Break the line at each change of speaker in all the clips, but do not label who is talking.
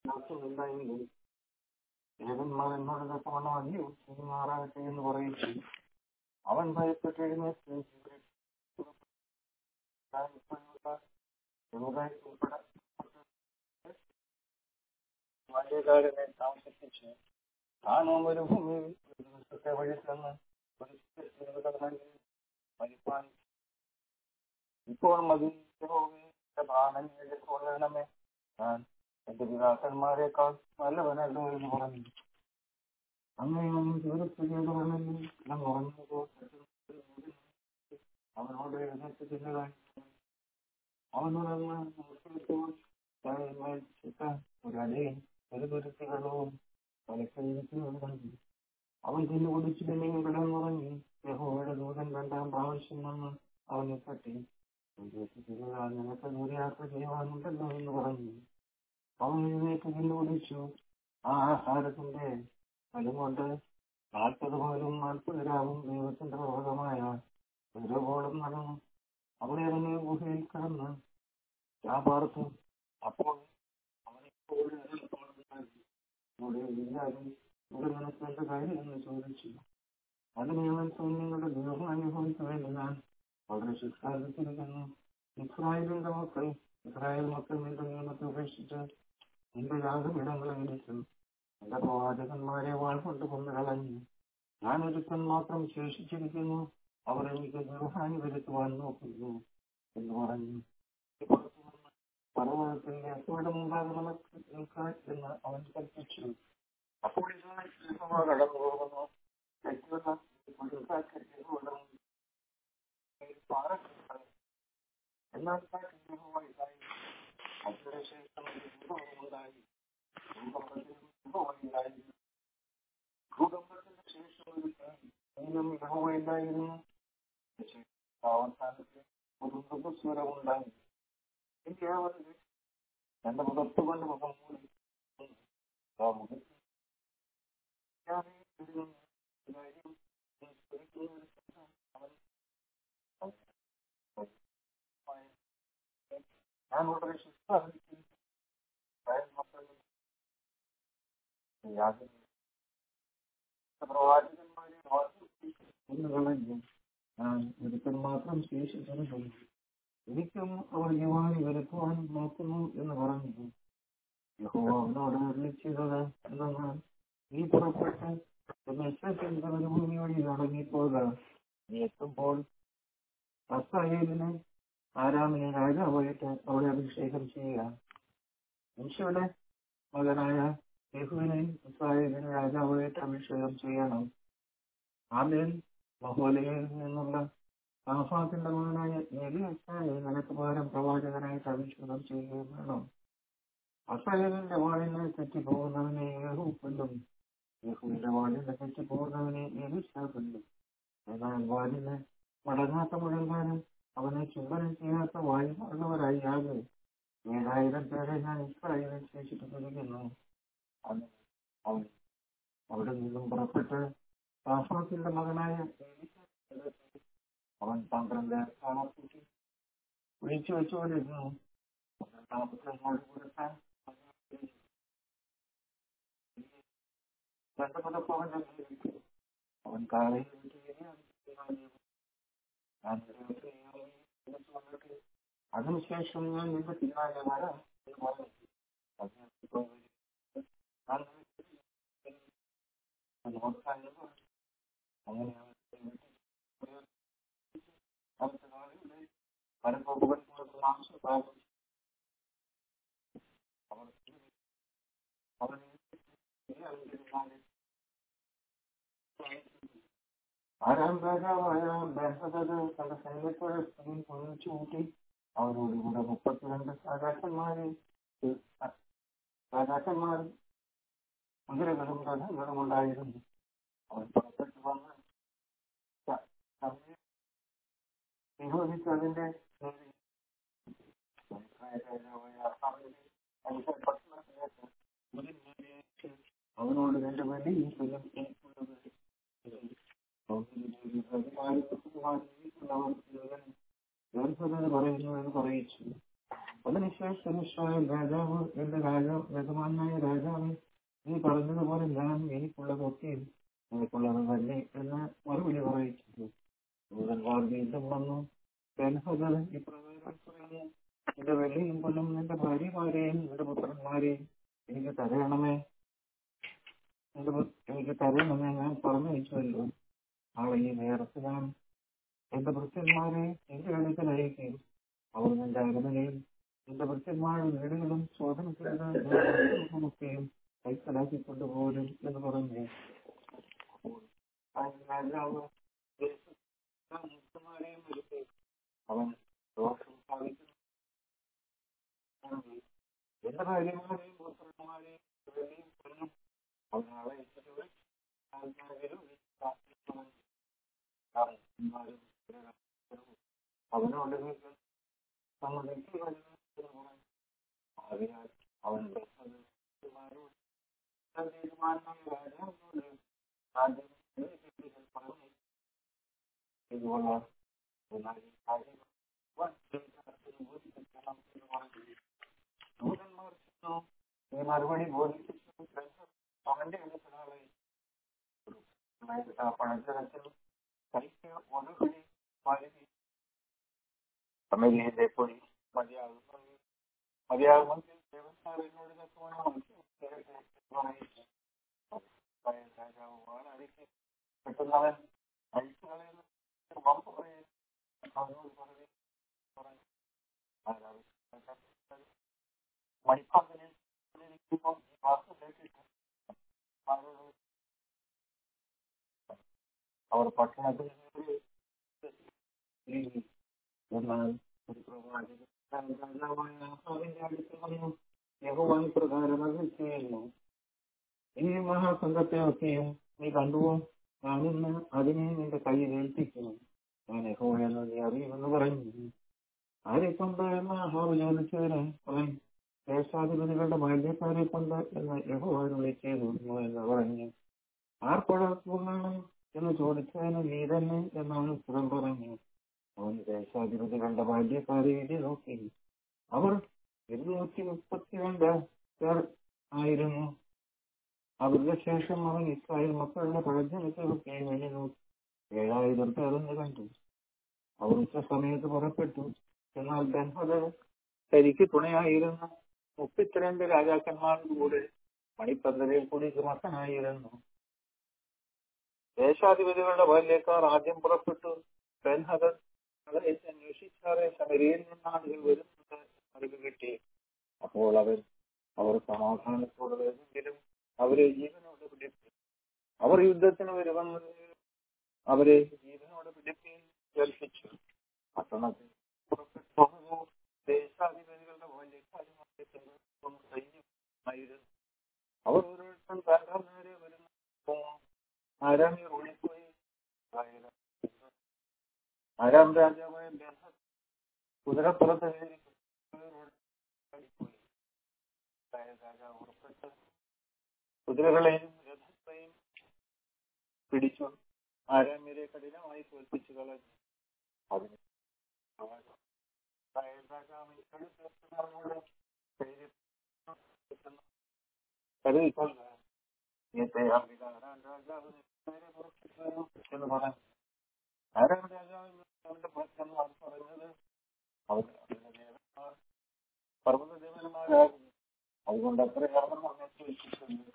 ഉണ്ടായെങ്കിൽ ഏകന്മാർ എന്നോട് തക്കവണ്ണം അയ്യോ ഇനി മാറാകട്ടെ എന്ന് പറയിച്ചു അവൻ ഭയപ്പെട്ട് എഴുന്നേറ്റ് ബാല്യകാലനെ താമസിപ്പിച്ച് താനും ഒരു ഭൂമിയിൽ ഒരു ദിവസത്തെ വഴി തന്ന് ഒരു ജീവിതമെങ്കിൽ മരിപ്പാൻ ഇപ്പോൾ മതി പ്രാണനെ കൊള്ളണമേ ഞാൻ എന്റെ പിതാക്കന്മാരെക്കാൾ നല്ലവനല്ലോ എന്ന് പറഞ്ഞു അങ്ങനെ അവൻ ജീവിതത്തിലേക്ക് പറഞ്ഞെങ്കിൽ ഞാൻ ഉറങ്ങുമ്പോൾ അവനോട് എഴുന്നേറ്റ് ചെല്ലുവാൻ അവനോട് ഒരടയും ഒരു തുരുത്തി വെള്ളവും തലക്കഴിക്കുന്നതാണ് അവൻ തിന്നു കുടിച്ചു പിന്നെയും കിടന്നുറങ്ങി യഹോയുടെ ദൂതൻ രണ്ടാം പ്രാവശ്യം വന്ന് അവനെ തട്ടി നിനക്ക് ദൂരയാത്ര ചെയ്യുവാനുണ്ടല്ലോ എന്ന് പറഞ്ഞു അവൻ എഴുന്നേറ്റ് തിന്നു കുടിച്ചു ആ ആഹാരത്തിന്റെ അതുകൊണ്ട് നാൽപ്പത് പോലും നാൽപ്പത് രാവും ദൈവത്തിന്റെ പർവ്വതമായ ഓരോപോളും നടന്നു അവിടെ അവനെ ഗുഹയിൽ കിടന്ന് വ്യാപാരത്തു അപ്പോൾ അവനിപ്പോൾ ഇവിടെ എല്ലാവരും ഇവിടെ നിനക്ക് എന്ത് കാര്യം എന്ന് ചോദിച്ചു അതിന് അവൻ സൈന്യങ്ങളുടെ ദൈവം അനുഭവിക്കുവാൻ ഞാൻ വളരെ ശിക്ഷാദിച്ചിരിക്കുന്നു ഇസ്രായേലിന്റെ മക്കൾ ഇസ്രായേൽ മക്കൾ നിന്റെ നിയമത്തെ ഉപേക്ഷിച്ച് നിന്റെ യാതൊരിടങ്ങളെ വിളിച്ചു എന്റെ പ്രവാചകന്മാരെ വാൾ കൊണ്ട് കൊന്നു കളഞ്ഞു ഞാൻ ഒരുത്തൻ മാത്രം ശേഷിച്ചിരിക്കുന്നു അവർ എനിക്ക് ദുർഹാനി വരുത്തുവാൻ നോക്കുന്നു എന്ന് പറഞ്ഞു പർവ്വതത്തിൽ യഹോയുടെ മുമ്പാകെ നമുക്ക് നിൽക്കാൻ എന്ന് അവൻ കൽപ്പിച്ചു അപ്പോൾ യഹോവ കടന്നു പോകുന്നു തെറ്റുന്ന കൊടുങ്കാറ്റ് യഹോവയുടെ മുമ്പിൽ പാറക്കെട്ട് എന്നാൽ കാറ്റ് യഹോവ ഇതായി അതിനുശേഷം ഒരു ഭൂകമ്പമുണ്ടായി ഭൂകമ്പത്തിൽ യഹോവ ഇല്ലായിരുന്നു ഭൂകമ്പത്തിന് ശേഷം ഒരു ദൈവം യഹോവ ഇല്ലായിരുന്നു അവസാനത്തിൽ ഒരു മൃഗസ്വരമുണ്ടായി എല്ലാവരും എന്റെ മുഖത്ത് കൊണ്ട് മുഖം മൂടി ആ മുഖത്ത് ഞാൻ വളരെ ശിക്ഷ പ്രവാചകന്മാരെ കളഞ്ഞു ഞാൻ ഒരുത്തൻ മാത്രം ശേഷിച്ചിരുന്നു എനിക്കും അവർ യുവാനി വരുത്തുവാൻ നോക്കുന്നു എന്ന് പറഞ്ഞു യഹോവ അവനോട് അരുളിച്ചത് എന്തെന്നാൽ നീ പുറപ്പെട്ട് മെസ്സത്തിന്റെ ഭൂമി വഴി നടങ്ങിപ്പോക നീ എത്തുമ്പോൾ അസ്രായേലിനെ ആരാമിനെ രാജാവായിട്ട് അവിടെ അഭിഷേകം ചെയ്യുക മനുഷ്യയുടെ മകനായ യഹുവിനെ ഇസ്രായേലിന് രാജാവായിട്ട് അഭിഷേകം ചെയ്യണം ആമേൻ മഹോലയിൽ നിന്നുള്ള ആഫാത്തിന്റെ മകനായ എലിയസായെ നിനക്ക് പകരം പ്രവാചകനായിട്ട് അഭിഷേകം ചെയ്യുകയും വേണം അസഹലിന്റെ വാളിനെ തെറ്റിപ്പോകുന്നവനെ യഹു കൊല്ലും യഹുവിന്റെ വാളിനെ തെറ്റിപ്പോകുന്നവനെ എലിശ കൊല്ലും എന്നാൽ വാലിന് മടങ്ങാത്ത മുഴങ്ങാനും അവനെ ചുംബനം ചെയ്യാത്ത വായുള്ളവരായി ആകെ ഏഴായിരം പേരെ ഞാൻ ഇസ്രായേലിൽ ശേഷിപ്പിച്ചിരിക്കുന്നു അവൻ അവൻ അവിടെ നിന്നും പുറപ്പെട്ട് ആഫാത്തിന്റെ മകനായ അവൻ പന്ത്രണ്ട് ആളെക്കൂട്ടി വിളിച്ചു വെച്ചുകൊണ്ടിരുന്നു നാൽപ്പത്തിരണ്ടോട് കൊടുത്താൽ രണ്ട് പതപ്പ് അവന്റെ കയ്യിലിട്ടു. അവൻ കാളയിൽ അതിനുശേഷം ഞാൻ നിന്റെ പിന്നാലെ വരാം എന്ന് പറഞ്ഞു അതിനകത്ത് ഞാൻ നോക്കാൻ അങ്ങനെ പരപ്പോകുവൻ മാംസഭാഗം അവർ അവൻ ആരാം രാജാവായ ബഹദത് തന്റെ സൈന്യത്തോടെ സ്ഥലം പൊന്നിച്ചു കൂട്ടി അവരോട് കൂടെ മുപ്പത്തിരണ്ട് രാജാക്കന്മാരെ രാജാക്കന്മാർ കുതിരകളും രഥങ്ങളും ഉണ്ടായിരുന്നു അവൻ പുറപ്പെട്ടു വന്ന് നിരോധിച്ചതിന്റെ അവനോട് രണ്ട് വലിയ കൊല്ലം പറയുന്നു എന്ന് പറയിച്ചു അതിനുശേഷം ഇസ്രായേൽ രാജാവ് എന്റെ രാജാവ് യജമാനായ രാജാവ് നീ പറഞ്ഞതുപോലെ ഞാൻ എനിക്കുള്ളതൊക്കെയും നിനക്കുള്ളത് തന്നെ എന്ന് മറുപടി പറയിച്ചു ദൂതന്മാർ വീണ്ടും വന്നു ബെൻഹദർ ഇപ്രകാരം പറഞ്ഞു എന്റെ വെള്ളിയും പൊന്നും എന്റെ ഭാര്യമാരെയും എന്റെ പുത്രന്മാരെയും എനിക്ക് തരണമേ എന്റെ പു- എനിക്ക് തരണമേ ഞാൻ പറഞ്ഞയച്ചുവല്ലോ നാളെ ഈ നേരത്ത് ഞാൻ എന്റെ ഭൃത്യന്മാരെ എന്റെ അടുക്കൽ അയക്കുകയും അവർ നിന്റെ അരമനയും എന്റെ ഭൃത്യന്മാരുടെ വീടുകളും ശോധനയ്ക്കൊക്കെയും കൈക്കലാക്കി കൊണ്ടുപോരും എന്ന് പറഞ്ഞു അപ്പോൾ രാജാവ് മുക്തമാരെയും വിളിച്ച് അവൻ ദോഷം സാധിക്കുന്നു എന്റെ ഭാര്യമാരെയും പുത്രന്മാരെയും വെള്ളിയും പൊന്നും അവൻ അയച്ചിട്ട് വിളിച്ചു ആൾക്കാരും അവനോട് സമ്മതിച്ചു അതിനാൽ അവൻ ഭക്തന്മാരോട് തന്റെ യജമാനനായ രാജാവിനോട് ആദ്യം ഇതിനെപ്പറ്റി പറഞ്ഞു ഇതുകൊള്ളാം എന്നാൽ ഈ കാര്യം വൻ ജനത്തിന് ബോധിപ്പിക്കണം എന്ന് പറഞ്ഞു ദൂതന്മാർ ചെന്നു ഈ മറുപടി ബോധിപ്പിച്ചു അവന്റെ അടുത്തൊരാളെ പണത്തിനത്തിൽ കൈക്ക് ഒന്നുകൂടി പകുതി അമേരിക്കയിലെ പൊടി മതിയാകുന്നു മതിയാകുമെങ്കിൽ ദേവസ്ഥാനോട് രാജാവ് വാളടിച്ച് പെട്ടെന്നവൻ അഴിച്ചു കളയുന്ന വമ്പ് പറയും അവനോട് പറഞ്ഞു പറഞ്ഞു ആരാണ് മണിപ്പന്തലിൽ ഇരിക്കുമ്പോൾ ഈ വാർത്ത കേട്ടിട്ട് ആരോട് അവർ പട്ടണത്തിൽ നിന്ന് എന്നാൽ ഒരു പ്രവാചകൻ രാജാവായ ആഹാബിന്റെ അടുത്ത് വന്നു യഹോവ പ്രകാരം അത് ചെയ്യുന്നു ഈ മഹാസംഘത്തെയൊക്കെയും നീ കണ്ടുവോ ഞാനിന്ന് അതിനെ നിന്റെ കയ്യിൽ ഏൽപ്പിക്കുന്നു ഞാൻ യഹോവയെന്ന് നീ അറിയുമെന്ന് പറഞ്ഞു ആരെ കൊണ്ട് എന്ന് ആഹാബ് ചോദിച്ചതിന് അവൻ ദേശാധിപതികളുടെ ബാല്യക്കാരെ കൊണ്ട് എന്ന് യഹോവനെ ചെയ്തിരുന്നു എന്ന് പറഞ്ഞു ആർക്കൊഴപ്പമാണ് എന്ന് ചോദിച്ചതിന് നീ തന്നെ എന്നവൻ ഉത്തരം പറഞ്ഞു അവൻ ദേശാധിപതികളുടെ ബാല്യക്കാരെ എഴുതി നോക്കി അവർ ഇരുന്നൂറ്റി മുപ്പത്തിരണ്ട് പേർ ആയിരുന്നു അവരുടെ ശേഷം അവൻ ഇസ്രായേൽ മക്കളുടെ പഴജനത്തൊക്കെ എണ്ണി നോക്കി ഏഴായിരം പേരെന്ന് കണ്ടു അവർ ഉച്ച സമയത്ത് പുറപ്പെട്ടു എന്നാൽ ബെൻഹദർ തനിക്ക് തുണയായിരുന്ന മുപ്പത്തിരണ്ട് രാജാക്കന്മാരുടെ കൂടെ മണിപ്പന്തലിൽ കൂടി ചുമക്കനായിരുന്നു ദേശാധിപതികളുടെ ബാല്യക്കാർ ആദ്യം പുറപ്പെട്ടു ബെൻഹദർ അവരെ അന്വേഷിച്ചാറെ ശമരിയിൽ നിന്നാണ് ഇവർ വരുന്നത് അറിവ് കിട്ടി അപ്പോൾ അവർ അവർ സമാധാനത്തോടെ വരുമെങ്കിലും അവരെ ജീവനോട് പിടിപ്പിച്ചു അവർ യുദ്ധത്തിന് വരുമെന്ന് അവരെ ജീവനോട് പിടിപ്പിൽ ഏൽപ്പിച്ചു പട്ടണത്തിൽ പുറപ്പെട്ടു ദേശാധിപതികളുടെ ബാല്യക്കാരുമായി സൈന്യമായിരുന്നു അവർ ഓരോരുത്തരും ധാരാളം നേരെ വരുന്നു ആരാമി ഓടിപ്പോയി ആരാം രാജാവായ ബെൻഹദ് കുതിരപ്പുറത്ത് കയറി ഓടിപ്പോയി രാജാവ് ഉറപ്പിട്ട് കുതിരകളെയും രഥത്തെയും പിടിച്ചു ആരാമ്യരെ കഠിനമായി തോൽപ്പിച്ചു കളഞ്ഞു അതിന് ഇസ്രായേൽ രാജാവ് അടുത്ത് കരുതിക്കൊള്ളുക ഇന്നത്തെ ആരാം രാജാവ് നേരെ പുറപ്പെട്ടു എന്ന് പറഞ്ഞു ആരാം രാജാവ് അവന്റെ ഭക്തന്മാർ പറഞ്ഞത് അവർ അവരുടെ ദേവന്മാർ പർവ്വത ദേവന്മാരാകുന്നു അതുകൊണ്ട് അത്രയാണെന്ന് പറഞ്ഞു വെച്ചിട്ടുണ്ട്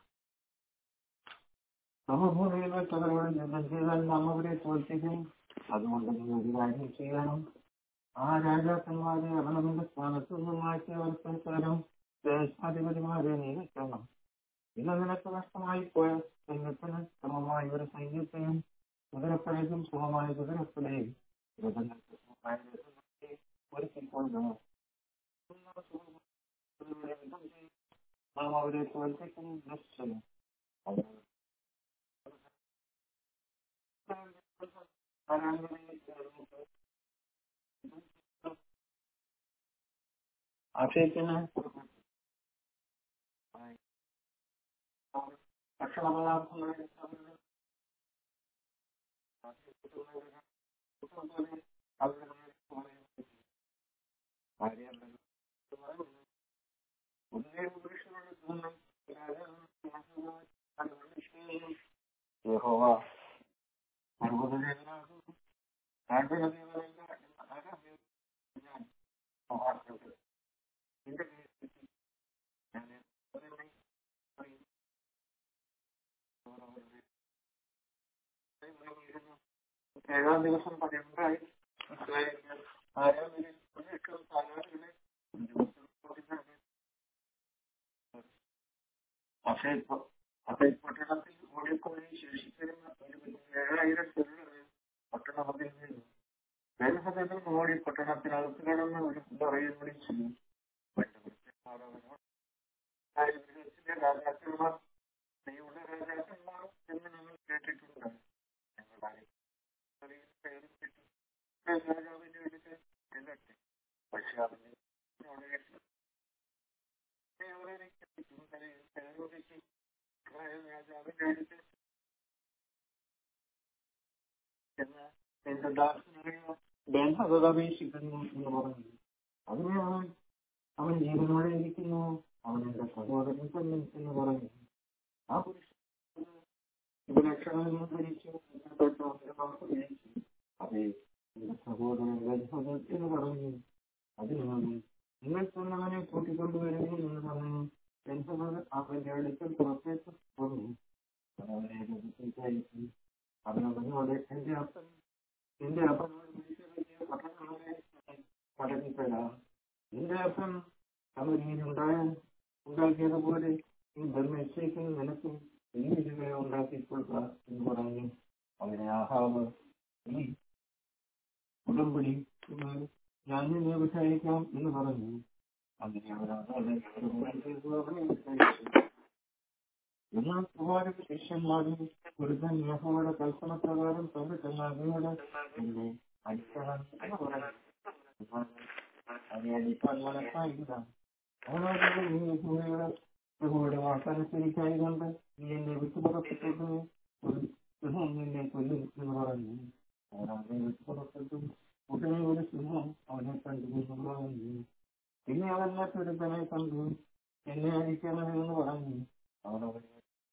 സമഭൂമിയിൽ വെച്ചവരോട് യുദ്ധം ചെയ്താൽ നാം അവരെ തോൽപ്പിക്കും അതുകൊണ്ട് നീ ഒരു കാര്യം ചെയ്യണം ആ രാജാക്കന്മാരെ അവനവന്റെ സ്ഥാനത്ത് നിന്ന് മാറ്റിയവർക്ക് പകരം ദേശാധിപതിമാരെ നിയമിക്കണം ഇന്ന് നിനക്ക് നഷ്ടമായി പോയ സൈന്യത്തിന് സമമായ ഒരു സൈന്യത്തെയും കുതിരപ്പടയ്ക്കും സമമായ കുതിരപ്പടയും രഥങ്ങൾക്ക് സമമായ രഥങ്ങളെയും ഒരുക്കിക്കൊള്ളണം നാം അവരെ തോൽപ്പിക്കും നിശ്ചയം അതിനാൽ ആശയത്തിന് ഭക്ഷണപദാർത്ഥങ്ങളുടെ യഹോവ സർവ്വതദേവനാകുന്നു താഴ്വരദേവനല്ല ആരാധ്യൻ ഞാൻ മഹാത്മകൾ നിന്റെ കീർത്തിക്ക് ഞാൻ എന്നെ പറയും. ഏഴാം ദിവസം പതിനൊന്നായി ഇസ്രായേലിയർ ആരാധനയിൽ ഒരു ലക്ഷം സാധാരണ പട്ടണത്തിൽ ഓടിക്കൊണ്ട് ശേഷിച്ചിരുന്ന ഏഴായിരം ചെറുകളെ പട്ടണത്തിൽ നിന്നു ബെൻഹദനും ഓടി പട്ടണത്തിനകത്ത് കിടന്ന് ഒരു പറയും വിളിച്ചു രാജാക്കന്മാർ നീയുടെ രാജാക്കന്മാർ എന്ന് ഞങ്ങൾ കേട്ടിട്ടുണ്ട് ഞങ്ങൾ അറിയില്ല രാജാവിന്റെ അടുത്ത് ചെല്ലട്ടെ പക്ഷെ അവന് രാജാവിന്റെ അടുത്ത് എന്ന് എന്റെ ദാസനായ ബന്ധത അപേക്ഷിക്കുന്നു എന്ന് പറഞ്ഞു അതിനെ അവൻ അവൻ ജീവനോടെ ഇരിക്കുന്നു അവൻ എന്റെ സഹോദരൻ തന്നെ എന്ന് പറഞ്ഞു ആ പുരുഷൻ ഉപലക്ഷണം ധരിച്ചു തൊട്ട് അവന്റെ വാക്ക് ധരിച്ചു അതെ എന്റെ സഹോദരൻ ബന്ധത എന്ന് പറഞ്ഞു അതിനാണ് നിങ്ങൾ തന്നവനെ കൂട്ടിക്കൊണ്ടുവരുന്നു എന്ന് പറഞ്ഞു ബന്ധത അവന്റെ അടുക്കൽ പുറത്തേക്ക് വന്നു അവനെ രൂപത്തിലേക്ക് അവനവനോട് എന്റെ അപ്പൻ എന്റെ അപ്പനോട് വിളിച്ചു പട്ടണങ്ങളെ പഠിപ്പിച്ചതാ നിന്റെ അപ്പൻ അവനുണ്ടായ ഉണ്ടാക്കിയതുപോലെ ഈ ബ്രഹ്മേശ്വരിക്കും നിനക്കും എല്ലുകളെ ഉണ്ടാക്കിക്കൊള്ളുക എന്ന് പറഞ്ഞു അവനെ ആഹാവ് നീ ഉടമ്പടി ഞാൻ നിന്നെ വിഷയിക്കാം എന്ന് പറഞ്ഞു അങ്ങനെ അവനവനെ എന്നാൽ കുമാരൻ ശിഷ്യന്മാരും ഒരുതൻ യഹോയുടെ കൽപ്പന പ്രകാരം തന്റെ ചങ്ങാതിയോട് എന്നെ അടിക്കണം എന്ന് പറഞ്ഞു അവനെ അടിക്കാൻ മനസ്സായില്ല അവനോട് നീ യഹോയുടെ യഹോയുടെ വാക്കനുസരിച്ചായതുകൊണ്ട് നീ എന്നെ വിട്ടുപുറപ്പെട്ടു സിംഹം നിന്നെ കൊല്ലും എന്ന് പറഞ്ഞു അവൻ അവനെ വിട്ടുപുറപ്പെട്ടു ഉടനെ ഒരു സിംഹം അവനെ കണ്ടു എന്ന് പറഞ്ഞു പിന്നെ അവൻ മറ്റൊരുത്തനെ കണ്ടു എന്നെ അടിക്കണമെന്ന് പറഞ്ഞു അവൻ അവനെ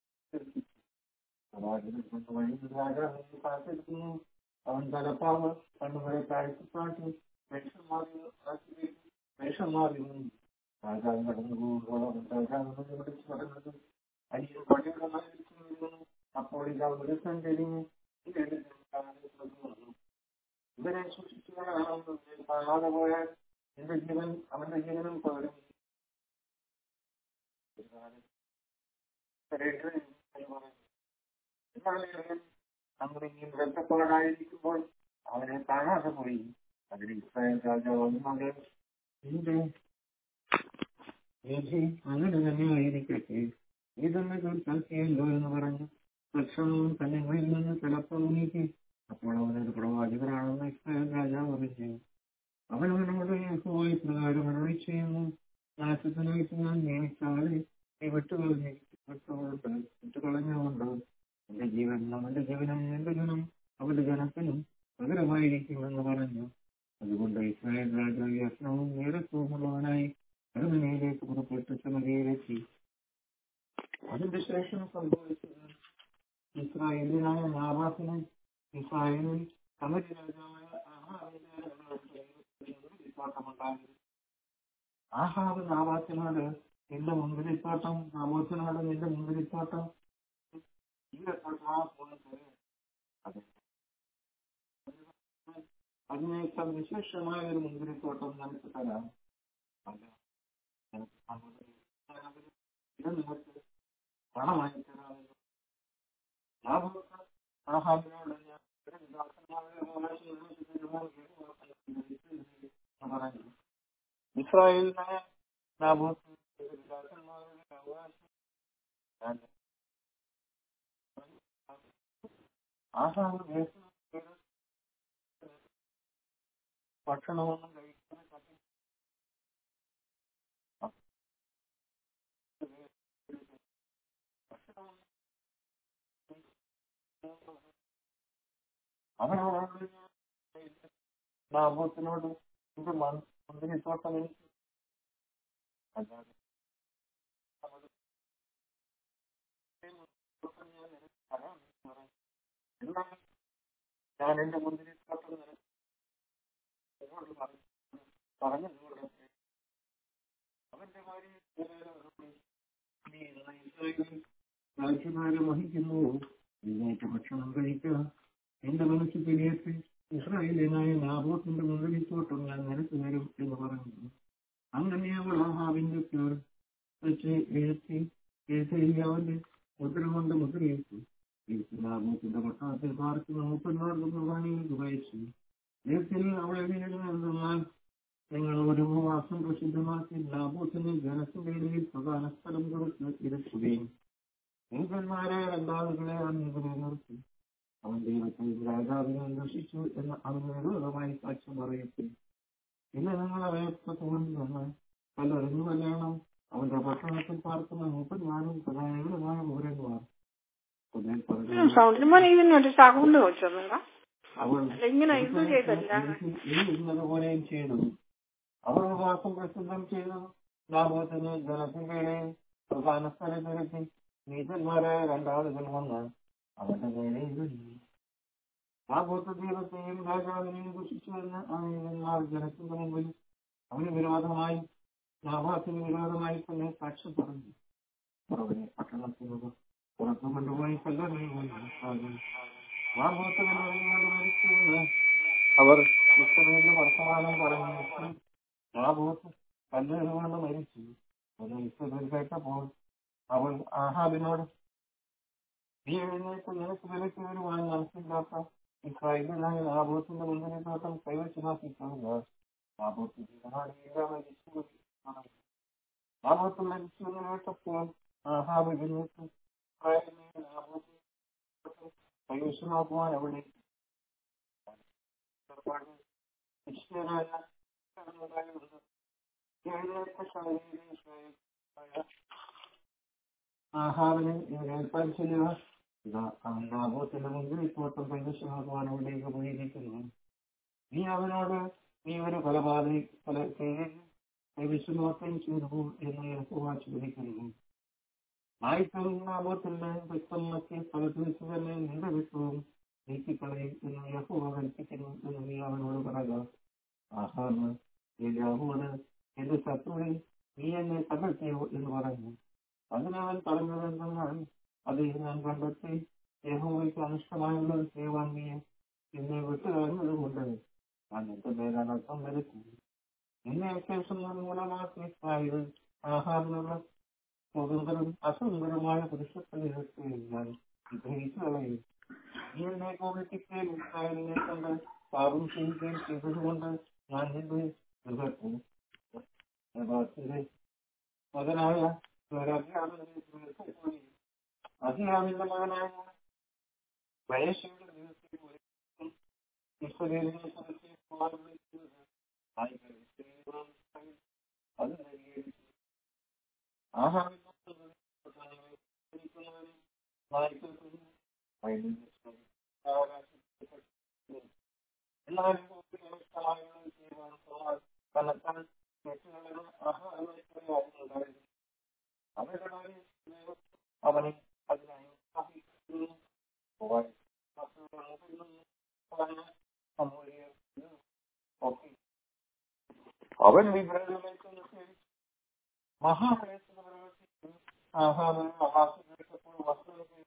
കാത്തിരിക്കുന്നു അവൻ തലപ്പാവ് കണ്ണുകളെ താഴ്ത്തിപ്പാട്ടി വേഷം മാറി വേഷം മാറി രാജാവ് കടന്നു പോകുമ്പോൾ രാജാവിനെ വിളിച്ചു പറഞ്ഞത് അയ്യോ പണിയുടമായിരിക്കുന്നു അപ്പോൾ ഇതാ ഒരുത്തൻ തിരിഞ്ഞ് ഇവരെ സൂക്ഷിച്ചുകൊണ്ടാണ് കാണാതെ പോയാൽ എന്റെ ജീവൻ അവന്റെ ജീവനും പകരും നമ്മുടെ ഈ ബന്ധപ്പാടായിരിക്കുമ്പോൾ അവനെ കാണാതെ പോയി അതിന് ഇസ്രായേൽ രാജാവ് ഒന്നുകൊണ്ട് നിന്റെ വിധി അങ്ങനെ തന്നെ ആയിരിക്കട്ടെ ഇതൊന്ന് കേൾക്കാക്കിയല്ലോ എന്ന് പറഞ്ഞു ലക്ഷണവും കന്യകളിൽ നിന്ന് ചിലപ്പോൾ നീക്കി അപ്പോൾ അവനൊരു പ്രവാചകനാണെന്ന് ഇസ്രായേൽ രാജാവ് അറിഞ്ഞു അവൻ അവനോട് യഹോവ പ്രകാരം അരുളി ചെയ്യുന്നു നാശത്തിനായിട്ട് ഞാൻ നിയമിച്ചാളെ നീ വിട്ടുകളഞ്ഞു വിട്ടുകൊണ്ട് വിട്ടുകളഞ്ഞുകൊണ്ട് എന്റെ ജീവൻ അവന്റെ ജീവനും എന്റെ ജനം അവന്റെ ജനത്തിനും പകരമായിരിക്കുമെന്ന് പറഞ്ഞു അതുകൊണ്ട് ഇസ്രായേൽ രാജാവ് യത്നവും നേരത്വമുള്ളവനായി അരമനയിലേക്ക് പുറപ്പെട്ട് സമരയിലെത്തി അതിന്റെ ശേഷം സംഭവിച്ചത് ഇസ്രായേലിനായ നാബാസിനെ ഇസ്രായേലിൽ സമര രാജാവായ ആഹാബിന്റെ ആഹാബ് നാബാസിനോട് നിന്റെ മുന്തിരിത്തോട്ടം നാബോത്തിനോട് നിന്റെ മുന്തിരിത്തോട്ടം അതിനേക്കാൾ വിശേഷമായ ഒരു മുന്തിരിത്തോട്ടം നിനക്ക് തരാം അല്ല ഇത് നിങ്ങൾക്ക് പണമായി തരാമെന്ന് ആഹാബിനോട് ഞാൻ പറഞ്ഞു ഇസ്രായേലിനായ നാബോത്ത് ദാസന്മാരുടെ അവകാശം ആഹാബ് ദേശം ഭക്ഷണമൊന്നും കഴിക്കാൻ അവനോട് നാബോത്തിനോട് ഇത് മന്ത്രിത്തോട്ടം എനിക്ക് അല്ലാതെ എന്നാൽ ഞാൻ എന്റെ മുന്തിരി തോട്ടം പറഞ്ഞതുകൊണ്ട് അവന്റെ രാജ്യഭാരം വഹിക്കുന്നു എഴുന്നേറ്റ് ഭക്ഷണം കഴിക്കുക എന്റെ മനസ്സ് പിടിയത്ത് ഇസ്രായേലിനായ നാബോത്തിന്റെ മുന്തിരിത്തോട്ടം ഞാൻ നിനക്ക് തരും എന്ന് പറഞ്ഞു അങ്ങനെ അവൾ ആഹാബിന്റെ പേർ വെച്ച് എഴുത്തി അവന്റെ മുദ്ര കൊണ്ട് മുദ്രയിട്ടു നാബോത്തിന്റെ പട്ടണത്തിൽ പാർക്കുന്ന മൂപ്പന്മാർക്കൊന്ന് വാണിയിലേക്ക് വായിച്ചു എഴുത്തിൽ അവൾ എഴുതിയിരുന്നാൽ നിങ്ങൾ ഒരു ഉപവാസം പ്രസിദ്ധമാക്കി ലാഭത്തിന് ജനത്തിന്റെ ഇടയിൽ പ്രധാന സ്ഥലം കൊടുത്ത് ഇരുത്തുകയും നീതന്മാരെ രണ്ടാളുകളെ അന്നിവരെ നിർത്തി അവൻ ദൈവത്തെ രാജാവിനെ അന്വേഷിച്ചു എന്ന് അവന് വിരോധമായി സാക്ഷ്യം പറയട്ടെ പിന്നെ നിങ്ങൾ അവയത്തെ തോന്നുന്ന പലരും കല്യാണം അവന്റെ പട്ടണത്തിൽ പാർക്കുന്ന മൂപ്പന്മാരും പ്രധാനങ്ങളുമായ വിവരങ്ങളാണ്
സൗണ്ടിന് മോനെ ഇതിന് ഒരു സൗണ്ട് വെച്ചോന്നുണ്ടോ
അവൾ
ഇങ്ങനെ ഇത് ചെയ്തല്ല
ഇന്നത് പോലെയും ചെയ്തു അവർ ഉപവാസം പ്രസിദ്ധം ചെയ്തു ലാഭത്തിന് ജനത്തിന്റെ ഇടയിൽ പ്രധാന സ്ഥലത്തിലെത്തി നീതന്മാരായ രണ്ടാളുകൾ വന്ന് അവന്റെ നേരെ ഇരുന്നു ലാഭോത്ത ദൈവത്തെയും രാജാവിനെയും ദുഷിച്ചു എന്ന് അവനെന്നാൽ ജനത്തിന്റെ മുമ്പിൽ അവന് വിരോധമായി ലാഭാത്തിന് വിരോധമായി തന്നെ സാക്ഷ്യം പറഞ്ഞു അവനെ പട്ടണത്തിനോട് പുറത്തു കൊണ്ടുപോയി കല്ലറിയുന്നു ലാഭോത്തവൻ കൊണ്ട് മരിച്ചു അവർ ഇസ്രയേലിന് വർത്തമാനം പറഞ്ഞു ലാഭോത്ത് കല്ലേറുകൊണ്ട് മരിച്ചു അത് ഇസ്രയേൽ കേട്ടപ്പോൾ അവൾ ആഹാബിനോട് നീ എഴുന്നേറ്റ് നിനക്ക് വിലക്ക് വരുവാൻ മനസ്സില്ലാത്ത ഇസ്രായേലിനായ ലാഭോത്തിന്റെ മുന്നിലെ തോട്ടം കൈവശമാക്കിക്കൊള്ളുക ലാഭോത്ത് ജീവനാടിയില്ല മരിച്ചു ലാഭോത്ത് മരിച്ചു എന്ന് കേട്ടപ്പോൾ ആഹാബ് എഴുന്നേറ്റ് ഇസ്രായേലിനെ ലാഭോത്ത് കൈവശമാക്കുവാൻ അവിടെ നിശ്ചയനായ ആഹാരന് ഏൽപ്പാൻ ചെയ്യുക ഇതാ ലാഭത്തിന്റെ മുമ്പിൽ തോട്ടം കൈവശമാക്കുവാൻ അവിടേക്ക് പോയിരിക്കുന്നു നീ അവനോട് നീ ഒരു കൊലപാതക കൊല ചെയ്യുകയും കൈവശമാക്കുകയും ചെയ്തു എന്ന് എനിക്ക് വാച്ചുപിടിക്കുന്നു നായ്ക്കളും ലാഭത്തിന്റെ രക്തം മറ്റ് സ്ഥലത്ത് വെച്ച് തന്നെ നിന്റെ രക്തവും നീക്കിക്കളയും എന്ന് യഹോവ കൽപ്പിക്കുന്നു എന്ന് നീ അവനോട് പറയുക ആഹാന്ന് യാഹോവന് എന്റെ ശത്രുവിൽ നീ എന്നെ കണ്ടെത്തിയോ എന്ന് പറഞ്ഞു അതിനവൻ പറഞ്ഞത് എന്തെന്നാൽ അത് ഞാൻ കണ്ടെത്തി യഹോവയ്ക്ക് അനിഷ്ടമായുള്ളത് ചെയ്യുവാൻ നീ എന്നെ വിട്ടുകളഞ്ഞത് കൊണ്ട് ഞാൻ എന്റെ മേലടക്കം വരുത്തി എന്നെ ശേഷം മൂലമാക്കി ആയത് ആഹാരമുള്ള സ്വതന്ത്രം അസ്വതന്ത്രമായ പുരുഷത്തെ ഞാൻ ഗ്രഹിച്ചു കളയും നീ എന്നെ കോപിപ്പിക്കുകയും ഇസ്രായേലിനെ കൊണ്ട് പാപം ചെയ്യുകയും ചെയ്തതുകൊണ്ട് ഞാൻ നിന്റെ മൃഗത്തെ മകനായ അധികാവിന്റെ മകനായ വയസ്സിന്റെ അത് എല്ലാവരും തന്നെത്താൻ അവനെ അതിനായി അവൻ വിഗ്രഹങ്ങൾക്ക് മഹാപ്രയത്നം പ്രവർത്തിച്ചു ആഹാരം മഹാസുഖപ്പോൾ വസ്തുക്കൾ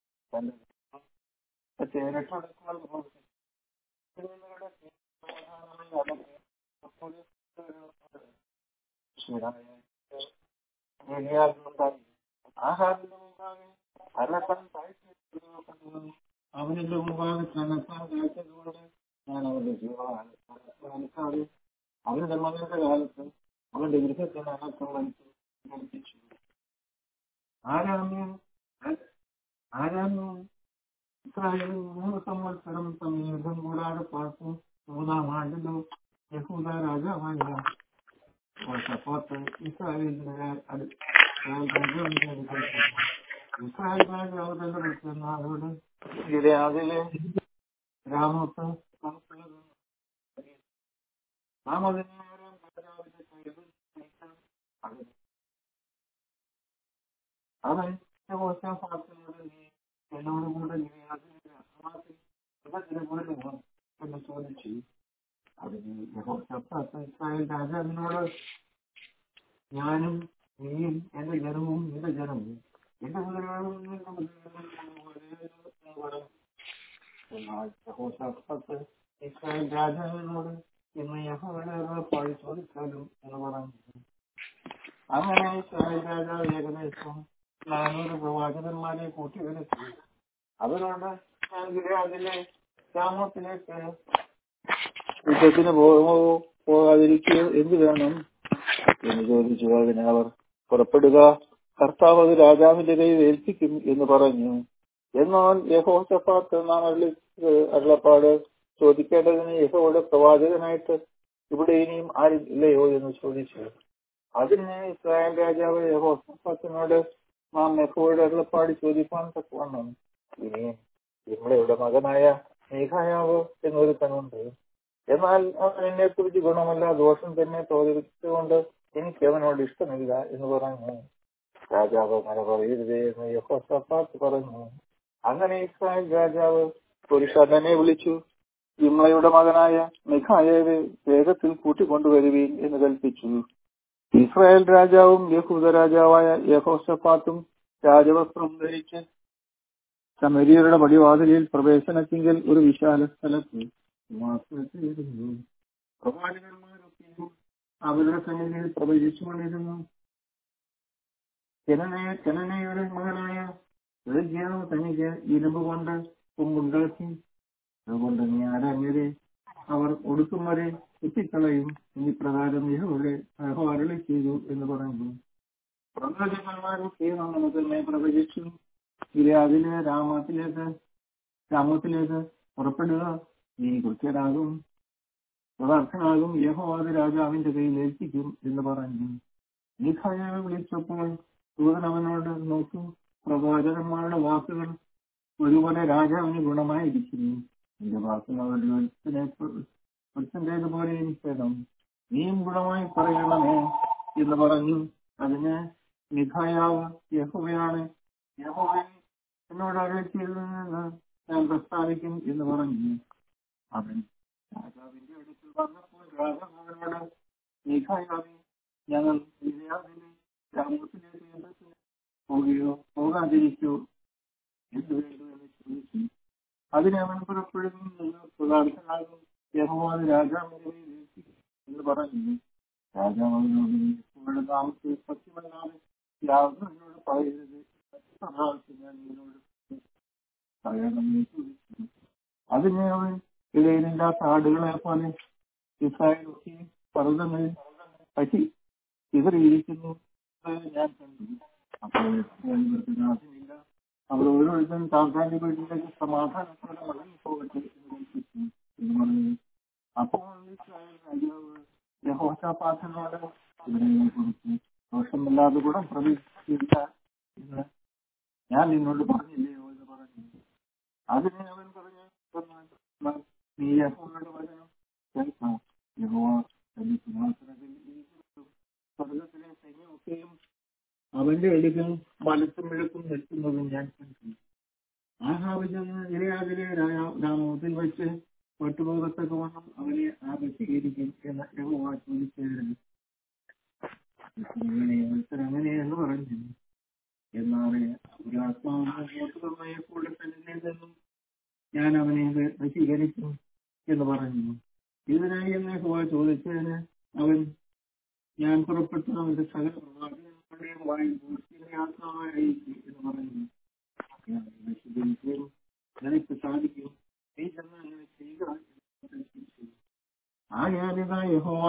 തന്റെ രക്ഷപ്പെടുത്തുവാൻ പ്രവർത്തിച്ചു ആഹാരത്തിന്റെ മുമ്പാകെ തന്നെത്താൻ അവന്റെ മുമ്പാകെ തന്നെത്താൻ കാഴ്ചതുകൊണ്ട് ഞാൻ അവന്റെ ജീവനാണ് മനസ്സാതെ അവന്റെ മകന്റെ കാലത്ത് അവന്റെ ഗൃഹത്തിന് അനക്കം വലിച്ചു ഘടിപ്പിച്ചു ആരാമ്യം ആരാമ്യം ഇസ്രായേലിൽ മൂന്ന് സംവത്സരം തമ്മിൽ യുദ്ധം കൂടാതെ പാർത്തു മൂന്നാം ആണ്ടിലോ യഹൂദ രാജാവായ സപ്പോർട്ട് ഇസ്രായേലിന്റെ ഇസ്രായേൽ രാജാവ് തന്റെ പുത്രന്മാരോട് ഗിലയാദിലെ ഗ്രാമത്ത് നാം അതിനെ രാജാവിന്റെ കയ്യിൽ അവൻ യോശാഫാത്തിനോട് നീ എന്നോട് കൂടെ ആത്മാക്കൾ മൃഗത്തിന് പോലുമോ എന്ന് ചോദിച്ചു അതിന് യഹോവ ഇസ്രായേൽ രാജാവിനോട് ഞാനും നീയും എന്റെ ജനവും നിന്റെ ജനവും എന്റെ മുതലാളും നിന്റെ മുതലാളും എന്ന് പറഞ്ഞു എന്നാൽ യഹോവ ഇസ്രായേൽ രാജാവിനോട് ഇന്ന് യഹോവയുടെ പാടി ചോദിച്ചാലും എന്ന് പറഞ്ഞു അങ്ങനെ ഇസ്രായേൽ രാജാവ് ഏകദേശം നാനൂറ് പ്രവാചകന്മാരെ കൂട്ടിവരുത്തി അവരോട് ഞാൻ ഗിലാദിലെ ഗ്രാമത്തിലേക്ക് യുദ്ധത്തിന് പോകുമോ പോകാതിരിക്കുകയോ എന്ത് വേണം എന്ന് ചോദിച്ചു അതിന് അവർ പുറപ്പെടുക കർത്താവ് അത് രാജാവിന്റെ കയ്യിൽ ഏൽപ്പിക്കും എന്ന് പറഞ്ഞു എന്നാൽ യഹോസഫാത്ത് നാം അരുളി അരുളപ്പാട് ചോദിക്കേണ്ടതിന് യഹോയുടെ പ്രവാചകനായിട്ട് ഇവിടെ ഇനിയും ആരും ഇല്ലയോ എന്ന് ചോദിച്ചു അതിന് ഇസ്രായേൽ രാജാവ് യഹോസഫാത്തിനോട് നാം യഹോയുടെ അരുളപ്പാട് ചോദിക്കാൻ തക്കവണ്ണം ഇനിയും ഇമ്മയുടെ മകനായ മേഘായാവ് എന്നൊരുത്തനുണ്ട് എന്നാൽ അവൻ എന്നെ കുറിച്ച് ഗുണമല്ല ദോഷം തന്നെ തോന്നിച്ചുകൊണ്ട് എനിക്ക് അവനോട് ഇഷ്ടമില്ല എന്ന് പറഞ്ഞു രാജാവ് അങ്ങനെ പറയരുതേ എന്ന് യഹോസഫാത്ത് പറഞ്ഞു അങ്ങനെ ഇസ്രായേൽ രാജാവ് ഒരു ഷതനെ വിളിച്ചു ഇമ്മയുടെ മകനായ മിഖായേവ് വേഗത്തിൽ കൂട്ടിക്കൊണ്ടുവരുവീൻ എന്ന് കൽപ്പിച്ചു ഇസ്രായേൽ രാജാവും യഹൂദ രാജാവായ യഹോസഫാത്തും രാജവസ്ത്രം ധരിച്ച് ശമരിയരുടെ പടിവാതിലിൽ പ്രവേശനത്തിങ്കിൽ ഒരു വിശാല സ്ഥലത്ത് വാസത്തിലിരുന്നു പ്രവാചകന്മാരൊക്കെയും അവരുടെ സന്നിധിയിൽ പ്രവചിച്ചുകൊണ്ടിരുന്നു ജനനയ ജനനയുടെ മകനായ ഋഗ്യാവ് തനിക്ക് ഇരുമ്പ് കൊണ്ട് കൊമ്പുണ്ടാക്കി അതുകൊണ്ട് നീ ആരഞ്ഞത് അവർ ഒടുക്കും വരെ കുത്തിക്കളയും ഈ പ്രകാരം യഹോവയുടെ യഹോവ അരുളി ചെയ്തു എന്ന് പറഞ്ഞു പ്രവാചകന്മാരൊക്കെ നമ്മൾ തന്നെ പ്രവചിച്ചു ഗിലാദിലെ രാമത്തിലേക്ക് രാമത്തിലേക്ക് പുറപ്പെടുക നീ കൃത്യരാകും പദാർത്ഥനാകും യഹോവാദ രാജാവിന്റെ കയ്യിൽ ഏൽപ്പിക്കും എന്ന് പറഞ്ഞു മീഖായാവെ വിളിച്ചപ്പോൾ ദൂതൻ അവനോട് നോക്കൂ പ്രവാചകന്മാരുടെ വാക്കുകൾ ഒരുപോലെ രാജാവിന് ഗുണമായിരിക്കുന്നു എന്റെ വാക്കുകൾ അവരുടെ ഒരുത്തനെ ഒരുത്തൻ്റേതുപോലെ എനിക്കണം നീയും ഗുണമായി പറയണമേ എന്ന് പറഞ്ഞു അതിന് മിഖായാവ് യഹോവയാണ് യഹോവ എന്നോട് അകറ്റിയതെന്ന് ഞാൻ പ്രസ്താവിക്കും എന്ന് പറഞ്ഞു അവൻ രാജാവിന്റെ അടുത്ത് വന്നപ്പോൾ രാജാവ് അവനോട് മിഖായാവെ ഞങ്ങൾ ഗിലെയാദിലെ ഗ്രാമത്തിലേക്ക് യുദ്ധത്തിന് പോകുകയോ പോകാതിരിക്കോ എന്ത് വേണ്ടു എന്ന് ചോദിച്ചു അതിന് അവൻ പുറപ്പെടുന്നു പ്രധാനമാകും യഹോവാദ് രാജാവിന്റെ കയ്യിൽ ഏൽപ്പിക്കും എന്ന് പറഞ്ഞു രാജാവ് അവനോട് ഇവിടെ താമസിച്ച് സത്യമല്ലാതെ യാതൊന്നും എന്നോട് പറയരുത് സത്യപ്രഭാവത്തിൽ ഞാൻ നിന്നോട് പറയണമെന്ന് ചോദിച്ചു അതിന് അവൻ ഇടയിലില്ലാത്ത ആടുകളെ പോലെ ഇസ്രായേലൊക്കെ പർവ്വതങ്ങളിൽ പറ്റി ചിതറിയിരിക്കുന്നു ഞാൻ കണ്ടു അപ്പോൾ ഇവർക്കില്ല അവർ ഓരോരുത്തരും താൽക്കാലിക വീട്ടിലേക്ക് സമാധാനത്തോടെ മടങ്ങി പോകട്ടെ എന്ന് കൽപ്പിച്ചു എന്ന് പറഞ്ഞു അപ്പോൾ ഇസ്രായേൽ രാജാവ് യഹോശാപാഥനോട് ഇവരെ കുറിച്ച് ദോഷമില്ലാതെ ഗുണം പ്രതീക്ഷിച്ചില്ല എന്ന് ഞാൻ നിന്നോട് പറഞ്ഞില്ലയോ എന്ന് പറഞ്ഞു അതിനെ അവൻ പറഞ്ഞു "എന്നാൽ നീ യഹോവയുടെ വചനം കേൾക്കാം യഹോവ തന്റെ സിംഹാസനത്തിൽ ഇരിക്കുന്നതും സ്വർഗത്തിലെ സൈന്യമൊക്കെയും അവന്റെ അടുക്കൽ വലത്തും വിളക്കും നിൽക്കുന്നതും ഞാൻ കണ്ടു ആഹാബ് ചെന്ന് ഇരയാതിരെ രാമത്തിൽ വെച്ച് ഒട്ടുപോകത്തക്ക വണ്ണം അവനെ ആകർഷീകരിക്കും എന്ന് യഹോവ ചോദിച്ചതിന് അങ്ങനെ എന്ന് പറഞ്ഞു എന്നാൽ ഒരു ആത്മാവിനെ കൂടെ തന്നെ നിന്നും ഞാൻ അവനെ വശീകരിക്കും എന്ന് പറഞ്ഞു ഇതിനായി എന്ന് യഹോവ ചോദിച്ചതിന് അവൻ ഞാൻ പുറപ്പെട്ടു അവന്റെ സകല പ്രവാചകന്മാരുടെയും വായിൽ മൂർത്തിയുടെ ആത്മാവായിരിക്കും എന്ന് പറഞ്ഞു ഞാൻ വശീകരിക്കുകയും നിനക്ക് സാധിക്കും നീ ചെന്ന് അങ്ങനെ ചെയ്യുക എന്ന് കൽപ്പിച്ചു. ആകയാലിതാ യഹോവ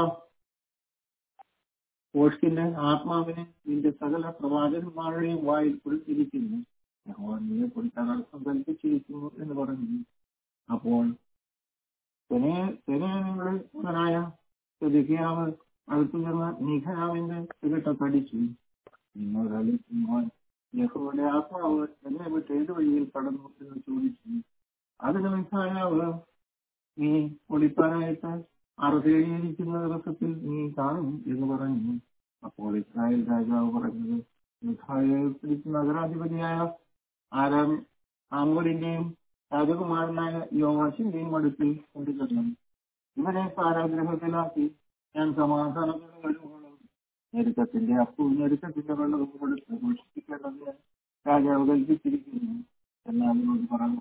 കോഷ്കിന്റെ ആത്മാവിനെ നിന്റെ സകല പ്രവാചകന്മാരുടെയും വായിൽ കൊടുത്തിരിക്കുന്നു യഹോവ നിന്നെ കൊടുക്കാൻ അർത്ഥം കൽപ്പിച്ചിരിക്കുന്നു എന്ന് പറഞ്ഞു അപ്പോൾ സെനയുടെ മകനായ സെദെക്കിയാവ് അടുത്തു ചെന്ന് നിഖയാവിന്റെ തികട്ട കടിച്ചു നിങ്ങൾ അളിക്കുമ്പോൾ യഹോയുടെ ആത്മാവ് എന്നെ വിട്ട് ഏത് വഴിയിൽ കടന്നു എന്ന് ചോദിച്ചു അതിന് മിഖായാവ് നീ ഒളിപ്പാനായിട്ട് അറുതേടിയിരിക്കുന്ന ദിവസത്തിൽ നീ കാണും എന്ന് പറഞ്ഞു അപ്പോൾ ഇസ്രായേൽ രാജാവ് പറഞ്ഞത് മിഖായെ പിടിച്ച് നഗരാധിപതിയായ ആരാം ആമോരിന്റെയും രാജകുമാരനായ യോവാശിന്റെയും അടുത്തിൽ കൊണ്ടുചെന്നു ഇവനെ കാരാഗ്രഹത്തിലാക്കി ഞാൻ സമാധാനത്തോടെ കഴിവുകളും ഞെരുക്കത്തിന്റെ അപ്പവും ഞെരുക്കത്തിന്റെ വെള്ളവും കൊടുത്ത് മോഷിപ്പിക്കേണ്ടതിന് രാജാവ് കൽപ്പിച്ചിരിക്കുന്നു എന്നവനോട് പറഞ്ഞു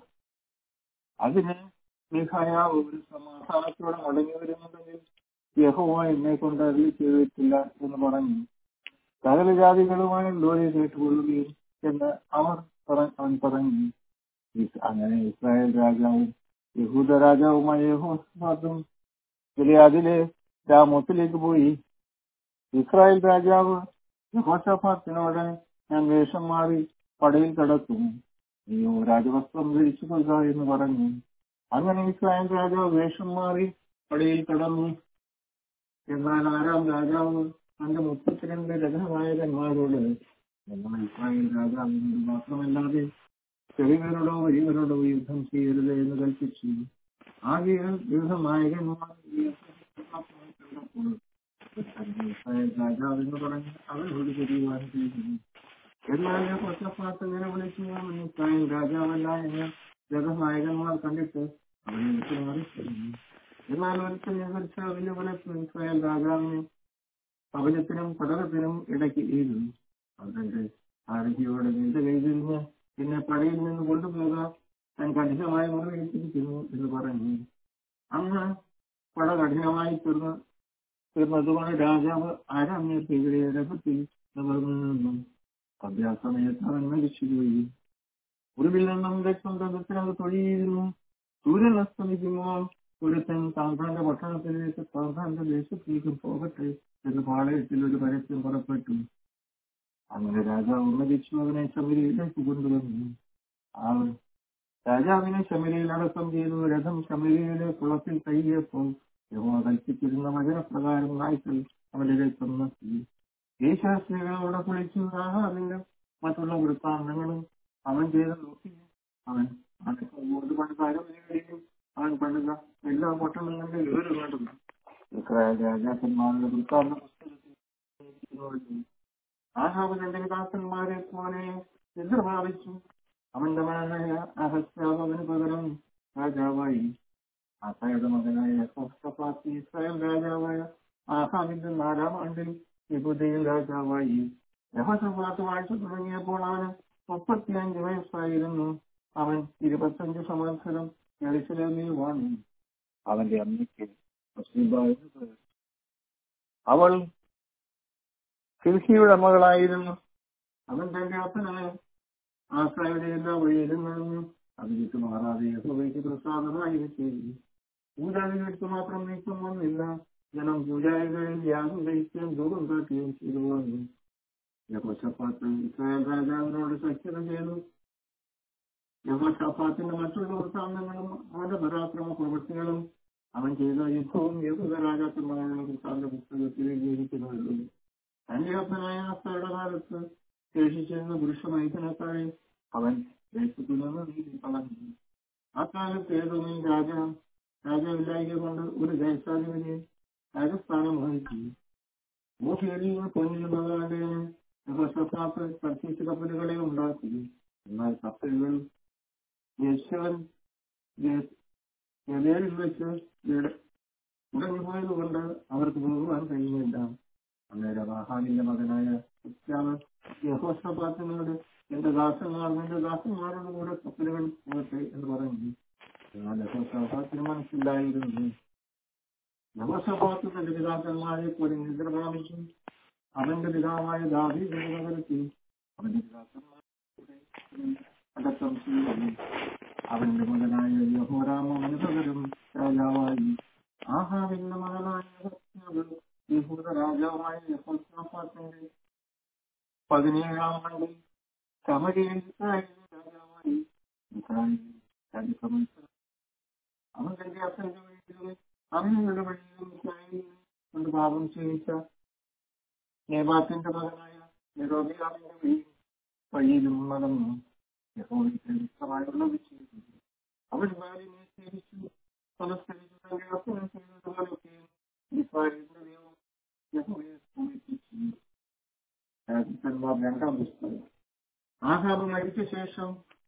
അതിന് മിഖായാവ് ഒരു സമാധാനത്തോടെ മടങ്ങി വരുന്നുണ്ടെങ്കിൽ യഹോവ എന്നെ കൊണ്ട് അരുളി ചെയ്തിട്ടില്ല എന്ന് പറഞ്ഞു സകല ജാതികളുമായി ലോറി കേട്ടുകൊള്ളുകയും എന്ന് അവർ പറ- അവൻ പറഞ്ഞു ഇസ് അങ്ങനെ ഇസ്രായേൽ രാജാവും യഹൂദ രാജാവുമായ യഹോസ്ഫാത്തും ഗിലെയാദിലെ രാമോത്തിലേക്ക് പോയി ഇസ്രായേൽ രാജാവ് യഹോഷഫാത്തിനോട് ഞാൻ വേഷം മാറി പടയിൽ കിടക്കും നീയോ രാജവസ്ത്രം ധരിച്ചു കൊള്ളുക എന്ന് പറഞ്ഞു അങ്ങനെ ഇസ്രായേൽ രാജാവ് വേഷം മാറി പടയിൽ കടന്നു എന്നാൽ ആരാം രാജാവ് തന്റെ മുപ്പത്തിരണ്ട് രഥനായകന്മാരോട് എന്നാൽ ഇസ്രായേൽ രാജാവിനോട് മാത്രമല്ലാതെ ചെറിയവരോടോ വലിയവരോടോ യുദ്ധം ചെയ്യരുത് എന്ന് കൽപ്പിച്ചു ആകെയാൽ യുദ്ധനായകന്മാർ ഈ യുദ്ധത്തിൽ കണ്ടപ്പോൾ ഇസ്രായേൽ രാജാവെന്ന് പറഞ്ഞ് അവരോട് ചെറിയുവാൻ ചെയ്തു എന്നാൽ കൊച്ചപ്പാട്ട് നിലവിളിച്ചു ഇസ്രായേൽ രാജാവല്ല എന്ന് രഥനായകന്മാർ കണ്ടിട്ട് അവനെ വിട്ടു മാറിക്കുന്നു എന്നാൽ ഒരുത്തൻ എതിർച്ച വെല്ലുവിളിച്ചു ഇസ്രായേൽ രാജാവിനെ പവനത്തിനും പടകത്തിനും ഇടയ്ക്ക് ചെയ്തു അതുകൊണ്ട് ആരഹിയോട് നിന്റെ കയ്യിലിരുന്ന് പിന്നെ പടയിൽ നിന്ന് കൊണ്ടുപോകാൻ ഞാൻ കഠിനമായി മുറിവേറ്റിരിക്കുന്നു എന്ന് പറഞ്ഞു അന്ന് പട കഠിനമായി തീർന്ന് തീർന്നതുകൊണ്ട് രാജാവ് ആരാമ്യർക്കെതിരെ രഥത്തിൽ നിവർന്നു നിന്നു സന്ധ്യാസമയത്ത് അവൻ മരിച്ചുപോയി ഒടുവിൽ നിന്നും രക്തം തന്ത്രത്തിനത് തൊഴിയിരുന്നു സൂര്യൻ അസ്തമിക്കുമ്പോൾ ഒരുത്തൻ താന്താന്റെ പട്ടണത്തിലേക്ക് താന്താന്റെ ദേശത്തേക്ക് പോകട്ടെ എന്ന് പാളയത്തിൽ ഒരു പരസ്യം പുറപ്പെട്ടു അങ്ങനെ രാജാവ് മരിച്ചു അവനെ ശമരിയിലേക്ക് കൊണ്ടുവന്നു അവൻ രാജാവിനെ ശമരിയിൽ അടക്കം ചെയ്തു രഥം ശമരിയിലെ കുളത്തിൽ കൈകിയപ്പോൾ യഹോവ കൽപ്പിച്ചിരുന്ന വചനപ്രകാരം നായ്ക്കൾ അവന്റെ രക്തം നക്കി ദേശാസ്ത്രീകളോടെ കുളിച്ചു ആഹാറിന്റെ മറ്റുള്ള വൃത്താന്തങ്ങളും അവൻ ചെയ്ത് നോക്കി അവൻ ഒരു പണ്ട് പാരമ്പര്യങ്ങളിലും അവൻ പണ്ടുക എല്ലാ പട്ടണങ്ങളുടെ വിവരം കണ്ടു ഇസ്രായേൽ രാജാക്കന്മാരുടെ വൃത്താന്ത പുസ്തകത്തിൽ ആഹാബ് തന്റെ ദാസന്മാരെ പോലെ നിദ്ര പ്രാപിച്ചു അവന്റെ മകനായ അഹസ്യാവന് പകരം രാജാവായി ആസായുടെ മകനായ യഹോഷഫാത്ത് ഇസ്രായേൽ രാജാവായ ആഹാബിന്റെ നാലാം ആണ്ടിൽ യഹൂദയിൽ രാജാവായി യഹോഷഫാത്ത് വാഴ്ച തുടങ്ങിയപ്പോൾ അവന് മുപ്പത്തിയഞ്ച് വയസ്സായിരുന്നു അവൻ ഇരുപത്തഞ്ച് സംവത്സരം യെരുശലേമിൽ വാണു അവന്റെ അമ്മയ്ക്ക് ബത്ശേബ എന്ന് പേർ. അവൾ ഹിൽഹിയുടെ മകളായിരുന്നു അവൻ തന്റെ അപ്പനായ ആസായുടെ എല്ലാ വഴിയിലും നടന്നു അത് വിട്ടു മാറാതെ യഹോവയ്ക്ക് പ്രസാദമായി ചെയ്തു പൂജാരികൾക്ക് മാത്രം നീക്കം വന്നില്ല ജനം പൂജാരികളിൽ യാഗം കഴിക്കുകയും ദൂരം കാട്ടുകയും ചെയ്തു വന്നു യഹോഷപ്പാത്ത് ഇസ്രായേൽ രാജാവിനോട് സഖ്യത ചെയ്തു യഹോഷപ്പാത്തിന്റെ മറ്റുള്ള വൃത്താന്തങ്ങളും അവന്റെ പരാക്രമ പ്രവൃത്തികളും അവൻ ചെയ്ത യുദ്ധവും യഹൂദ രാജാക്കന്മാരുടെ വൃത്താന്ത പുസ്തകത്തിൽ എഴുതിയിരിക്കുന്നുള്ളൂ തന്റെ അപ്പനായ ആസായുടെ കാലത്ത് ശേഷിച്ചിരുന്ന പുരുഷ മൈഥനക്കാരെ അവൻ ദേശത്തു നിന്ന് നീതി കളഞ്ഞു ആ കാലത്ത് ഏതൊന്നും രാജ രാജാവില്ലായ്ക കൊണ്ട് ഒരു ദേശാധിപതി രാജസ്ഥാനം വഹിച്ചു ഓഫിയറിൽ പൊന്നിൽ മകാണ്ടേന് യഹോഷപ്പാത്ത് കർത്തീസ് കപ്പലുകളെ ഉണ്ടാക്കി എന്നാൽ കപ്പലുകൾ യശവൻ ഗലേറിൽ വെച്ച് ഉടഞ്ഞുപോയത് കൊണ്ട് അവർക്ക് പോകുവാൻ കഴിയുന്നില്ല അന്നേരം ആഹാനിന്റെ മകനായ ഉച്ചാവ് യഹോഷപാത്തിനോട് എന്റെ ദാസന്മാർ നിന്റെ ദാസന്മാരോട് കൂടെ കപ്പലുകൾ പോകട്ടെ എന്ന് പറഞ്ഞു എന്നാൽ യഹോഷപാത്തിന് മനസ്സിലായിരുന്നു യഹോഷപാത്ത് തന്റെ പിതാക്കന്മാരെ പോലെ നിദ്ര പ്രാപിച്ചു അവന്റെ പിതാവായ ദാവീദിന്റെ നഗരത്തിൽ അവന്റെ പിതാക്കന്മാരെ അടക്കം ചെയ്യുന്നു അവന്റെ മകനായ യഹോരാമ പകരം രാജാവായി ആഹാവിന്റെ മകനായ യഹോശാവ് യഹൂദ രാജാവായ യഹോശാഫാത്തിന്റെ പതിനേഴാം ആണ്ടിൽ ശമരിയിൽ ഇസ്രായേലിന്റെ രാജാവായി ഇസ്രായേലിൽ രാജസമത്സരം അവൻ തന്റെ അപ്പന്റെ വീട്ടിലും അമ്മയുടെ വഴിയിലും ഇസ്രായേലിനെ കൊണ്ട് പാപം ചെയ്യിച്ച നേബാത്തിന്റെ മകനായ നെരോബിയാമിന്റെ വീ വഴിയിലും നടന്നു യഹോവയ്ക്ക് ഇഷ്ടമായുള്ളത് ചെയ്തു അവൻ ബാലിനെ സേവിച്ചു പലസ്ഥലത്ത് തന്റെ അപ്പനെ ചെയ്തതുപോലൊക്കെ ഇസ്രായേലിന്റെ ദൈവം യഹോവയെ സ്തുതിച്ചു രാജാക്കന്മാർ രണ്ടാം പുസ്തകം ആഹാബ് മരിച്ച ശേഷം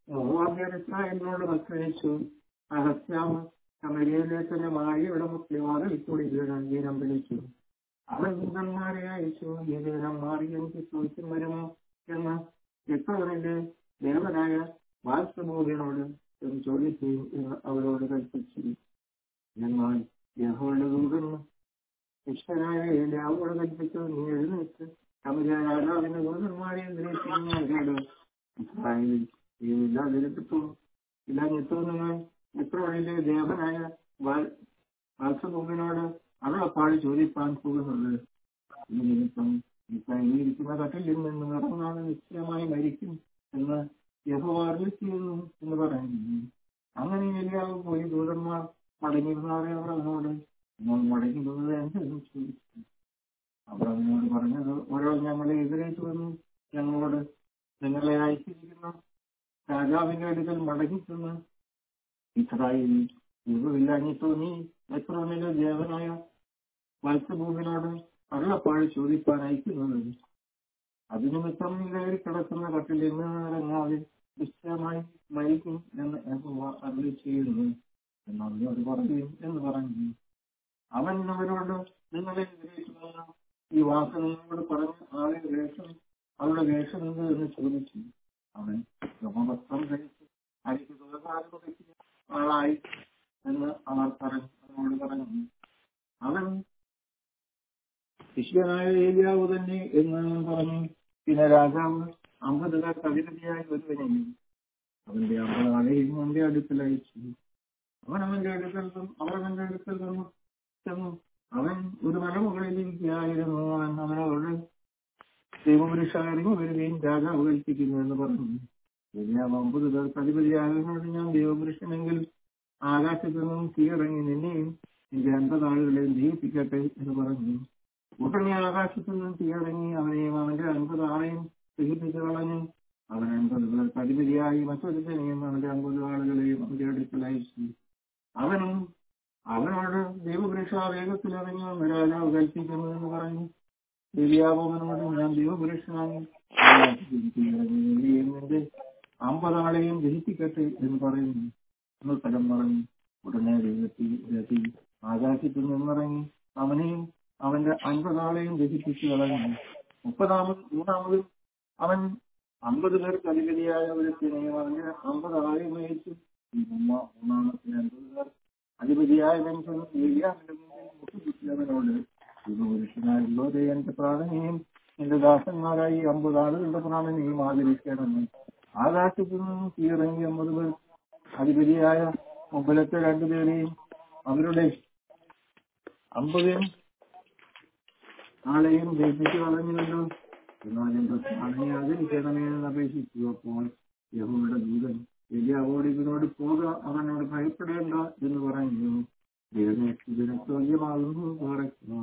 യഹോവാദ്യരച്ചായനോട് മത്സരിച്ചു അഹസ്യാമ ശമരിയയിലെ തന്നെ മായയുടെ മുസ്ലിമാരിൽ കൂടി ഗീരം വിളിച്ചു അവൻ ദൂതന്മാരെ അയച്ചു ഈ ദേഹം മാറി എനിക്ക് ചോദിക്കും വരുമോ എന്ന് എത്രവനിന്റെ ദേവനായ വാത്സമോദിനോട് എന്ന് ചോദിച്ചു എന്ന് അവരോട് കൽപ്പിച്ചു എന്നാൽ യഹോയുടെ ദൂതൻ ശിഷ്യനായ ഏലിയാവോട് കൽപ്പിച്ചു നീ എഴുന്നേറ്റ് ശമരിയ രാജാവിന്റെ ദൂതന്മാരെ എതിരേറ്റ് ഇസ്രായേലിൽ ഇല്ലാതിരുത്തിട്ടു ഇല്ലാഞ്ഞിട്ടു നിങ്ങൾ എത്രവനിലെ ദേവനായ വാത്സമോദിനോട് അരുളപ്പാട് ചോദിപ്പാൻ പോകുന്നത് ഈ നിമിത്തം ഇരിക്കുന്ന കട്ടിലിൽ നിന്ന് ഇറങ്ങാതെ നിശ്ചയമായി മരിക്കും എന്ന് യഹോവ അരുളി ചെയ്യുന്നു എന്ന് പറയുന്നു അങ്ങനെ എലിയാവ് പോയി ദൂതന്മാർ മടങ്ങിയിരുന്നാറെ അവർ അവനോട് നിങ്ങൾ മടങ്ങുന്നത് എന്തെന്ന് ചോദിച്ചു അവർ അവനോട് പറഞ്ഞത് ഓരോ ഞങ്ങളെ എതിരേറ്റ് വന്നു ഞങ്ങളോട് നിങ്ങളെ അയച്ചിരിക്കുന്ന രാജാവിന്റെ അടുക്കൽ മടങ്ങിച്ചെന്ന് ഇസ്രായേൽ ദൈവമില്ലാഞ്ഞിട്ടോ നീ എത്ര വലിയ ദേവനായ മത്സ്യഭൂമിനോട് അരുളപ്പാട് ചോദിപ്പാൻ അയക്കുന്നത് അത് നിമിത്തം കയറി കിടക്കുന്ന കട്ടിൽ നിന്ന് ഇറങ്ങാതെ നിശ്ചയമായി മരിക്കും എന്ന് യഹോവ അരുളി ചെയ്യുന്നു എന്നവരോട് പറയും എന്ന് പറഞ്ഞു അവൻ അവരോട് നിങ്ങളെ എതിരേറ്റുന്ന ഈ വാക്ക് നിങ്ങളോട് പറഞ്ഞ ആളെ വേഷം അവരുടെ വേഷം എന്ത് എന്ന് ചോദിച്ചു അവൻ രോമവസ്ത്രം ധരിച്ച് അരിക്ക് തുറകാരം പറ്റിയ ആളായി എന്ന് അവർ പറഞ്ഞു അവനോട് പറഞ്ഞു അവൻ ശിഷ്യനായ ഏലിയാവ് തന്നെ എന്ന് അവൻ പറഞ്ഞു പിന്നെ രാജാവ് അമ്പതുകാർ കവിതയായി ഒരുവനെയും അവന്റെ അമ്പത് ആളെയും അവന്റെ അടുക്കൽ അയച്ചു അവൻ അവന്റെ അടുക്കൽ അവർ അവന്റെ അടുക്കൽ വന്നു ചെന്നു അവൻ ഒരു മലമുകളിലിരിക്കുകയായിരുന്നു അവൻ അവനോട് ദൈവപുരുഷ ഇറങ്ങി വരികയും രാജാവ് കൽപ്പിക്കുന്നു എന്ന് പറഞ്ഞു ഏലിയാവ് അമ്പത് പേർക്ക് അധിപതിയായവനോട് ഞാൻ ദൈവപുരുഷനെങ്കിൽ ആകാശത്തു നിന്നും തീയിറങ്ങി നിന്നെയും നിന്റെ അൻപത് ആളുകളെയും ജീവിപ്പിക്കട്ടെ എന്ന് പറഞ്ഞു ഉടനെ ആകാശത്തു നിന്നും തീയിറങ്ങി അവനെയും അവന്റെ അൻപത് ആളെയും ദഹിപ്പിച്ചു കളഞ്ഞു അവൻ അൻപത് പേർക്ക് അധിപതിയായി മറ്റൊരുത്തനെയും അവന്റെ അൻപത് ആളുകളെയും അവന്റെ അടുക്കൽ അയച്ചു അവനും അവനോട് ദൈവപുരുഷ വേഗത്തിൽ ഇറങ്ങി വന്ന് രാജാവ് കൽപ്പിക്കുന്നു എന്ന് പറഞ്ഞു ഏലിയാവ് അവനോട് ഞാൻ ദൈവപുരുഷനായി നിന്റെ അമ്പതാളെയും ദഹിപ്പിക്കട്ടെ എന്ന് പറയുന്നു എന്ന് സ്ഥലം പറഞ്ഞു ഉടനെ ദൈവത്തിൽ രതി ആകാശത്തിൽ നിന്നിറങ്ങി അവനെയും അവന്റെ അൻപതാളെയും ദഹിപ്പിച്ചു കളഞ്ഞു മുപ്പതാമത് മൂന്നാമത് അവൻ അമ്പത് പേർക്ക് അധിപതിയായ ഒരുത്തിനെയും അവന്റെ അമ്പത് ആളെയും അയച്ചു മൂന്നാമത്തെ അൻപത് പേർ അധിപതിയായ മനുഷ്യൻ അവനോട് പുരുഷനായുള്ളവരെ എന്റെ പ്രാണനെയും എന്റെ ദാസന്മാരായി അമ്പത് ആളുകളുടെ പ്രാണനെയും ആദരിക്കണമെന്ന് ആകാശത്തു നിന്നും കീറങ്ങി അമ്പത് പേർ അധിപതിയായ മുമ്പിലത്തെ രണ്ടുപേരെയും അവരുടെ അമ്പത് ആളെയും ജയിപ്പിച്ചു കളഞ്ഞുവല്ലോ എന്നാൽ എന്റെ പ്രാണനെ ആദരിക്കണമേ എന്ന് അപേക്ഷിച്ചു അപ്പോൾ യഹോയുടെ ദൂതൻ എലിയാവോട് ഇതിനോട് പോക അവനോട് ഭയപ്പെടേണ്ട എന്ന് പറഞ്ഞു ദൈവമേ ഇതിന് ചോദ്യമാകുന്നു പറയുന്നു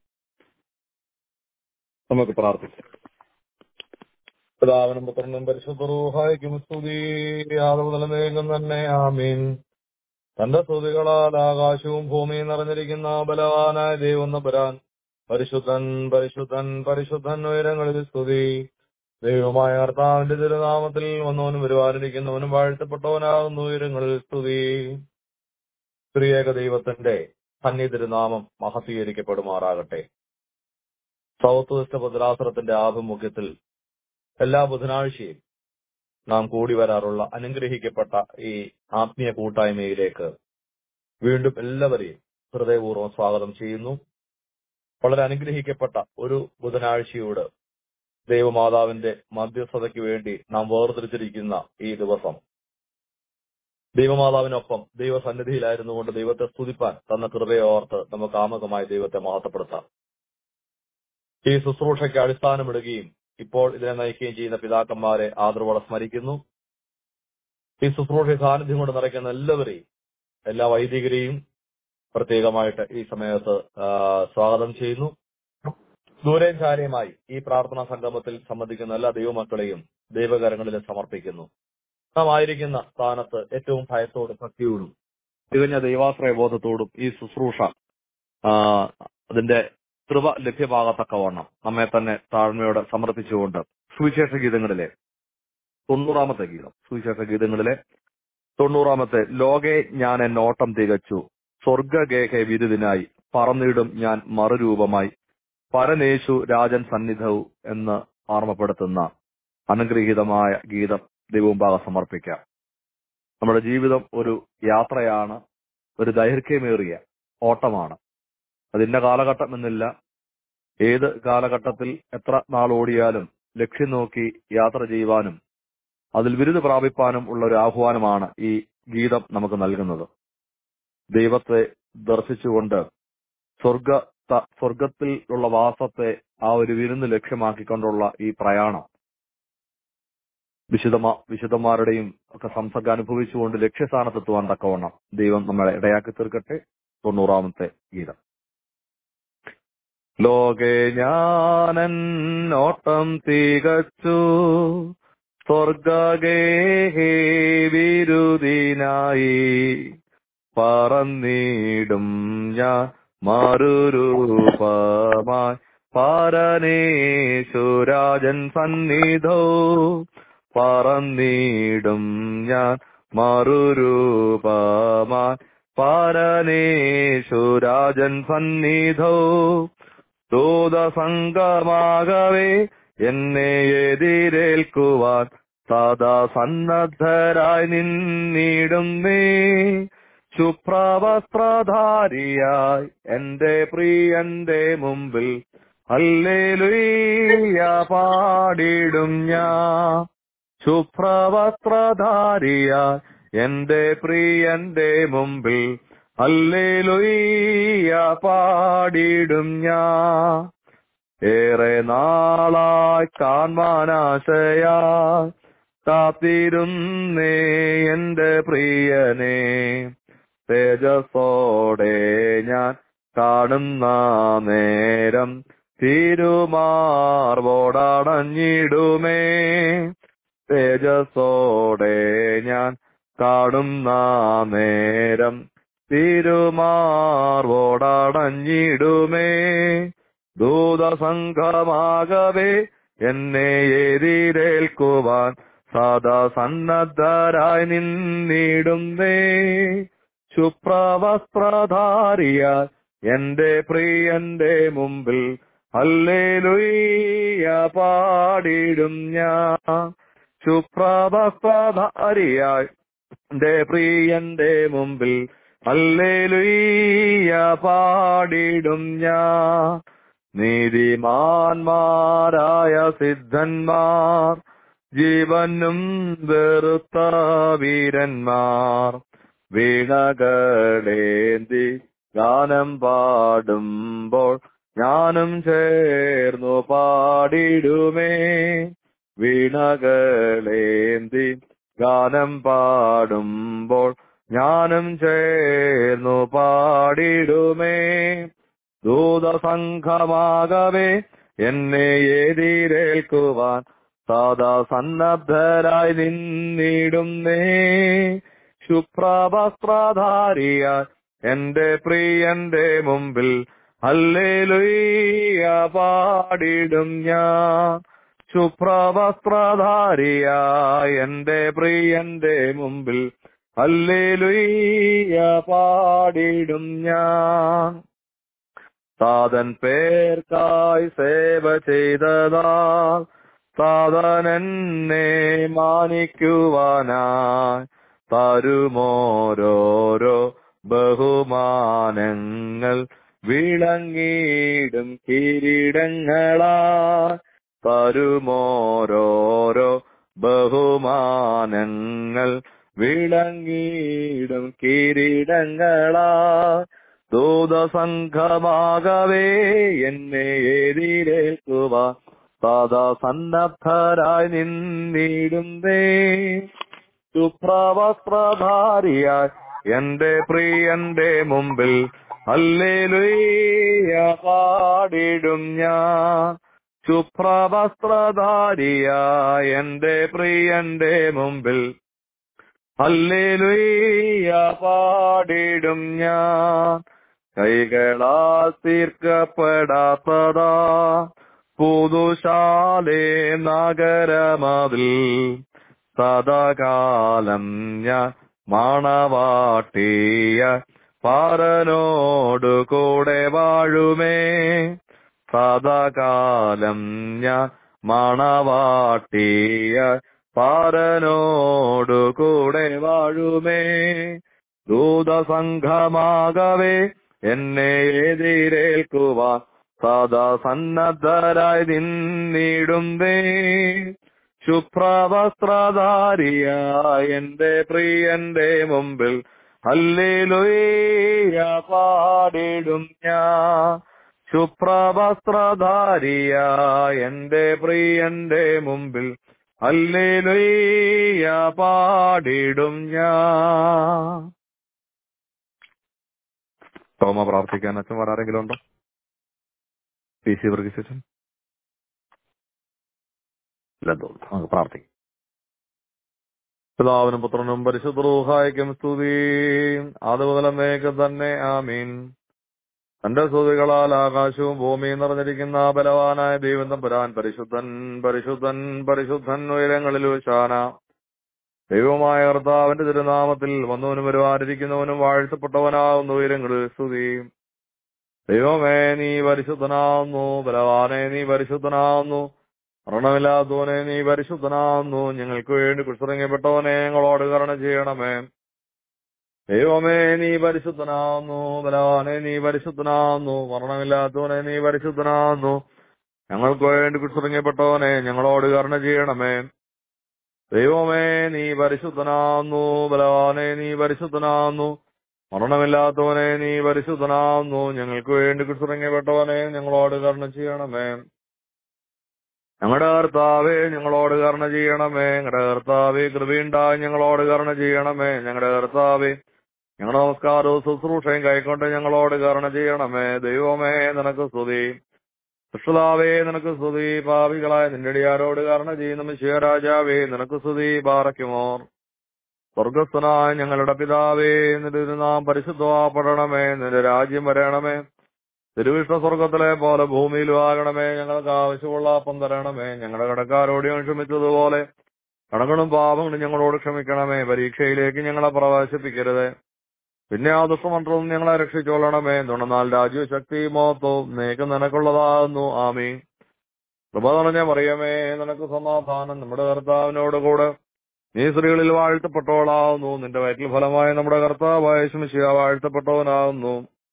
നമുക്ക് പ്രാർത്ഥിക്കാം പിതാവിനും പുത്രനും പരിശുദ്ധ റൂഹായിക്കും സ്തുതി ആദമുതലമേങ്ങും തന്നെ ആമീൻ തന്റെ സ്തുതികളാൽ ആകാശവും ഭൂമിയും നിറഞ്ഞിരിക്കുന്ന ബലവാനായ ദൈവം നമ്പുരാൻ പരിശുദ്ധൻ പരിശുദ്ധൻ പരിശുദ്ധൻ ഉയരങ്ങളിൽ സ്തുതി ദൈവമായ കർത്താവിന്റെ തിരുനാമത്തിൽ വന്നവനും വരുവാനിരിക്കുന്നവനും വാഴ്ത്തപ്പെട്ടവനാകുന്നു ഉയരങ്ങളിൽ സ്തുതി സ്ത്രീയേക ദൈവത്തിന്റെ സന്നി തിരുനാമം മഹത്തീകരിക്കപ്പെടുമാറാകട്ടെ സൗത്ത് വെസ്റ്റ് ഭദ്രാസനത്തിന്റെ ആഭിമുഖ്യത്തിൽ എല്ലാ ബുധനാഴ്ചയും നാം കൂടി വരാറുള്ള അനുഗ്രഹിക്കപ്പെട്ട ഈ ആത്മീയ കൂട്ടായ്മയിലേക്ക് വീണ്ടും എല്ലാവരെയും ഹൃദയപൂർവ്വം സ്വാഗതം ചെയ്യുന്നു വളരെ അനുഗ്രഹിക്കപ്പെട്ട ഒരു ബുധനാഴ്ചയോട് ദൈവമാതാവിന്റെ മധ്യസ്ഥതയ്ക്ക് വേണ്ടി നാം വേർതിരിച്ചിരിക്കുന്ന ഈ ദിവസം ദൈവമാതാവിനൊപ്പം ദൈവസന്നിധിയിലായിരുന്നുകൊണ്ട് ദൈവത്തെ സ്തുതിപ്പാൻ തന്ന കൃപയെ ഓർത്ത് നമുക്ക് ആമുഖമായി ദൈവത്തെ മഹത്വപ്പെടുത്താം ഈ ശുശ്രൂഷയ്ക്ക് അടിസ്ഥാനമിടുകയും ഇപ്പോൾ ഇതിനെ നയിക്കുകയും ചെയ്യുന്ന പിതാക്കന്മാരെ ആദരവോടെ സ്മരിക്കുന്നു ഈ ശുശ്രൂഷ സാന്നിധ്യം കൊണ്ട് നിറയ്ക്കുന്ന എല്ലാവരെയും എല്ലാ വൈദികരെയും പ്രത്യേകമായിട്ട് ഈ സമയത്ത് ആ, സ്വാഗതം ചെയ്യുന്നു ദൂരെയും കാര്യമായി ഈ പ്രാർത്ഥനാ സംഗമത്തിൽ സംബന്ധിക്കുന്ന എല്ലാ ദൈവമക്കളെയും ദൈവകരങ്ങളിൽ സമർപ്പിക്കുന്നു നാം ആയിരിക്കുന്ന സ്ഥാനത്ത് ഏറ്റവും ഭയത്തോടും ഭക്തിയോടും തികഞ്ഞ ദൈവാശ്രയ ബോധത്തോടും ഈ ശുശ്രൂഷ ആ, അതിന്റെ കൃപ ലഭ്യമാകത്തക്കവണ്ണം നമ്മെ തന്നെ താഴ്മയോടെ സമർപ്പിച്ചുകൊണ്ട് സുവിശേഷ ഗീതങ്ങളിലെ തൊണ്ണൂറാമത്തെ ഗീതം സുവിശേഷ ഗീതങ്ങളിലെ തൊണ്ണൂറാമത്തെ ലോകെ ഞാൻ എൻ ഓട്ടം തികച്ചു സ്വർഗഗേഹെ വിരുദിനായി പറന്നിടും ഞാൻ മറുരൂപമായി പരനേശു രാജൻ സന്നിധവും എന്ന് ഓർമ്മപ്പെടുത്തുന്ന അനുഗ്രഹീതമായ ഗീതം ദൈവമുമ്പാകെ സമർപ്പിക്കാം നമ്മുടെ ജീവിതം ഒരു യാത്രയാണ് ഒരു ദൈർഘ്യമേറിയ ഓട്ടമാണ് അതിന്റെ കാലഘട്ടം എന്നില്ല ഏത് കാലഘട്ടത്തിൽ എത്ര നാൾ ഓടിയാലും ലക്ഷ്യം നോക്കി യാത്ര ചെയ്യുവാനും അതിൽ ബിരുദ പ്രാപിപ്പാനും ഉള്ള ഒരു ആഹ്വാനമാണ് ഈ ഗീതം നമുക്ക് നൽകുന്നത് ദൈവത്തെ ദർശിച്ചുകൊണ്ട് സ്വർഗ ത- സ്വർഗത്തിൽ ഉള്ള വാസത്തെ ആ ഒരു വിരുന്ന് ലക്ഷ്യമാക്കിക്കൊണ്ടുള്ള ഈ പ്രയാണം വിശുദ്ധമാ വിശുദ്ധന്മാരുടെയും ഒക്കെ സംസർഗം അനുഭവിച്ചുകൊണ്ട് ലക്ഷ്യസ്ഥാനത്തെത്തുവാൻ തക്കവണ്ണം ദൈവം നമ്മളെ ഇടയാക്കി തീർക്കട്ടെ തൊണ്ണൂറാമത്തെ ഗീതം ലോകെ ഞാനൻ ഓട്ടം തികച്ചു സ്വർഗഗേഹേ വിരുദിനായി പറന്നിടും ഞാൻ മറുരൂപമായി പരനേശുരാജൻ സന്നിധോ പറന്നിടും ഞാൻ മറുരൂപമായി പരനേശുരാജൻ സന്നിധോ ദൂതസംഗമാകവേ എന്നെ എതിരേൽക്കുവാൻ സദാ സന്നദ്ധരായി നിന്നിടുന്നേ ശുഭ്രവസ്ത്രധാരിയായി എന്റെ പ്രിയന്റെ മുമ്പിൽ അല്ലേലുയ്യ പാടിടും ഞാൻ ശുഭ്രവസ്ത്രധാരിയായി എന്റെ പ്രിയന്റെ മുമ്പിൽ അല്ലേലുയ്യ പാടിടും ഞാൻ ഏറെ നാളായി കാൺമാനാശയായി കാത്തിരുന്നേ എന്റെ പ്രിയനെ തേജസ്സോടെ ഞാൻ കാണുന്ന നേരം തിരുമാർവോടണഞ്ഞിടുമേ തേജസ്സോടെ ഞാൻ കാണുന്ന നേരം തിരുമാർവോടണഞ്ഞിടുമേ ദൂതസംഘമാകവേ എന്നെ എതിരേൽക്കുവാൻ സദാ സന്നദ്ധരായി നിന്നിടുന്നേ ശുഭ്രവസ്ത്രധാരിയ എന്റെ പ്രിയന്റെ മുമ്പിൽ അല്ലേലുയ്യ പാടിടും ഞാൻ ശുഭ്രവസ്ത്രധാരിയായി എന്റെ പ്രിയന്റെ മുമ്പിൽ അല്ലേലുയ്യ പാടിടും ഞാൻ നീതിമാന്മാരായ സിദ്ധന്മാർ ജീവനും വെറുത്ത വീരന്മാർ വീണകളേന്തി ഗാനം പാടുമ്പോൾ ഞാനും ചേർന്നു പാടിടുമേ വീണകളേന്തി ഗാനം പാടുമ്പോൾ ഞാനും ചേർന്നു പാടിടുമേ ദൂതസംഘമാകവേ എന്നെ എതിരേൽക്കുവാൻ സദാ സന്നദ്ധരായി നിന്നിടുന്നേ ശുഭ്രവസ്ത്രധാരിയ എന്റെ പ്രിയന്റെ മുമ്പിൽ അല്ലേലുയ്യ പാടിടും ഞാൻ ശുഭ്രവസ്ത്രധാരിയ എന്റെ പ്രിയന്റെ മുമ്പിൽ അല്ലേലുയ്യ പാടിടും ഞാൻ സാധൻ പേർക്കായി സേവ ചെയ്തതാ സാധൻ എന്നെ മാനിക്കുവാനായി തരുമോരോരോ ബഹുമാനങ്ങൾ വിളങ്ങിയിടും കിരീടങ്ങളാ തരുമോരോരോ ബഹുമാനങ്ങൾ വിളങ്ങിയിടും കിരീടങ്ങളാ ദൂതസംഘമാകവേ എന്നെ എതിരേൽക്കുക സദാ സന്നദ്ധരായി നിന്നിടുന്നേ സുപ്രവസ്ത്രധാരിയായി എന്റെ പ്രിയന്റെ മുമ്പിൽ അല്ലേലുയ്യ പാടിടും ഞാൻ സുപ്രവസ്ത്രധാരിയായി എന്റെ പ്രിയന്റെ മുമ്പിൽ അല്ലേലുയ്യ പാടിടും ഞാൻ കൈകളാൽ തീർക്കപ്പെടാത്തതാ പുതുശാലേ നഗരമതിൽ സദാകാലം ഞാൻ മണവാട്ടിയ പാരനോടു കൂടെ വാഴുമേ സദാകാലം ഞാൻ മണവാട്ടിയ പാരനോടു കൂടെ വാഴുമേ ദൂതസംഘമാകവേ എന്നെ എതിരേൽക്കുവാൻ സദാ സന്നദ്ധരായി നിന്നിടുന്നേ ശുഭ്രവസ്ത്രധാരിയായ എന്റെ പ്രിയന്റെ മുമ്പിൽ ഹല്ലേലൂയ പാടിടും ഞാൻ ശുഭ്രവസ്ത്രധാരിയായ എന്റെ പ്രിയന്റെ മുമ്പിൽ ഹല്ലേലൂയ പാടിടും ഞാൻ തോമ പ്രാർത്ഥിക്കാൻ അച്ഛൻ ആരെങ്കിലും ഉണ്ടോ പി സി വർഗീസൻ ഇല്ലെന്ന് തോന്നുന്നു നമുക്ക് പ്രാർത്ഥിക്കാം പിതാവിനും പുത്രനും പരിശുദ്ധ റൂഹായിക്കും സ്തുതി അത് മുതലന്നേക്ക് തന്നെ ആമീൻ തന്റെ സ്തുതികളാൽ ആകാശവും ഭൂമിയും നിറഞ്ഞിരിക്കുന്ന ബലവാനായ ദൈവം തമ്പുരാൻ പരിശുദ്ധൻ പരിശുദ്ധൻ പരിശുദ്ധൻ ഉയരങ്ങളിൽ ശാന ദൈവമായ കർത്താവിന്റെ തിരുനാമത്തിൽ വന്നവനും വരുവാനിരിക്കുന്നവനും വാഴ്ത്തപ്പെട്ടവനാകുന്ന ഉയരങ്ങളിൽ സ്തുതി ദൈവമേ നീ പരിശുദ്ധനാവുന്നു ബലവാനെ നീ പരിശുദ്ധനാവുന്നു മരണമില്ലാത്തവനെ നീ പരിശുദ്ധനാവുന്നു ഞങ്ങൾക്ക് വേണ്ടി കുറിച്ചിറങ്ങപ്പെട്ടവനെ ഞങ്ങളോട് കരുണ ചെയ്യണമേ ദൈവമേ നീ പരിശുദ്ധനാവുന്നു ബലവാനെ നീ പരിശുദ്ധനാവുന്നു മരണമില്ലാത്തവനെ നീ പരിശുദ്ധനാവുന്നു ഞങ്ങൾക്ക് വേണ്ടി കുറിച്ചിറങ്ങപ്പെട്ടവനെ ഞങ്ങളോട് കരുണ ചെയ്യണമേ ദൈവമേ നീ പരിശുദ്ധനാവുന്നു ബലവാനെ നീ പരിശുദ്ധനാവുന്നു മരണമില്ലാത്തവനെ നീ പരിശുദ്ധനാവുന്നു ഞങ്ങൾക്ക് വേണ്ടി കുറിച്ചിറങ്ങപ്പെട്ടവനെ ഞങ്ങളോട് കരുണ ചെയ്യണമേ ഞങ്ങളുടെ കർത്താവേ ഞങ്ങളോട് കരുണ ചെയ്യണമേ ഞങ്ങളുടെ കർത്താവേ കൃപയുണ്ടായി ഞങ്ങളോട് കരുണ ചെയ്യണമേ ഞങ്ങളുടെ കർത്താവേ ഞങ്ങളുടെ നമസ്കാരവും ശുശ്രൂഷയും കൈക്കൊണ്ട് ഞങ്ങളോട് കരുണ ചെയ്യണമേ ദൈവമേ നിനക്ക് സ്തുതി കൃഷ്ണതാവേ നിനക്ക് സ്തുതി പാവികളായ നിന്റെ അടിയാരോട് കരുണ ചെയ്യുന്ന മിശിവരാജാവേ നിനക്ക് സ്തുതി പാറയ്ക്കുമോർ സ്വർഗസ്ഥനായ ഞങ്ങളുടെ പിതാവേ നിന്റെ നാം പരിശുദ്ധമാപ്പെടണമേ നിന്റെ രാജ്യം വരണമേ തിരുവിഷ്ണ സ്വർഗത്തിലെ പോലെ ഭൂമിയിലും ആകണമേ ഞങ്ങൾക്ക് ആവശ്യമുള്ള അപ്പം തരണമേ ഞങ്ങളുടെ കടക്കാരോട് ഞങ്ങൾ ക്ഷമിച്ചതുപോലെ കടങ്ങളും പാപങ്ങളും ഞങ്ങളോട് ക്ഷമിക്കണമേ പരീക്ഷയിലേക്ക് ഞങ്ങളെ പ്രവേശിപ്പിക്കരുത് പിന്നെ ആ ദുഷ്ടമന്ത്രവും ഞങ്ങളെ രക്ഷിച്ചോളണമേ തുണന്നാൽ രാജ്യവും ശക്തി മോത്തവും നേക്ക് നിനക്കുള്ളതാകുന്നു ആമീ കൃപ നിറഞ്ഞ പറയമേ നിനക്ക് സമാധാനം നമ്മുടെ കർത്താവിനോട് കൂടെ നീ സ്ത്രീകളിൽ വാഴ്ത്തപ്പെട്ടവളാവുന്നു നിന്റെ വയറ്റിൽ ഫലമായി നമ്മുടെ കർത്താവായ ശുമിശിയ വാഴ്ത്തപ്പെട്ടവനാകുന്നു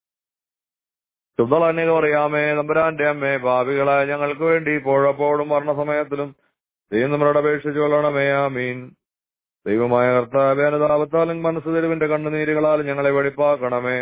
ശുദ്ധളന്യക പറയാമേ നമ്പരാന്റെ അമ്മേ ഭാവികളായ ഞങ്ങൾക്ക് വേണ്ടി ഇപ്പോഴപ്പോഴും മരണസമയത്തിലും ദൈവം നമ്മളോട് അപേക്ഷിച്ചു കൊള്ളണമേ ആമീൻ ദൈവമായ കർത്താവേ അനുതാപത്താലും മനസ്സ് തെരുവിന്റെ കണ്ണുനീരുകളാൽ ഞങ്ങളെ വെളിപ്പാക്കണമേ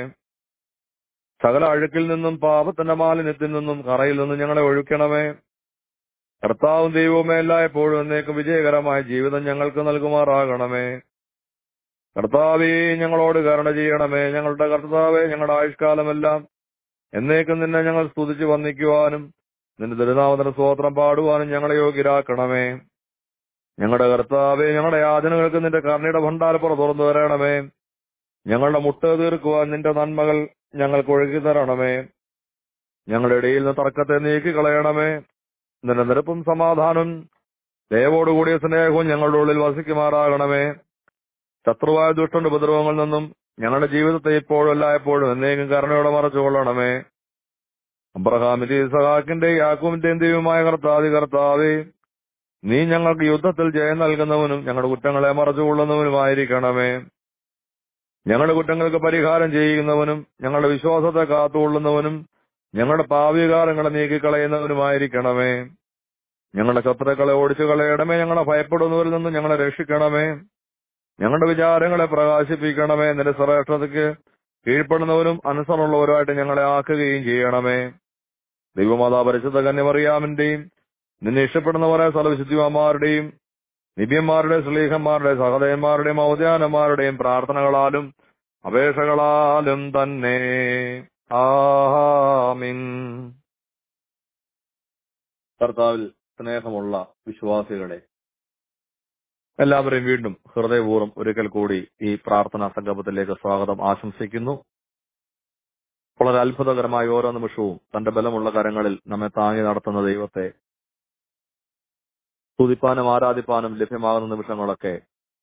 സകല അഴുക്കിൽ നിന്നും പാപത്തിന്റെ മാലിന്യത്തിൽ നിന്നും കറയിൽ നിന്നും ഞങ്ങളെ ഒഴുക്കണമേ കർത്താവും ദൈവവുമേ എല്ലായ്പ്പോഴും എന്നേക്കും വിജയകരമായ ജീവിതം ഞങ്ങൾക്ക് നൽകുമാറാകണമേ കർത്താവേ ഞങ്ങളോട് കരുണ ചെയ്യണമേ ഞങ്ങളുടെ കർത്താവെ ഞങ്ങളുടെ ആയുഷ്കാലമെല്ലാം എന്നേക്കും നിന്നെ ഞങ്ങൾ സ്തുതിച്ചു വന്ദിക്കുവാനും നിന്റെ ദുരിതാമത്തിന് സ്തോത്രം പാടുവാനും ഞങ്ങളെ യോഗ്യരാക്കണമേ ഞങ്ങളുടെ കർത്താവെ ഞങ്ങളുടെ യാതനകൾക്ക് നിന്റെ കർണയുടെ ഭണ്ഡാരപ്പുറം തുറന്നു തരണമേ ഞങ്ങളുടെ മുട്ട തീർക്കുവാൻ നിന്റെ നന്മകൾ ഞങ്ങൾക്ക് ഒഴുകി തരണമേ ഞങ്ങളുടെ ഇടയിൽ നിന്ന് തർക്കത്തെ നീക്കി കളയണമേ നിന്റെ നിരപ്പും സമാധാനം ദയവോടുകൂടിയ സ്നേഹവും ഞങ്ങളുടെ ഉള്ളിൽ വസിക്കുമാറാകണമേ ശത്രുവായ ദുഷ്ടന്റെ ഉപദ്രവങ്ങളിൽ നിന്നും ഞങ്ങളുടെ ജീവിതത്തെ ഇപ്പോഴും എല്ലായ്പ്പോഴും എന്നേക്കും കരുണയോടെ മറച്ചുകൊള്ളണമേ അബ്രഹാമിന്റെ സഹാക്കിന്റെ യാക്കൂമിന്റെയും ദൈവമായ കർത്താതി കർത്താവേ നീ ഞങ്ങൾക്ക് യുദ്ധത്തിൽ ജയം നൽകുന്നവനും ഞങ്ങളുടെ കുറ്റങ്ങളെ മറച്ചുകൊള്ളുന്നവനുമായിരിക്കണമേ ഞങ്ങളുടെ കുറ്റങ്ങൾക്ക് പരിഹാരം ചെയ്യുന്നവനും ഞങ്ങളുടെ വിശ്വാസത്തെ കാത്തുകൊള്ളുന്നവനും ഞങ്ങളുടെ പാവികാരങ്ങളെ നീക്കിക്കളയുന്നവനുമായിരിക്കണമേ ഞങ്ങളുടെ ശത്രുക്കളെ ഓടിച്ചു കളയണമേ ഞങ്ങളെ ഭയപ്പെടുന്നവരിൽ നിന്ന് ഞങ്ങളെ രക്ഷിക്കണമേ ഞങ്ങളുടെ വിചാരങ്ങളെ പ്രകാശിപ്പിക്കണമേ നിന്റെ ശ്രേഷ്ഠതയ്ക്ക് കീഴ്പ്പെടുന്നവരും അനുസരണമുള്ളവരുമായിട്ട് ഞങ്ങളെ ആക്കുകയും ചെയ്യണമേ ദൈവമാതാ പരിശുദ്ധ കന്യമറിയാമിന്റെയും നിന്നെ ഇഷ്ടപ്പെടുന്നവരെ സർവശുദ്ധിമാരുടെയും നിബ്യന്മാരുടെ ശ്ലീഹന്മാരുടെ സഹോദയന്മാരുടെയും ഔദ്യാനന്മാരുടെയും പ്രാർത്ഥനകളാലും അപേക്ഷകളാലും തന്നെ ആമിൻ കർത്താവിൽ സ്നേഹമുള്ള വിശ്വാസികളെ എല്ലാവരെയും വീണ്ടും ഹൃദയപൂർവ്വം ഒരിക്കൽ കൂടി ഈ പ്രാർത്ഥനാ സംഗമത്തിലേക്ക് സ്വാഗതം ആശംസിക്കുന്നു വളരെ അത്ഭുതകരമായ ഓരോ നിമിഷവും തന്റെ ബലമുള്ള കരങ്ങളിൽ നമ്മെ താങ്ങി നടത്തുന്ന ദൈവത്തെ സ്തുതിപ്പാനും ആരാധിപ്പാനും ലഭ്യമാകുന്ന നിമിഷങ്ങളൊക്കെ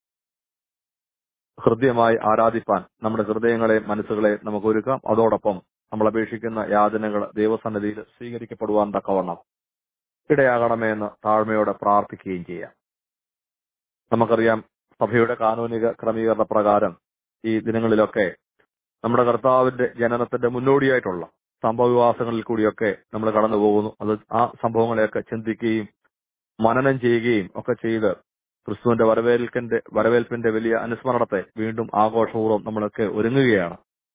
ഹൃദ്യമായി ആരാധിപ്പാൻ നമ്മുടെ ഹൃദയങ്ങളെ മനസ്സുകളെ നമുക്ക് ഒരുക്കാം അതോടൊപ്പം നമ്മൾ അപേക്ഷിക്കുന്ന യാതനകൾ ദൈവസന്നിധിയിൽ സ്വീകരിക്കപ്പെടുവാൻ തക്കവണ്ണം ഇടയാകണമേ എന്ന് താഴ്മയോടെ പ്രാർത്ഥിക്കുകയും ചെയ്യാം നമുക്കറിയാം സഭയുടെ കാനൂനിക ക്രമീകരണ പ്രകാരം ഈ ദിനങ്ങളിലൊക്കെ നമ്മുടെ കർത്താവിന്റെ ജനനത്തിന്റെ മുന്നോടിയായിട്ടുള്ള സംഭവവികാസങ്ങളിൽ കൂടിയൊക്കെ നമ്മൾ കടന്നു പോകുന്നു അത് ആ സംഭവങ്ങളെയൊക്കെ ചിന്തിക്കുകയും മനനം ചെയ്യുകയും ഒക്കെ ചെയ്ത് ക്രിസ്തുവിന്റെ വരവേൽക്കന്റെ വരവേൽപ്പിന്റെ വലിയ അനുസ്മരണത്തെ വീണ്ടും ആഘോഷപൂർവ്വം നമ്മളൊക്കെ ഒരുങ്ങുകയാണ്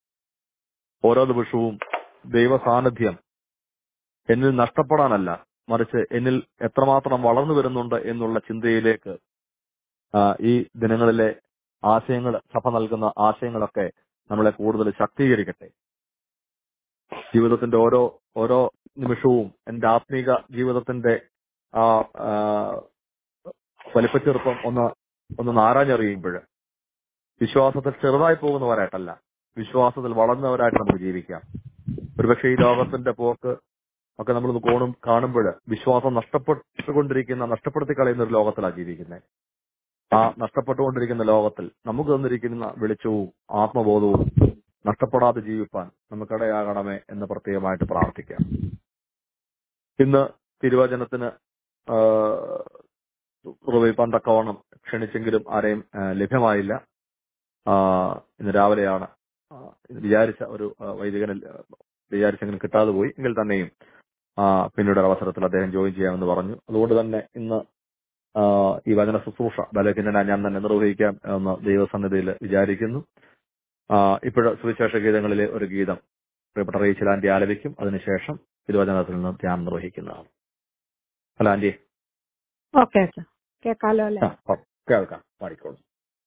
ഓരോ ദിവസവും ദൈവ സാന്നിധ്യം എന്നിൽ നഷ്ടപ്പെടാനല്ല മറിച്ച് എന്നിൽ എത്രമാത്രം വളർന്നു വരുന്നുണ്ട് എന്നുള്ള ചിന്തയിലേക്ക് ആ, ഈ ദിനങ്ങളിലെ ആശയങ്ങൾ സഭ നൽകുന്ന ആശയങ്ങളൊക്കെ നമ്മളെ കൂടുതൽ ശക്തീകരിക്കട്ടെ ജീവിതത്തിന്റെ ഓരോ ഓരോ നിമിഷവും എന്റെ ആത്മീക ജീവിതത്തിന്റെ ആ ആ, വലിപ്പച്ചെറുപ്പം ഒന്ന് ഒന്ന് നാരാഞ്ഞറിയുമ്പോൾ വിശ്വാസത്തിൽ ചെറുതായി പോകുന്നവരായിട്ടല്ല വിശ്വാസത്തിൽ വളർന്നവരായിട്ട് നമുക്ക് ജീവിക്കാം ഒരുപക്ഷെ ഈ ലോകത്തിന്റെ പോക്ക് ഒക്കെ നമ്മൾ കോണും കാണുമ്പോൾ വിശ്വാസം നഷ്ടപ്പെട്ടുകൊണ്ടിരിക്കുന്ന നഷ്ടപ്പെടുത്തി കളയുന്ന ഒരു ലോകത്തിലാണ് ജീവിക്കുന്നത് ആ നഷ്ടപ്പെട്ടുകൊണ്ടിരിക്കുന്ന ലോകത്തിൽ നമുക്ക് തന്നിരിക്കുന്ന വെളിച്ചവും ആത്മബോധവും നഷ്ടപ്പെടാതെ ജീവിപ്പാൻ നമുക്കിടയാകണമേ എന്ന് പ്രത്യേകമായിട്ട് പ്രാർത്ഥിക്കാം ഇന്ന് തിരുവചനത്തിന് ആ, നിർവഹിപ്പാൻ തക്കവണ്ണം ക്ഷണിച്ചെങ്കിലും ആരെയും ആ, ലഭ്യമായില്ല ആ, ഇന്ന് രാവിലെയാണ് ആ, ഇത് വിചാരിച്ച ഒരു ആ, വൈദികന് വിചാരിച്ചെങ്കിലും കിട്ടാതെ പോയി എങ്കിൽ തന്നെയും ആ, പിന്നീട് ഒരു അവസരത്തിൽ അദ്ദേഹം ജോയിൻ ചെയ്യാമെന്ന് പറഞ്ഞു അതുകൊണ്ട് തന്നെ ഇന്ന് ആ, ഈ വചന ശുശ്രൂഷ ബലഹീനനായി ഞാൻ തന്നെ നിർവഹിക്കാം എന്ന് ദൈവസന്നിധിയിൽ വിചാരിക്കുന്നു ഇപ്പോഴ് സുവിശേഷ ഗീതങ്ങളിലെ ഒരു ഗീതം പ്രിയപ്പെട്ട റേച്ചൽ ആന്റി ആലപിക്കും അതിനുശേഷം തിരുവചനത്തിൽ നിന്ന് ധ്യാനം നിർവഹിക്കുന്നതാണ് അല്ല ആന്റി
ഓക്കെ അച്ഛാ കേക്കാലോ അല്ലേ
ആ, പ- കേൾക്കാം പാടിക്കോളൂ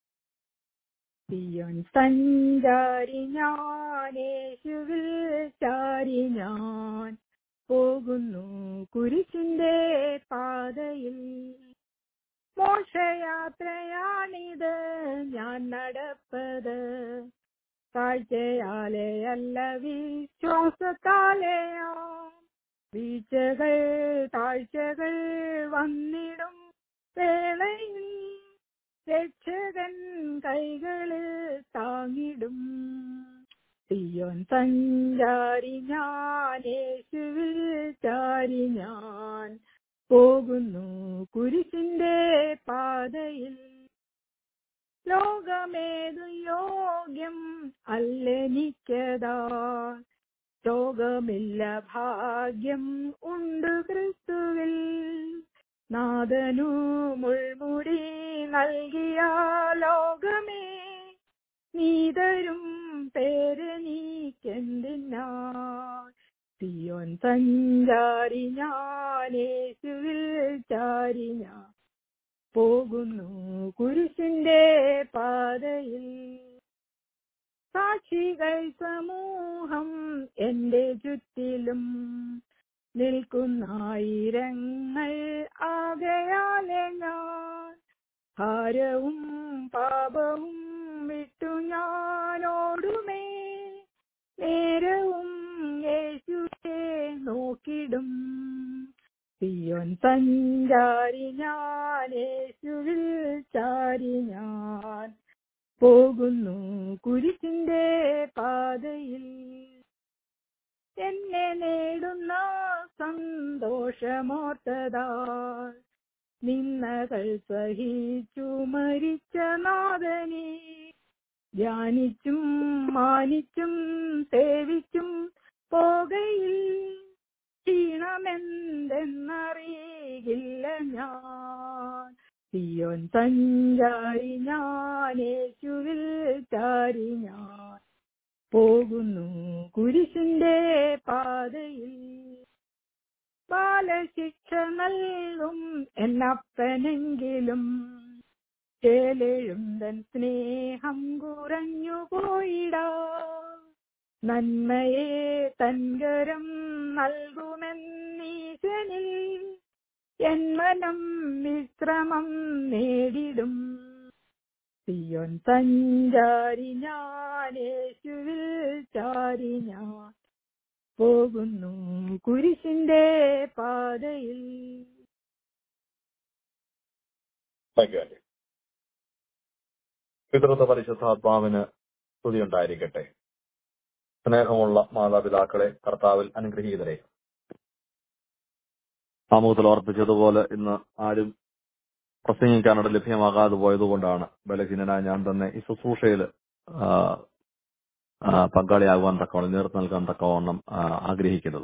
സിയോൻ സഞ്ചാരി ഞാൻ യേശുവിൽ ചാരി ഞാൻ പോകുന്നു കുരിശിന്റെ പാതയിൽ മോക്ഷയാത്രയാണിത് ഞാൻ നടപ്പത് കാഴ്ചയാലെ അല്ല വിശ്വാസത്താലെയോ വീഴ്ചകൾ താഴ്ചകൾ വന്നിടും വേളയിൽ രക്ഷകൻ കൈകളിൽ താങ്ങിടും സിയോൻ സഞ്ചാരി ഞാൻ യേശുവിൽ ചാരി ഞാൻ പോകുന്നു കുരിശിന്റെ പാതയിൽ ലോകമേതു യോഗ്യം അല്ലെനിക്കതാ ശോകമില്ല ഭാഗ്യം ഉണ്ട് ക്രിസ്തുവിൽ നാദനു മുൾമുടി നൽകിയ ലോകമേ നീതരും പേര് നീക്കെന്തിനാ സിയോൻ സഞ്ചാരി ഞാൻ യേശുവിൽ ചാരി ഞാൻ പോകുന്നു കുരിശിന്റെ പാതയിൽ സാക്ഷികൾ സമൂഹം എന്റെ ചുറ്റിലും നിൽക്കുന്നായിരങ്ങൾ ആകയാലെ ഞാൻ ഭാരവും പാപവും വിട്ടു ഞാനോടുമേ നേരവും യേശുവെ നോക്കിടും സിയോൻ സഞ്ചാരി ഞാൻ യേശുവിൽ ചാരി ഞാൻ പോകുന്നു കുരിശിന്റെ പാതയിൽ എന്നെ നേടുന്ന സന്തോഷമോർത്തതാ നിന്നകൾ സഹിച്ചു മരിച്ച നാഥനെ ധ്യാനിച്ചും മാനിച്ചും സേവിച്ചും പോകയിൽ ക്ഷീണമെന്തെന്നറിയില്ല ഞാൻ സിയോൻ സഞ്ചാരി ഞാൻ യേശുവിൽ ചാരി ഞാൻ പോകുന്നു കുരിശിന്റെ പാതയിൽ ബാലശിക്ഷ നൽകും എന്നപ്പനെങ്കിലും ചേലെഴുന്തൻ സ്നേഹം കുറഞ്ഞു പോയിടാ നന്മയെ തൻകരം നൽകുമെന്നീശനിൽ എൻ മനം വിശ്രമം നേടിടും സിയോൻ സഞ്ചാരി ഞാൻ യേശുവിൽ ചാരി ഞാൻ പോകുന്നു കുരിശിന്റെ പാതയിൽ
താങ്ക് പിതൃത്വ പരിശുദ്ധാത്മാവിന് സ്തുതിയുണ്ടായിരിക്കട്ടെ സ്നേഹമുള്ള മാതാപിതാക്കളെ കർത്താവിൽ അനുഗ്രഹീതരെ ആമുഖത്തിൽ ഓർപ്പിച്ചതുപോലെ ഇന്ന് ആരും പ്രസംഗിക്കാനുള്ള ലഭ്യമാകാതെ പോയതുകൊണ്ടാണ് ബലഹീനനായ ഞാൻ തന്നെ ഈ ശുശ്രൂഷയിൽ പങ്കാളിയാകുവാൻ തക്കവണ്ണം നേതൃത്വം നൽകാൻ തക്കവണ്ണം ആ, ആഗ്രഹിക്കുന്നത്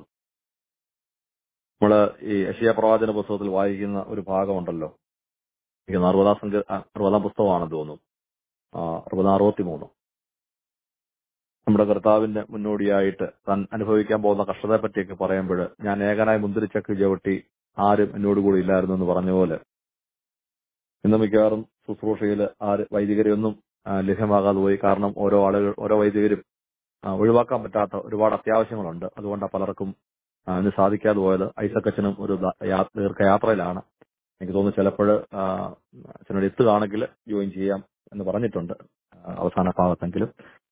നമ്മള് ഈ യശയ പ്രവാചന പുസ്തകത്തിൽ വായിക്കുന്ന ഒരു ഭാഗമുണ്ടല്ലോ എനിക്ക് അറുപതാം സംഖ്യ ആ, അറുപതാം പുസ്തകമാണെന്ന് തോന്നുന്നു ആ, അറുപതാം അറുപത്തി മൂന്ന് നമ്മുടെ കർത്താവിന്റെ മുന്നോടിയായിട്ട് താൻ അനുഭവിക്കാൻ പോകുന്ന കഷ്ടതയെ പറ്റിയൊക്കെ പറയുമ്പോൾ ഞാൻ ഏകനായി മുന്തിരിച്ചക്ക് ചവിട്ടി ആരും എന്നോട് കൂടി ഇല്ലായിരുന്നു എന്ന് പറഞ്ഞ പോലെ ഇന്ന് മിക്കവാറും ശുശ്രൂഷയിൽ ആര് വൈദികരെയൊന്നും ആ, ലഭ്യമാകാതെ പോയി കാരണം ഓരോ ആളുകൾ ഓരോ വൈദികരും ആ, ഒഴിവാക്കാൻ പറ്റാത്ത ഒരുപാട് അത്യാവശ്യങ്ങളുണ്ട് അതുകൊണ്ടാണ് പലർക്കും ആ, ഇന്ന് സാധിക്കാതെ പോയത് ഐസക്കച്ചനും ഒരു ദ- യാ- ദീർഘയാത്രയിലാണ് എനിക്ക് തോന്നുന്നു ചിലപ്പോൾ അച്ഛനോട് എത്തുകയാണെങ്കിൽ ജോയിൻ ചെയ്യാം എന്ന് പറഞ്ഞിട്ടുണ്ട് ആ, അവസാന ഭാഗത്തെങ്കിലും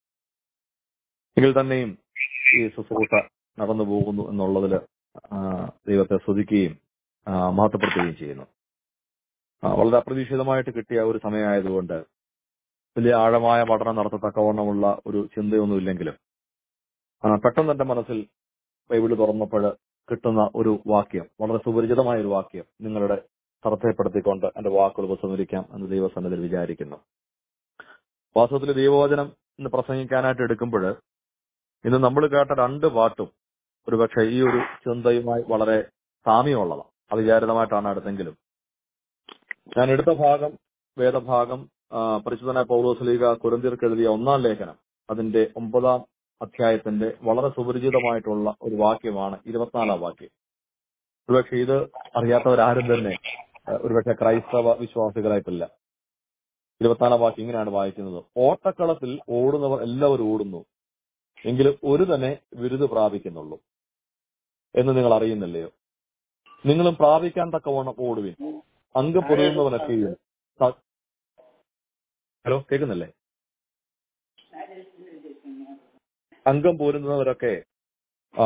എങ്കിൽ തന്നെയും ഈ ശുശ്രൂഷ നടന്നു പോകുന്നു എന്നുള്ളതിൽ ദൈവത്തെ സ്തുതിക്കുകയും ആ, മഹത്വപ്പെടുത്തുകയും ചെയ്യുന്നു ആ, വളരെ അപ്രതീക്ഷിതമായിട്ട് കിട്ടിയ ഒരു സമയമായതുകൊണ്ട് വലിയ ആഴമായ പഠനം നടത്തത്തക്കവണ്ണമുള്ള ഒരു ചിന്തയൊന്നും ഇല്ലെങ്കിലും ആ, പെട്ടെന്ന് എന്റെ മനസ്സിൽ ബൈബിള് തുറന്നപ്പോൾ കിട്ടുന്ന ഒരു വാക്യം വളരെ സുപരിചിതമായ ഒരു വാക്യം നിങ്ങളുടെ ശ്രദ്ധയപ്പെടുത്തിക്കൊണ്ട് എന്റെ വാക്കുകൾ ഉപസംഹരിക്കാം എന്ന് ദൈവസന്നിധിയിൽ വിചാരിക്കുന്നു വാസ്തവത്തിൽ ദൈവവചനം ഇന്ന് പ്രസംഗിക്കാനായിട്ട് എടുക്കുമ്പോൾ ഇന്ന് നമ്മൾ കേട്ട രണ്ട് പാട്ടും ഒരുപക്ഷെ ഈ ഒരു ചിന്തയുമായി വളരെ സാമ്യമുള്ളതാണ് അവിചാരിതമായിട്ടാണ് അടുത്തെങ്കിലും ഞാൻ എടുത്ത ഭാഗം വേദഭാഗം ആ, പരിശുദ്ധനായ പൗലോസ്ലീഗ കുരന്തിർക്ക് എഴുതിയ ഒന്നാം ലേഖനം അതിന്റെ ഒമ്പതാം അധ്യായത്തിന്റെ വളരെ സുപരിചിതമായിട്ടുള്ള ഒരു വാക്യമാണ് ഇരുപത്തിനാലാം വാക്യം ഒരുപക്ഷെ ഇത് അറിയാത്തവരാരും തന്നെ ആ, ഒരുപക്ഷെ ക്രൈസ്തവ വിശ്വാസികളായിട്ടില്ല ഇരുപത്തിനാലാം വാക്യം ഇങ്ങനെയാണ് വായിക്കുന്നത് ഓട്ടക്കളത്തിൽ ഓടുന്നവർ എല്ലാവരും ഓടുന്നു എങ്കിലും ഒരു തന്നെ ബിരുദ് പ്രാപിക്കുന്നുള്ളൂ എന്ന് നിങ്ങൾ അറിയുന്നില്ലയോ നിങ്ങളും പ്രാപിക്കാൻ തക്കവണ്ണം ഓടുവിൻ അംഗം പൊരുതുന്നവനൊക്കെയും സ- ഹലോ കേൾക്കുന്നില്ലേ അംഗം പോരുന്നവരൊക്കെ ആ,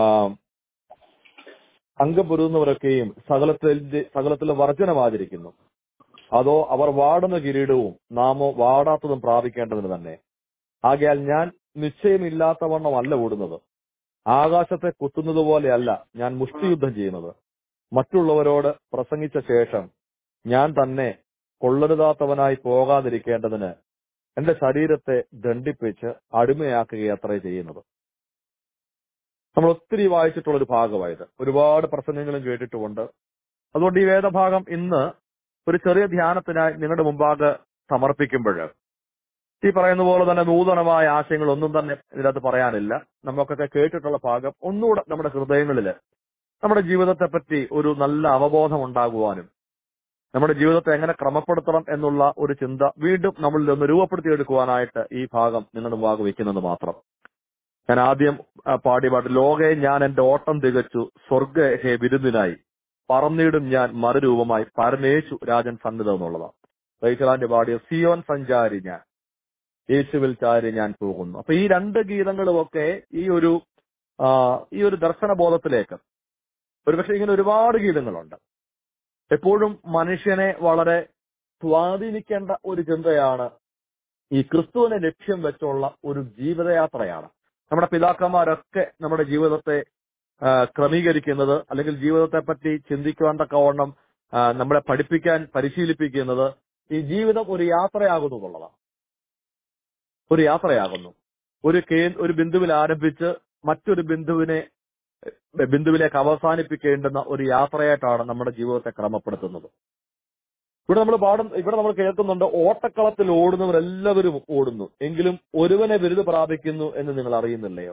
അംഗം പൊരുതുന്നവരൊക്കെയും സകലത്തിന്റെ സകലത്തിലെ വർജനം ആചരിക്കുന്നു അതോ അവർ വാടുന്ന കിരീടവും നാമോ വാടാത്തതും പ്രാപിക്കേണ്ടതിന് തന്നെ ആകയാൽ ഞാൻ നിശ്ചയമില്ലാത്തവണ്ണമല്ല ഓടുന്നത് ആകാശത്തെ കുത്തുന്നത് പോലെയല്ല ഞാൻ മുഷ്ടിയുദ്ധം ചെയ്യുന്നത് മറ്റുള്ളവരോട് പ്രസംഗിച്ച ശേഷം ഞാൻ തന്നെ കൊള്ളരുതാത്തവനായി പോകാതിരിക്കേണ്ടതിന് എന്റെ ശരീരത്തെ ദണ്ഡിപ്പിച്ച് അടിമയാക്കുകയത്രേ ചെയ്യുന്നത് നമ്മൾ ഒത്തിരി വായിച്ചിട്ടുള്ള ഒരു ഭാഗമായത് ഒരുപാട് പ്രസംഗങ്ങളും കേട്ടിട്ടുമുണ്ട് അതുകൊണ്ട് ഈ വേദഭാഗം ഇന്ന് ഒരു ചെറിയ ധ്യാനത്തിനായി നിങ്ങളുടെ മുമ്പാകെ സമർപ്പിക്കുമ്പോൾ ഈ പറയുന്ന പോലെ തന്നെ നൂതനമായ ആശയങ്ങൾ ഒന്നും തന്നെ ഇതിനകത്ത് പറയാനില്ല നമുക്കൊക്കെ കേട്ടിട്ടുള്ള ഭാഗം ഒന്നുകൂടെ നമ്മുടെ ഹൃദയങ്ങളിൽ നമ്മുടെ ജീവിതത്തെ പറ്റി ഒരു നല്ല അവബോധം ഉണ്ടാകുവാനും നമ്മുടെ ജീവിതത്തെ എങ്ങനെ ക്രമപ്പെടുത്തണം എന്നുള്ള ഒരു ചിന്ത വീണ്ടും നമ്മളിൽ ഒന്ന് രൂപപ്പെടുത്തിയെടുക്കുവാനായിട്ട് ഈ ഭാഗം നിങ്ങളുടെ മുമ്പാകെ വെക്കുന്നത് മാത്രം ഞാൻ ആദ്യം ആ, പാടിയ പാട്ട് ലോകെ ഞാൻ എന്റെ ഓട്ടം തികച്ചു സ്വർഗ ഹേ വിരുന്നിനായി പറന്നിടും ഞാൻ മറുരൂപമായി പരമേശു രാജൻ സന്നിധം എന്നുള്ളതാണ് റൈച്ചലാന്റെ പാടിയ സിയോൻ സഞ്ചാരി ഞാൻ യേശുവിൽ ചാരി ഞാൻ പോകുന്നു അപ്പൊ ഈ രണ്ട് ഗീതങ്ങളുമൊക്കെ ഈ ഒരു ആ, ഈ ഒരു ദർശനബോധത്തിലേക്ക് ഒരുപക്ഷെ ഇങ്ങനെ ഒരുപാട് ഗീതങ്ങളുണ്ട് എപ്പോഴും മനുഷ്യനെ വളരെ സ്വാധീനിക്കേണ്ട ഒരു ചിന്തയാണ് ഈ ക്രിസ്തുവിനെ ലക്ഷ്യം വെച്ചുള്ള ഒരു ജീവിതയാത്രയാണ് നമ്മുടെ പിതാക്കന്മാരൊക്കെ നമ്മുടെ ജീവിതത്തെ ആ, ക്രമീകരിക്കുന്നത് അല്ലെങ്കിൽ ജീവിതത്തെ പറ്റി ചിന്തിക്കുവാൻ തക്കവണ്ണം ആ, നമ്മളെ പഠിപ്പിക്കാൻ പരിശീലിപ്പിക്കുന്നത് ഈ ജീവിതം ഒരു യാത്രയാകുന്നു എന്നുള്ളതാണ് ഒരു യാത്രയാകുന്നു ഒരു കേ ഒരു ബിന്ദുവിൽ ആരംഭിച്ച് മറ്റൊരു ബിന്ദുവിനെ എഹ്, ബിന്ദുവിലേക്ക് അവസാനിപ്പിക്കേണ്ടുന്ന ഒരു യാത്രയായിട്ടാണ് നമ്മുടെ ജീവിതത്തെ ക്രമപ്പെടുത്തുന്നത് ഇവിടെ നമ്മൾ പാടും ഇവിടെ നമ്മൾ കേൾക്കുന്നുണ്ട് ഓട്ടക്കളത്തിൽ ഓടുന്നവരെല്ലാവരും ഓടുന്നു എങ്കിലും ഒരുവനെ ബിരുദ പ്രാപിക്കുന്നു എന്ന് നിങ്ങൾ അറിയുന്നില്ലയോ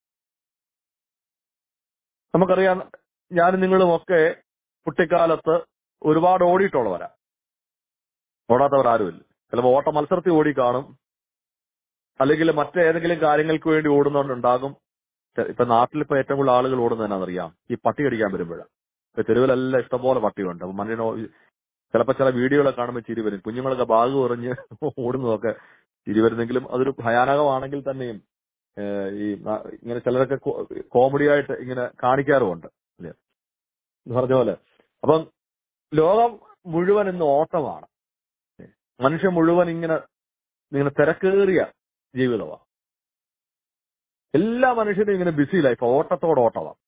നമുക്കറിയാം ഞാനും നിങ്ങളും ഒക്കെ കുട്ടിക്കാലത്ത് ഒരുപാട് ഓടിയിട്ടുള്ളവരാ ഓടാത്തവർ ആരുമില്ല ചിലപ്പോൾ ഓട്ട മത്സരത്തിൽ ഓടി കാണും അല്ലെങ്കിൽ മറ്റേതെങ്കിലും കാര്യങ്ങൾക്ക് വേണ്ടി ഓടുന്നവരുണ്ടാകും ചെ- ഇപ്പൊ നാട്ടിൽ ഇപ്പൊ ഏറ്റവും കൂടുതൽ ആളുകൾ ഓടുന്നതിനാണെന്നറിയാം ഈ പട്ടി കടിക്കാൻ വരുമ്പോഴാണ് ഇപ്പൊ തെരുവിലെല്ലാം ഇഷ്ടംപോലെ പട്ടിയുണ്ട് അപ്പൊ മനുഷ്യനോ ചിലപ്പോ ചില വീഡിയോകളൊക്കെ കാണുമ്പോൾ ചിരി വരും കുഞ്ഞുങ്ങളൊക്കെ ബാഗ് എറിഞ്ഞ് ഓടുന്നതൊക്കെ ചിരി വരുന്നെങ്കിലും അതൊരു ഭയാനകമാണെങ്കിൽ തന്നെയും ഏഹ് ഈ ന- ഇങ്ങനെ ചിലരൊക്കെ കോമഡി ആയിട്ട് ഇങ്ങനെ കാണിക്കാറുമുണ്ട് അല്ലേ എന്ന് പറഞ്ഞ പോലെ അപ്പം ലോകം മുഴുവൻ ഇന്ന് ഓട്ടമാണ് മനുഷ്യൻ മുഴുവൻ ഇങ്ങനെ ഇങ്ങനെ തിരക്കേറിയ ജീവിതമാണ് എല്ലാ മനുഷ്യരും ഇങ്ങനെ ബിസി ലൈഫ് ഓട്ടത്തോട് ഓട്ടമാണ്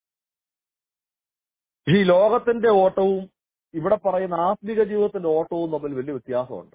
ഈ ലോകത്തിന്റെ ഓട്ടവും ഇവിടെ പറയുന്ന ആത്മിക ജീവിതത്തിന്റെ ഓട്ടവും തമ്മിൽ വലിയ വ്യത്യാസമുണ്ട്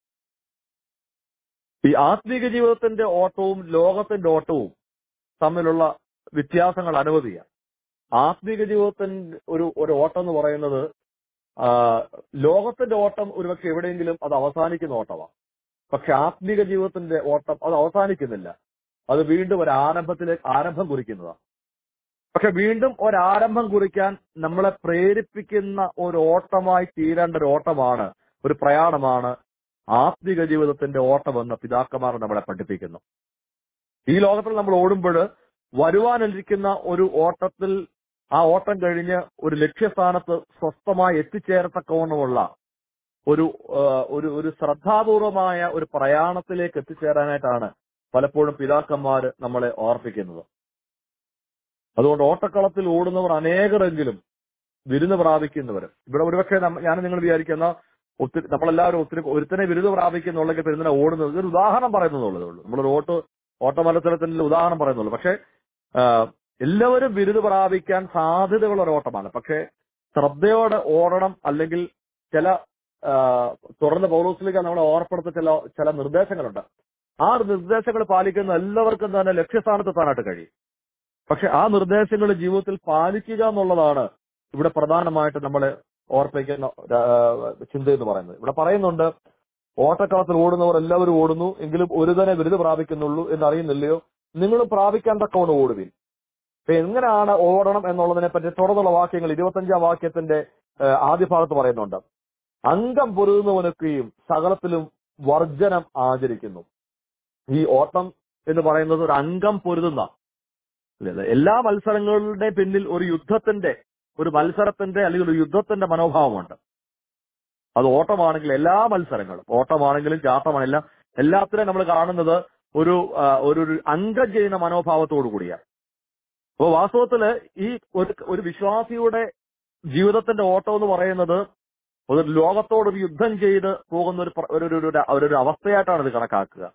ഈ ആത്മിക ജീവിതത്തിന്റെ ഓട്ടവും ലോകത്തിന്റെ ഓട്ടവും തമ്മിലുള്ള വ്യത്യാസങ്ങൾ അനവധിയാണ് ആത്മിക ജീവിതത്തിന്റെ ഒരു ഒരു ഓട്ടം എന്ന് പറയുന്നത് ആ, ലോകത്തിന്റെ ഓട്ടം ഒരുപക്ഷെ എവിടെയെങ്കിലും അത് അവസാനിക്കുന്ന ഓട്ടമാണ് പക്ഷെ ആത്മിക ജീവിതത്തിന്റെ ഓട്ടം അത് അവസാനിക്കുന്നില്ല അത് വീണ്ടും ഒരു ആരംഭത്തിലേക്ക് ആരംഭം കുറിക്കുന്നതാണ് പക്ഷെ വീണ്ടും ഒരാരംഭം കുറിക്കാൻ നമ്മളെ പ്രേരിപ്പിക്കുന്ന ഒരു ഓട്ടമായി തീരേണ്ട ഒരു ഓട്ടമാണ് ഒരു പ്രയാണമാണ് ആത്മിക ജീവിതത്തിന്റെ ഓട്ടമെന്ന് പിതാക്കന്മാർ നമ്മളെ പഠിപ്പിക്കുന്നു ഈ ലോകത്തിൽ നമ്മൾ ഓടുമ്പോൾ വരുവാനിരിക്കുന്ന ഒരു ഓട്ടത്തിൽ ആ ഓട്ടം കഴിഞ്ഞ് ഒരു ലക്ഷ്യസ്ഥാനത്ത് സ്വസ്ഥമായി എത്തിച്ചേരത്തക്കവണ്ണമുള്ള ഒരു ആ, ഒരു ഒരു ശ്രദ്ധാപൂർവമായ ഒരു പ്രയാണത്തിലേക്ക് എത്തിച്ചേരാനായിട്ടാണ് പലപ്പോഴും പിതാക്കന്മാർ നമ്മളെ ഓർപ്പിക്കുന്നത് അതുകൊണ്ട് ഓട്ടക്കളത്തിൽ ഓടുന്നവർ അനേകരെങ്കിലും വിരുന്ന് പ്രാപിക്കുന്നവർ ഇവിടെ ഒരുപക്ഷെ നമ്മ- ഞാൻ നിങ്ങൾ വിചാരിക്കുന്ന ഒത്തിരി നമ്മളെല്ലാവരും ഒത്തിരി ഒരുത്തനെ വിരുന്ന് പ്രാപിക്കുന്നുള്ളെങ്കിൽ പിന്നെ എന്തിനാ ഓടുന്നത് ഇതൊരു ഉദാഹരണം പറയുന്നതുള്ളതേ ഉള്ളൂ നമ്മളൊരു ഓട്ട് ഓട്ട മത്സരത്തിന്റെ ഉദാഹരണം പറയുന്നുള്ളൂ പക്ഷെ ആ, എല്ലാവരും ബിരുദ പ്രാപിക്കാൻ സാധ്യതയുള്ള ഒരു ഓട്ടമാണ് പക്ഷെ ശ്രദ്ധയോടെ ഓടണം അല്ലെങ്കിൽ ചില ആ, തുറന്ന പൗലോസിലേക്ക് നമ്മളെ ഓർപ്പെടുത്ത ചില ചില നിർദ്ദേശങ്ങളുണ്ട് ആ നിർദ്ദേശങ്ങൾ പാലിക്കുന്ന എല്ലാവർക്കും തന്നെ ലക്ഷ്യസ്ഥാനത്ത് എത്താനായിട്ട് കഴിയും പക്ഷെ ആ നിർദ്ദേശങ്ങൾ ജീവിതത്തിൽ പാലിക്കുക എന്നുള്ളതാണ് ഇവിടെ പ്രധാനമായിട്ട് നമ്മളെ ഓർപ്പിക്കുന്ന ആ, ചിന്ത എന്ന് പറയുന്നത് ഇവിടെ പറയുന്നുണ്ട് ഓട്ടക്കളത്തിൽ ഓടുന്നവർ എല്ലാവരും ഓടുന്നു എങ്കിലും ഒരു തന്നെ ബിരുദ പ്രാപിക്കുന്നുള്ളൂ എന്ന് അറിയുന്നില്ലയോ നിങ്ങളും പ്രാപിക്കാൻ തക്കവണ്ണം ഓടുവിൻ അപ്പൊ എങ്ങനെയാണ് ഓടണം എന്നുള്ളതിനെ പറ്റി തുടർന്നുള്ള വാക്യങ്ങൾ ഇരുപത്തഞ്ചാം വാക്യത്തിന്റെ ആ, ആദ്യ ഭാഗത്ത് പറയുന്നുണ്ട് അംഗം പൊരുതുന്നവനൊക്കെയും സകലത്തിലും വർജനം ആചരിക്കുന്നു ഈ ഓട്ടം എന്ന് പറയുന്നത് ഒരു അംഗം പൊരുതുന്ന ഇല്ലേ? എല്ലാ മത്സരങ്ങളുടെ പിന്നിൽ ഒരു യുദ്ധത്തിന്റെ ഒരു മത്സരത്തിന്റെ അല്ലെങ്കിൽ ഒരു യുദ്ധത്തിന്റെ മനോഭാവമുണ്ട് അത് ഓട്ടമാണെങ്കിൽ എല്ലാ മത്സരങ്ങളും ഓട്ടമാണെങ്കിലും ചാട്ടമാണെല്ലാം എല്ലാത്തിനും നമ്മൾ കാണുന്നത് ഒരു ആ, ഒരു ഒരു അംഗം ചെയ്യുന്ന മനോഭാവത്തോടു കൂടിയാണ് അപ്പോൾ വാസ്തവത്തില് ഈ ഒരു ഒരു വിശ്വാസിയുടെ ജീവിതത്തിന്റെ ഓട്ടം എന്ന് പറയുന്നത് ഒരു ലോകത്തോട് ഒരു യുദ്ധം ചെയ്ത് പോകുന്ന ഒരു പ്ര- ഒരു ഒരു- ഒരു ഒരു- ഒരു അവസ്ഥയായിട്ടാണ് ഇത് കണക്കാക്കുക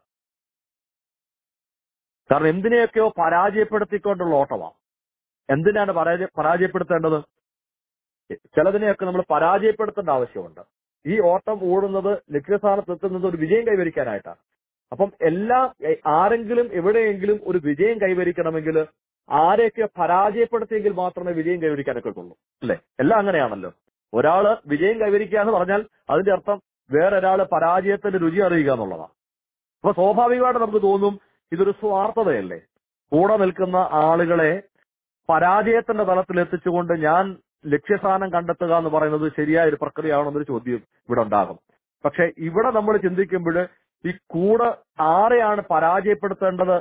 കാരണം എന്തിനെയൊക്കെയോ പരാജയപ്പെടുത്തിക്കൊണ്ടുള്ള ഓട്ടമാണ് എന്തിനാണ് പരാജയ പരാജയപ്പെടുത്തേണ്ടത് ചിലതിനെയൊക്കെ നമ്മൾ പരാജയപ്പെടുത്തേണ്ട ആവശ്യമുണ്ട് ഈ ഓട്ടം ഓടുന്നത് ലക്ഷ്യസ്ഥാനത്ത് എത്തുന്നത് ഒരു വിജയം കൈവരിക്കാനായിട്ടാണ് അപ്പം എല്ലാ എ- ആരെങ്കിലും എവിടെയെങ്കിലും ഒരു വിജയം കൈവരിക്കണമെങ്കിൽ ആരെയൊക്കെ പരാജയപ്പെടുത്തിയെങ്കിൽ മാത്രമേ വിജയം കൈവരിക്കാനൊക്കെ ഉള്ളൂ അല്ലെ എല്ലാം അങ്ങനെയാണല്ലോ ഒരാള് വിജയം കൈവരിക്കുക എന്ന് പറഞ്ഞാൽ അതിന്റെ അർത്ഥം വേറൊരാള് പരാജയത്തിന്റെ രുചി അറിയുക എന്നുള്ളതാണ് അപ്പൊ സ്വാഭാവികമായിട്ട് നമുക്ക് തോന്നും ഇതൊരു സ്വാർത്ഥതയല്ലേ കൂടെ നിൽക്കുന്ന ആളുകളെ പരാജയത്തിന്റെ തലത്തിൽ എത്തിച്ചുകൊണ്ട് ഞാൻ ലക്ഷ്യസ്ഥാനം കണ്ടെത്തുക എന്ന് പറയുന്നത് ശരിയായ ഒരു പ്രക്രിയയാണെന്നൊരു ചോദ്യം ഇവിടെ ഉണ്ടാകും പക്ഷെ ഇവിടെ നമ്മൾ ചിന്തിക്കുമ്പോൾ ഈ കൂടെ ആരെയാണ് പരാജയപ്പെടുത്തേണ്ടത്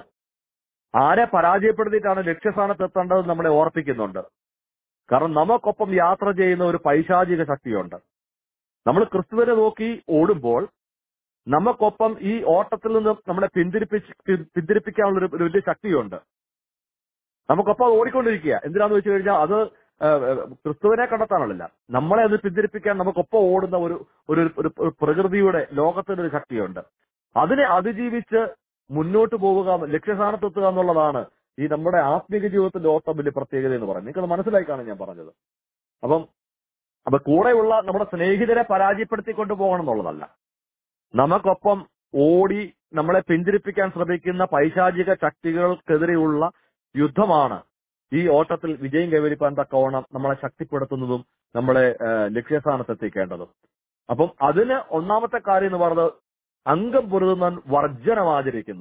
ആരെ പരാജയപ്പെടുത്തിയിട്ടാണ് ലക്ഷ്യസ്ഥാനത്ത് എത്തേണ്ടത് നമ്മളെ ഓർപ്പിക്കുന്നുണ്ട് കാരണം നമുക്കൊപ്പം യാത്ര ചെയ്യുന്ന ഒരു പൈശാചിക ശക്തിയുണ്ട് നമ്മൾ ക്രിസ്തുവിനെ നോക്കി ഓടുമ്പോൾ നമുക്കൊപ്പം ഈ ഓട്ടത്തിൽ നിന്ന് നമ്മളെ പിന്തിരിപ്പിച്ച് പി- പിന്തിരിപ്പിക്കാനുള്ള ഒരു ഒരു വലിയ ശക്തിയുണ്ട് നമുക്കൊപ്പം അത് ഓടിക്കൊണ്ടിരിക്കുക എന്തിനാന്ന് വെച്ച് കഴിഞ്ഞാൽ അത് ആ, ആ, ക്രിസ്തുവിനെ കണ്ടെത്താനുള്ളല്ല നമ്മളെ അത് പിന്തിരിപ്പിക്കാൻ നമുക്കൊപ്പം ഓടുന്ന ഒരു ഒരു ഒരു ഒരു പ്രകൃതിയുടെ ലോകത്തിന്റെ ഒരു ശക്തിയുണ്ട് അതിനെ അതിജീവിച്ച് മുന്നോട്ട് പോവുക ലക്ഷ്യസ്ഥാനത്തെത്തുക എന്നുള്ളതാണ് ഈ നമ്മുടെ ആത്മീക ജീവിതത്തിന്റെ ഓട്ടം വലിയ പ്രത്യേകത എന്ന് പറയുന്നത് നിങ്ങൾക്കത് മനസ്സിലായി കാണാൻ ഞാൻ പറഞ്ഞത് അപ്പം അപ്പൊ കൂടെയുള്ള നമ്മുടെ സ്നേഹിതരെ പരാജയപ്പെടുത്തിക്കൊണ്ട് പോകണം എന്നുള്ളതല്ല നമുക്കൊപ്പം ഓടി നമ്മളെ പിന്തിരിപ്പിക്കാൻ ശ്രമിക്കുന്ന പൈശാചിക ശക്തികൾക്കെതിരെയുള്ള യുദ്ധമാണ് ഈ ഓട്ടത്തിൽ വിജയം കൈവരിക്കാൻ തക്കവണ്ണം നമ്മളെ ശക്തിപ്പെടുത്തുന്നതും നമ്മളെ ആ, ലക്ഷ്യസ്ഥാനത്ത് എത്തിക്കേണ്ടതും അപ്പം അതിന് ഒന്നാമത്തെ കാര്യം എന്ന് പറയുന്നത് അംഗം പൊരുതുന്നവൻ വർജനം ആചരിക്കുന്നു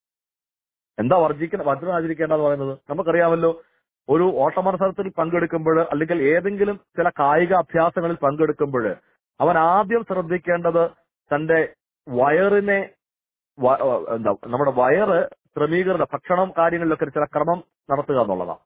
എന്താ വർജിക്കുന്ന വർജനം ആചരിക്കേണ്ടതെന്ന് പറയുന്നത് നമുക്കറിയാമല്ലോ ഒരു ഓട്ടമത്സരത്തിൽ പങ്കെടുക്കുമ്പോൾ അല്ലെങ്കിൽ ഏതെങ്കിലും ചില കായിക അഭ്യാസങ്ങളിൽ പങ്കെടുക്കുമ്പോൾ അവൻ ആദ്യം ശ്രദ്ധിക്കേണ്ടത് തന്റെ വയറിനെ വ- ഏഹ് എന്താ നമ്മുടെ വയറ് ക്രമീകരണ ഭക്ഷണം കാര്യങ്ങളിലൊക്കെ ചില ക്രമം നടത്തുക എന്നുള്ളതാണ്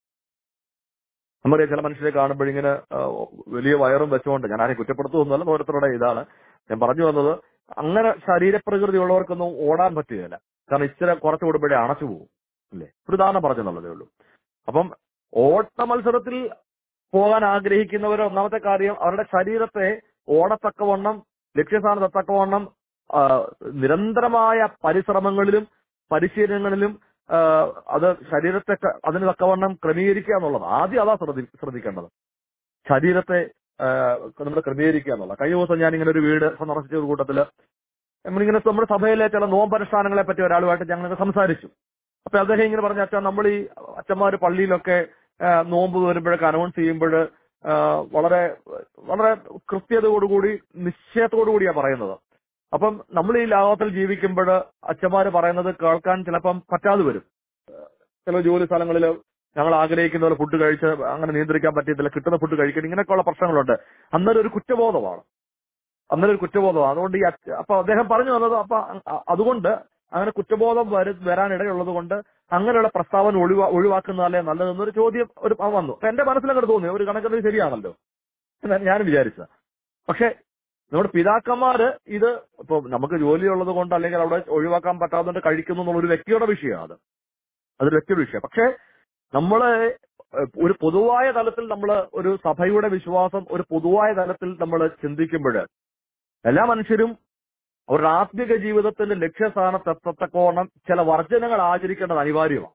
നമ്മുടെ ചില മനുഷ്യരെ കാണുമ്പോൾ ഇങ്ങനെ ആ, വലിയ വയറും വെച്ചുകൊണ്ട് ഞാൻ ആരെയും കുറ്റപ്പെടുത്തുന്നല്ല ഓരോരുത്തരുടെ ഇതാണ് ഞാൻ പറഞ്ഞു വന്നത് അങ്ങനെ ശരീരപ്രകൃതി ഉള്ളവർക്കൊന്നും ഓടാൻ പറ്റുകയില്ല കാരണം ഇച്ചിരി കുറച്ച് കൂടുമ്പോഴേ അണച്ചു പോകും അല്ലേ ഒരു ഉദാഹരണം പറഞ്ഞെന്നുള്ളതേ ഉള്ളൂ അപ്പം ഓട്ട മത്സരത്തിൽ പോകാൻ ആഗ്രഹിക്കുന്നവർ ഒന്നാമത്തെ കാര്യം അവരുടെ ശരീരത്തെ ഓടത്തക്കവണ്ണം ലക്ഷ്യസ്ഥാനത്ത് എത്തക്കവണ്ണം ആ, നിരന്തരമായ പരിശ്രമങ്ങളിലും പരിശീലനങ്ങളിലും ആ, അത് ശരീരത്തെ ക- അതിന് തക്കവണ്ണം ക്രമീകരിക്കുക എന്നുള്ളത് ആദ്യം അതാ ശ്രദ്ധി ശ്രദ്ധിക്കേണ്ടത് ശരീരത്തെ ആ, നമ്മൾ ക്രമീകരിക്കുക എന്നുള്ളത് കഴിഞ്ഞ ദിവസം ഞാൻ ഇങ്ങനെ ഒരു വീട് സന്ദർശിച്ച ഒരു കൂട്ടത്തില് നമ്മളിങ്ങനെ നമ്മുടെ സഭയിലെ ചില നോമ്പനുഷ്ഠാനങ്ങളെ പറ്റി ഒരാളുമായിട്ട് ഞങ്ങൾ സംസാരിച്ചു അപ്പൊ അദ്ദേഹം ഇങ്ങനെ പറഞ്ഞു അച്ഛൻ നമ്മൾ ഈ അച്ഛന്മാര് പള്ളിയിലൊക്കെ ആ, നോമ്പ് വരുമ്പോഴൊക്കെ അനൗൺസ് ചെയ്യുമ്പോൾ വളരെ വളരെ കൃത്യതയോടുകൂടി നിശ്ചയത്തോടുകൂടിയാ പറയുന്നത് അപ്പം നമ്മൾ ഈ ലോകത്തിൽ ജീവിക്കുമ്പോൾ അച്ഛന്മാര് പറയുന്നത് കേൾക്കാൻ ചിലപ്പം പറ്റാതെ വരും ചില ജോലി സ്ഥലങ്ങളിൽ ഞങ്ങൾ ആഗ്രഹിക്കുന്ന പോലെ ഫുഡ് കഴിച്ച് അങ്ങനെ നിയന്ത്രിക്കാൻ പറ്റിയതില്ല കിട്ടുന്ന ഫുഡ് കഴിക്കണം ഇങ്ങനെയൊക്കെയുള്ള പ്രശ്നങ്ങളുണ്ട് അന്നേരം ഒരു കുറ്റബോധമാണ് അന്നേരം ഒരു കുറ്റബോധമാണ് അതുകൊണ്ട് ഈ അച്ഛ- അപ്പൊ അദ്ദേഹം പറഞ്ഞു വന്നത് അപ്പൊ അ- അതുകൊണ്ട് അങ്ങനെ കുറ്റബോധം വരു വരാനിടയുള്ളത് കൊണ്ട് അങ്ങനെയുള്ള പ്രസ്താവന ഒഴിവാ ഒഴിവാക്കുന്നതല്ലേ നല്ലതെന്നൊരു ചോദ്യം ഒരു അത് വന്നു അപ്പൊ എന്റെ മനസ്സിലങ്ങോട്ട് തോന്നി ഒരു കണക്കിന് ശരിയാണല്ലോ എന്നാണ് ഞാൻ വിചാരിച്ചത് പക്ഷെ നമ്മുടെ പിതാക്കന്മാര് ഇത് ഇപ്പൊ നമുക്ക് ജോലിയുള്ളത് കൊണ്ട് അല്ലെങ്കിൽ അവിടെ ഒഴിവാക്കാൻ പറ്റാത്തതുകൊണ്ട് കഴിക്കുന്നു എന്നുള്ള ഒരു വ്യക്തിയുടെ വിഷയമാണ് അത് അതൊരു വ്യക്തിയുടെ വിഷയം പക്ഷെ നമ്മള് ഏഹ്, ഒരു പൊതുവായ തലത്തിൽ നമ്മൾ ഒരു സഭയുടെ വിശ്വാസം ഒരു പൊതുവായ തലത്തിൽ നമ്മൾ ചിന്തിക്കുമ്പോൾ എല്ലാ മനുഷ്യരും അവരുടെ ആത്മിക ജീവിതത്തിന്റെ ലക്ഷ്യസ്ഥാനത്തെത്തക്കോണം ചില വർജനങ്ങൾ ആചരിക്കേണ്ടത് അനിവാര്യമാണ്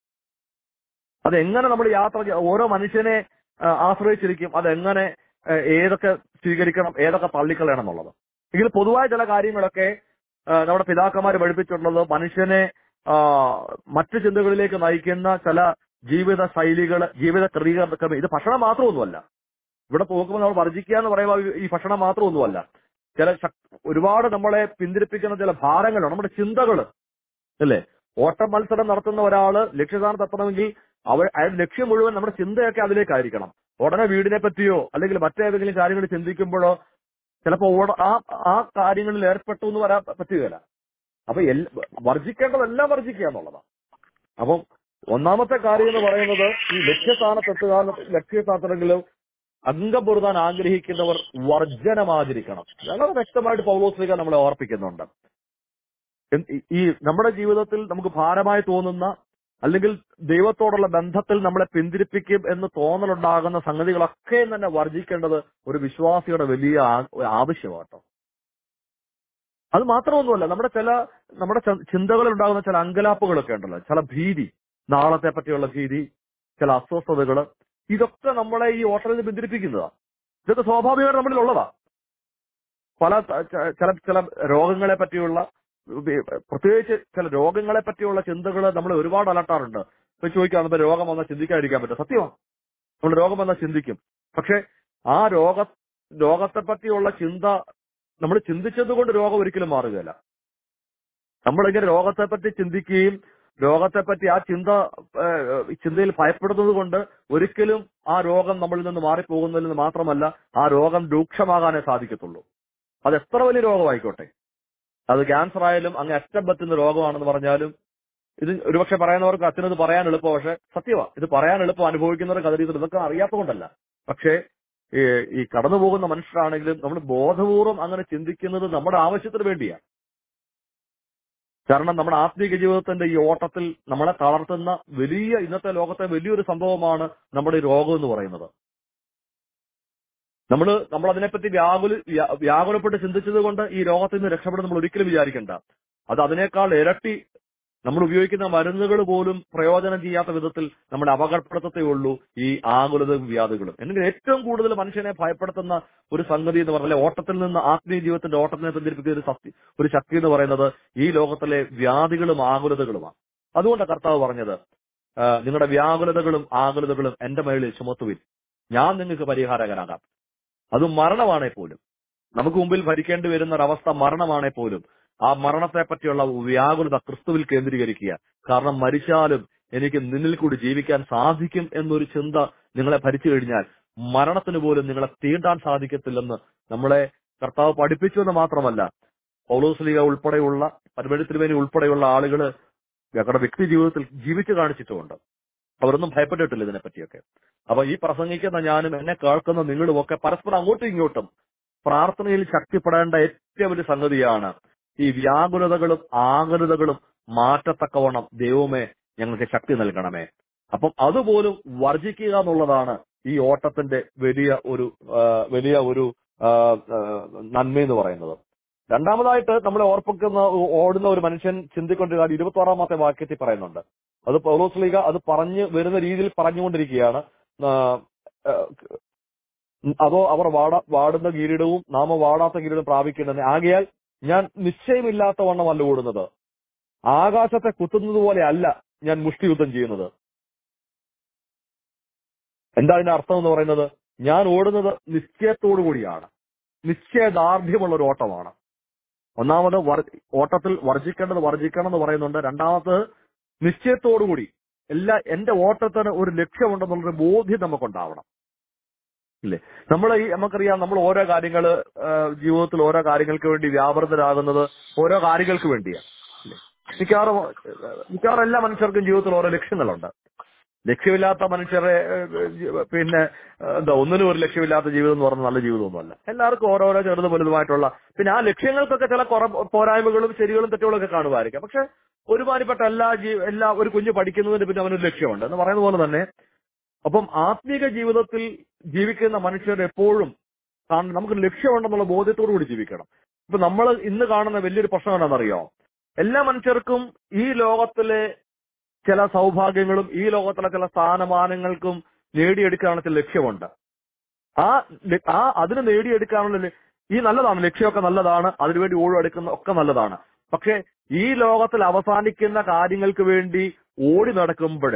അതെങ്ങനെ നമ്മൾ യാത്ര ചെയ്യ- ഓരോ മനുഷ്യനെ ആ, ആശ്രയിച്ചിരിക്കും അതെങ്ങനെ ആ, ഏതൊക്കെ സ്വീകരിക്കണം ഏതൊക്കെ തള്ളിക്കളയണം എന്നുള്ളത് എങ്കിൽ പൊതുവായ ചില കാര്യങ്ങളൊക്കെ ആ, നമ്മുടെ പിതാക്കന്മാർ പഠിപ്പിച്ചിട്ടുള്ളത് മനുഷ്യനെ ആ, മറ്റു ചിന്തകളിലേക്ക് നയിക്കുന്ന ചില ജീവിത ശൈലികൾ ജീവിത ക്രമീകരണ ഇത് ഭക്ഷണം മാത്രമൊന്നുമല്ല ഇവിടെ പോകുമ്പോൾ നമ്മൾ വർജിക്കുക എന്ന് പറയുമ്പോൾ ഈ ഭക്ഷണം മാത്രമൊന്നുമല്ല ചില ശക്- ഒരുപാട് നമ്മളെ പിന്തിരിപ്പിക്കുന്ന ചില ഭാരങ്ങളുണ്ട് നമ്മുടെ ചിന്തകൾ അല്ലേ ഓട്ട മത്സരം നടത്തുന്ന ഒരാള് ലക്ഷ്യസ്ഥാനത്ത് എത്തണമെങ്കിൽ അവ അയാളുടെ ലക്ഷ്യം മുഴുവൻ നമ്മുടെ ചിന്തയൊക്കെ അതിലേക്കായിരിക്കണം ഉടനെ വീടിനെ പറ്റിയോ അല്ലെങ്കിൽ മറ്റേതെങ്കിലും കാര്യങ്ങൾ ചിന്തിക്കുമ്പോഴോ ചിലപ്പോൾ ഓട- ആ ആ കാര്യങ്ങളിൽ ഏർപ്പെട്ടു എന്ന് വരാൻ പറ്റുകയില്ല അപ്പൊ എൽ- വർജിക്കേണ്ടതെല്ലാം വർജിക്കുക എന്നുള്ളതാണ് അപ്പം ഒന്നാമത്തെ കാര്യം എന്ന് പറയുന്നത് ഈ ലക്ഷ്യസ്ഥാനത്തെത്തുക ലക്ഷ്യസ്ഥാനത്തെങ്കിലും അംഗം പൊറുതാൻ ആഗ്രഹിക്കുന്നവർ വർജനം ആചരിക്കണം വളരെ വ്യക്തമായിട്ട് പൗലോസ്ലിക നമ്മളെ ഓർപ്പിക്കുന്നുണ്ട് എൻ- ഈ- ഈ നമ്മുടെ ജീവിതത്തിൽ നമുക്ക് ഭാരമായി തോന്നുന്ന അല്ലെങ്കിൽ ദൈവത്തോടുള്ള ബന്ധത്തിൽ നമ്മളെ പിന്തിരിപ്പിക്കും എന്ന് തോന്നലുണ്ടാകുന്ന സംഗതികളൊക്കെ തന്നെ വർജിക്കേണ്ടത് ഒരു വിശ്വാസിയുടെ വലിയ ആ- ആവശ്യമാട്ടോ അത് മാത്രമൊന്നുമല്ല നമ്മുടെ ചില നമ്മുടെ ച- ചിന്തകളിൽ ഉണ്ടാകുന്ന ചില അങ്കലാപ്പുകളൊക്കെ ഉണ്ടല്ലോ ചില ഭീതി നാളത്തെ പറ്റിയുള്ള ഭീതി ചില അസ്വസ്ഥതകൾ ഇതൊക്കെ നമ്മളെ ഈ ഓട്ടറിൽ നിന്ന് പിന്തിരിപ്പിക്കുന്നതാണ് ഇതൊക്കെ സ്വാഭാവികമായിട്ട് നമ്മളിൽ ഉള്ളതാ പല ത- ച- ചില ചില രോഗങ്ങളെ പറ്റിയുള്ള വി- പ്രത്യേകിച്ച് ചില രോഗങ്ങളെ പറ്റിയുള്ള ചിന്തകൾ നമ്മൾ ഒരുപാട് അലട്ടാറുണ്ട് ഇപ്പൊ ചോദിക്കാം നമുക്ക് രോഗം വന്നാൽ ചിന്തിക്കാതിരിക്കാൻ പറ്റും സത്യമാണ് നമ്മൾ രോഗം വന്നാൽ ചിന്തിക്കും പക്ഷെ ആ രോഗ രോഗത്തെ പറ്റിയുള്ള ചിന്ത നമ്മൾ ചിന്തിച്ചത് കൊണ്ട് രോഗം ഒരിക്കലും മാറുകയില്ല നമ്മളിങ്ങനെ രോഗത്തെ പറ്റി ചിന്തിക്കുകയും രോഗത്തെ പറ്റി ആ ചിന്ത ഏഹ്, ചിന്തയിൽ ഭയപ്പെടുന്നത് കൊണ്ട് ഒരിക്കലും ആ രോഗം നമ്മളിൽ നിന്ന് മാറിപ്പോകുന്നതിൽ നിന്ന് മാത്രമല്ല ആ രോഗം രൂക്ഷമാകാനേ സാധിക്കത്തുള്ളൂ അത് എത്ര വലിയ രോഗമായിക്കോട്ടെ അത് ക്യാൻസർ ആയാലും അങ്ങ് അറ്റം പറ്റുന്ന രോഗമാണെന്ന് പറഞ്ഞാലും ഇത് ഒരുപക്ഷെ പറയുന്നവർക്ക് അച്ഛനത് പറയാൻ എളുപ്പം പക്ഷെ സത്യമാ ഇത് പറയാൻ എളുപ്പം അനുഭവിക്കുന്നവർക്ക് അതിൽ ഇതൊക്കെ അറിയാത്തതുകൊണ്ടല്ല പക്ഷേ ഈ ഈ കടന്നു പോകുന്ന മനുഷ്യരാണെങ്കിലും നമ്മൾ ബോധപൂർവം അങ്ങനെ ചിന്തിക്കുന്നത് നമ്മുടെ ആവശ്യത്തിന് വേണ്ടിയാണ് കാരണം നമ്മുടെ ആത്മീക ജീവിതത്തിന്റെ ഈ ഓട്ടത്തിൽ നമ്മളെ തളർത്തുന്ന വലിയ ഇന്നത്തെ ലോകത്തെ വലിയൊരു സംഭവമാണ് നമ്മുടെ ഈ രോഗം എന്ന് പറയുന്നത് നമ്മൾ നമ്മൾ അതിനെപ്പറ്റി വ്യാകുല വ്യാ- വ്യാകുലപ്പെട്ട് ചിന്തിച്ചത് കൊണ്ട് ഈ രോഗത്തിൽ നിന്ന് രക്ഷപ്പെടും നമ്മൾ ഒരിക്കലും വിചാരിക്കണ്ട അത് അതിനേക്കാൾ ഇരട്ടി നമ്മൾ ഉപയോഗിക്കുന്ന മരുന്നുകൾ പോലും പ്രയോജനം ചെയ്യാത്ത വിധത്തിൽ നമ്മളെ അപകടപ്പെടുത്തത്തേ ഉള്ളൂ ഈ ആകുലതയും വ്യാധികളും എന്നെങ്കിൽ ഏറ്റവും കൂടുതൽ മനുഷ്യനെ ഭയപ്പെടുത്തുന്ന ഒരു സംഗതി എന്ന് പറഞ്ഞാൽ ഓട്ടത്തിൽ നിന്ന് ആത്മീയ ജീവിതത്തിന്റെ ഓട്ടത്തിനെ പിന്തിരിപ്പിക്കുന്ന ഒരു ശക്തി ഒരു ശക്തി എന്ന് പറയുന്നത് ഈ ലോകത്തിലെ വ്യാധികളും ആകുലതകളുമാണ് അതുകൊണ്ട് കർത്താവ് പറഞ്ഞത് ആ, നിങ്ങളുടെ വ്യാകുലതകളും ആകുലതകളും എന്റെ മേളിൽ ചുമത്തുവിൻ ഞാൻ നിങ്ങൾക്ക് പരിഹാരകനാകാം അത് മരണമാണേ പോലും നമുക്ക് മുമ്പിൽ ഭരിക്കേണ്ടി വരുന്ന ഒരവസ്ഥ മരണമാണേ പോലും ആ മരണത്തെ പറ്റിയുള്ള വ്യാകുലത ക്രിസ്തുവിൽ കേന്ദ്രീകരിക്കുക കാരണം മരിച്ചാലും എനിക്ക് നിന്നിൽ കൂടി ജീവിക്കാൻ സാധിക്കും എന്നൊരു ചിന്ത നിങ്ങളെ ഭരിച്ചു കഴിഞ്ഞാൽ മരണത്തിന് പോലും നിങ്ങളെ തീണ്ടാൻ സാധിക്കത്തില്ലെന്ന് നമ്മളെ കർത്താവ് പഠിപ്പിച്ചു എന്ന് മാത്രമല്ല പൗലോസ്ലിക ഉൾപ്പെടെയുള്ള പരിമേടി ഉൾപ്പെടെയുള്ള ആളുകള് ഞങ്ങളുടെ വ്യക്തി ജീവിതത്തിൽ ജീവിച്ചു കാണിച്ചിട്ടുമുണ്ട് അവരൊന്നും ഭയപ്പെട്ടിട്ടില്ല ഇതിനെപ്പറ്റിയൊക്കെ അപ്പൊ ഈ പ്രസംഗിക്കുന്ന ഞാനും എന്നെ കേൾക്കുന്ന നിങ്ങളും ഒക്കെ പരസ്പരം അങ്ങോട്ടും ഇങ്ങോട്ടും പ്രാർത്ഥനയിൽ ശക്തിപ്പെടേണ്ട ഏറ്റവും വലിയ സംഗതിയാണ് ഈ വ്യാകുലതകളും ആകുലതകളും മാറ്റത്തക്കവണ്ണം ദൈവമേ ഞങ്ങൾക്ക് ശക്തി നൽകണമേ അപ്പം അതുപോലും വർജിക്കുക എന്നുള്ളതാണ് ഈ ഓട്ടത്തിന്റെ വലിയ ഒരു ആ, വലിയ ഒരു ആ, ആ, നന്മയെന്ന് പറയുന്നത് രണ്ടാമതായിട്ട് നമ്മളെ ഓർപ്പിക്കുന്ന ഓടുന്ന ഒരു മനുഷ്യൻ ചിന്തിക്കൊണ്ടിരുന്ന കാര്യം ഇരുപത്തി ആറാമത്തെ വാക്യത്തിൽ പറയുന്നുണ്ട് അത് പൗലോസ് ലീഗ അത് പറഞ്ഞു വരുന്ന രീതിയിൽ പറഞ്ഞുകൊണ്ടിരിക്കുകയാണ് ആ, ആ, അതോ അവർ വാട വാടുന്ന കിരീടവും നാമ വാടാത്ത കിരീടവും പ്രാപിക്കേണ്ടത് ആകയാൽ ഞാൻ നിശ്ചയമില്ലാത്ത വണ്ണമല്ല ഓടുന്നത് ആകാശത്തെ കുത്തുന്നത് പോലെ അല്ല ഞാൻ മുഷ്ടിയുദ്ധം ചെയ്യുന്നത് എന്താ അതിന്റെ അർത്ഥം എന്ന് പറയുന്നത് ഞാൻ ഓടുന്നത് നിശ്ചയത്തോടു കൂടിയാണ് നിശ്ചയദാർഢ്യമുള്ള ഒരു ഓട്ടമാണ് ഒന്നാമത് വർ- ഓട്ടത്തിൽ വർജിക്കേണ്ടത് വർജിക്കണം എന്ന് പറയുന്നുണ്ട് രണ്ടാമത് നിശ്ചയത്തോടുകൂടി എല്ലാ എന്റെ ഓട്ടത്തിന് ഒരു ലക്ഷ്യമുണ്ടെന്നുള്ളൊരു ബോധ്യം നമുക്കുണ്ടാവണം ഇല്ലേ നമ്മൾ ഈ നമുക്കറിയാം നമ്മൾ ഓരോ കാര്യങ്ങൾ ജീവിതത്തിൽ ഓരോ കാര്യങ്ങൾക്ക് വേണ്ടി വ്യാപൃതരാകുന്നത് ഓരോ കാര്യങ്ങൾക്ക് വേണ്ടിയാണ് ഇല്ലേ? മിക്കവാറും ഏഹ്, മിക്കവാറും എല്ലാ മനുഷ്യർക്കും ജീവിതത്തിൽ ഓരോ ലക്ഷ്യങ്ങളുണ്ട് ലക്ഷ്യമില്ലാത്ത മനുഷ്യരെ ഏഹ്, ജി- പിന്നെ ഏഹ്, എന്താ ഒന്നിനും ഒരു ലക്ഷ്യമില്ലാത്ത ജീവിതം എന്ന് പറഞ്ഞാൽ നല്ല ജീവിതമൊന്നുമല്ല എല്ലാവർക്കും ഓരോരോ ചെറുതും വലുതുമായിട്ടുള്ള പിന്നെ ആ ലക്ഷ്യങ്ങൾക്കൊക്കെ ചില കുറ പോരായ്മകളും ശരികളും തെറ്റുകളും ഒക്കെ കാണുമായിരിക്കാം പക്ഷെ ഒരുമാതിരിപ്പെട്ട എല്ലാ ജീ എല്ലാ ഒരു കുഞ്ഞ് പഠിക്കുന്നതിന് പിന്നെ അവനൊരു ലക്ഷ്യമുണ്ട് എന്ന് പറയുന്ന പോലെ തന്നെ അപ്പം ആത്മീക ജീവിതത്തിൽ ജീവിക്കുന്ന മനുഷ്യർ എപ്പോഴും കാണ- നമുക്ക് ലക്ഷ്യമുണ്ടെന്നുള്ള ബോധ്യത്തോടു കൂടി ജീവിക്കണം ഇപ്പൊ നമ്മൾ ഇന്ന് കാണുന്ന വലിയൊരു പ്രശ്നം എന്താണെന്നറിയോ എല്ലാ മനുഷ്യർക്കും ഈ ലോകത്തിലെ ചില സൗഭാഗ്യങ്ങളും ഈ ലോകത്തിലെ ചില സ്ഥാനമാനങ്ങൾക്കും നേടിയെടുക്കാനുള്ള ചില ലക്ഷ്യമുണ്ട് ആ ല- ആ അതിന് നേടിയെടുക്കാനുള്ള ല- ഈ നല്ലതാണ് ലക്ഷ്യമൊക്കെ നല്ലതാണ് അതിനുവേണ്ടി ഓടിയെടുക്കുന്ന ഒക്കെ നല്ലതാണ് പക്ഷെ ഈ ലോകത്തിൽ അവസാനിക്കുന്ന കാര്യങ്ങൾക്ക് വേണ്ടി ഓടി നടക്കുമ്പോൾ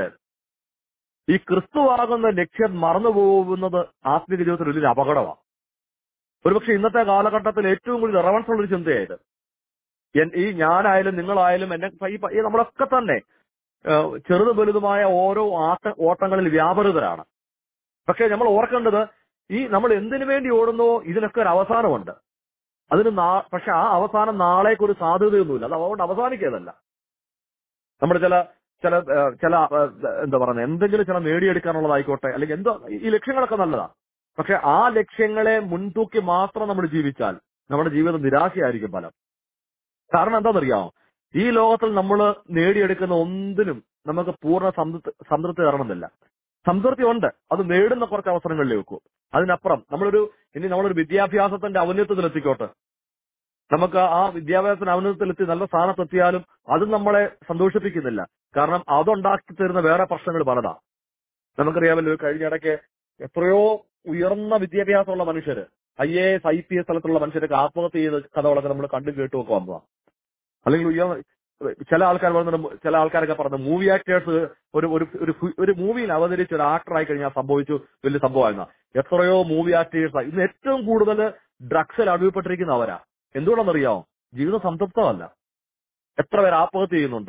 ഈ ക്രിസ്തുവാകുന്ന ലക്ഷ്യം മറന്നു പോകുന്നത് ആത്മീയ ജീവിതത്തിൽ വലിയൊരു അപകടമാണ് ഒരുപക്ഷെ ഇന്നത്തെ കാലഘട്ടത്തിൽ ഏറ്റവും കൂടുതൽ റെവൻസ് ഉള്ളൊരു ചിന്തയായത് എൻ- ഈ ഞാനായാലും നിങ്ങളായാലും എന്നെ ഈ പ- ഈ നമ്മളൊക്കെ തന്നെ ഏഹ്, ചെറുതും വലുതുമായ ഓരോ ആട്ട ഓട്ടങ്ങളിൽ വ്യാപൃതരാണ് പക്ഷെ നമ്മൾ ഓർക്കേണ്ടത് ഈ നമ്മൾ എന്തിനു വേണ്ടി ഓടുന്നോ ഇതിനൊക്കെ ഒരു അവസാനമുണ്ട് അതിന് നാ- പക്ഷെ ആ അവസാനം നാളേക്ക് ഒരു സാധ്യതയൊന്നുമില്ല അത് അതുകൊണ്ട് അവസാനിക്കുകയതല്ല നമ്മുടെ ചില ചില ഏഹ്, ചില ഏഹ്, എന്താ പറയുന്നത് എന്തെങ്കിലും ചില നേടിയെടുക്കാനുള്ളതായിക്കോട്ടെ അല്ലെങ്കിൽ എന്തോ ഈ ലക്ഷ്യങ്ങളൊക്കെ നല്ലതാണ് പക്ഷെ ആ ലക്ഷ്യങ്ങളെ മുൻതൂക്കി മാത്രം നമ്മൾ ജീവിച്ചാൽ നമ്മുടെ ജീവിതം നിരാശയായിരിക്കും ഫലം കാരണം എന്താണെന്നറിയാമോ ഈ ലോകത്തിൽ നമ്മൾ നേടിയെടുക്കുന്ന ഒന്നിനും നമുക്ക് പൂർണ്ണ സംതൃപ്തി സംതൃപ്തി തരണമെന്നില്ല സംതൃപ്തി ഉണ്ട് അത് നേടുന്ന കുറച്ച് അവസരങ്ങളിലേ വെക്കൂ അതിനപ്പുറം നമ്മളൊരു ഇനി നമ്മളൊരു വിദ്യാഭ്യാസത്തിന്റെ ഔന്നത്യത്തിൽ എത്തിക്കോട്ടെ നമുക്ക് ആ വിദ്യാഭ്യാസത്തിന് ഔന്നത്യത്തിലെത്തി നല്ല സ്ഥാനത്തെത്തിയാലും അതും നമ്മളെ സന്തോഷിപ്പിക്കുന്നില്ല കാരണം അതുണ്ടാക്കി തരുന്ന വേറെ പ്രശ്നങ്ങൾ പലതാ നമുക്കറിയാമല്ലോ കഴിഞ്ഞ ഇടയ്ക്ക് എത്രയോ ഉയർന്ന വിദ്യാഭ്യാസമുള്ള മനുഷ്യര് I A S I P S തലത്തിലുള്ള മനുഷ്യരൊക്കെ ആത്മഹത്യ ചെയ്ത കഥകളൊക്കെ നമ്മൾ കണ്ടും കേട്ടും ഒക്കെ വന്നതാണ് അല്ലെങ്കിൽ ഉയർന്ന ചില ആൾക്കാർ പറയുന്നത് ചില ആൾക്കാരൊക്കെ പറഞ്ഞു മൂവി ആക്ടേഴ്സ് ഒരു ഒരു ഒരു ഫു- ഒരു മൂവിയിൽ അവതരിച്ച ഒരു ആക്ടറായി കഴിഞ്ഞാൽ സംഭവിച്ചു വലിയ സംഭവമായിരുന്നു എത്രയോ മൂവി ആക്ടേഴ്സ് ഇന്ന് ഏറ്റവും കൂടുതൽ ഡ്രഗ്സിൽ അടിമപ്പെട്ടിരിക്കുന്ന അവരാ എന്തുകൊണ്ടെന്നറിയാമോ ജീവിതം സംതൃപ്തമല്ല എത്ര പേർ ആത്മഹത്യ ചെയ്യുന്നുണ്ട്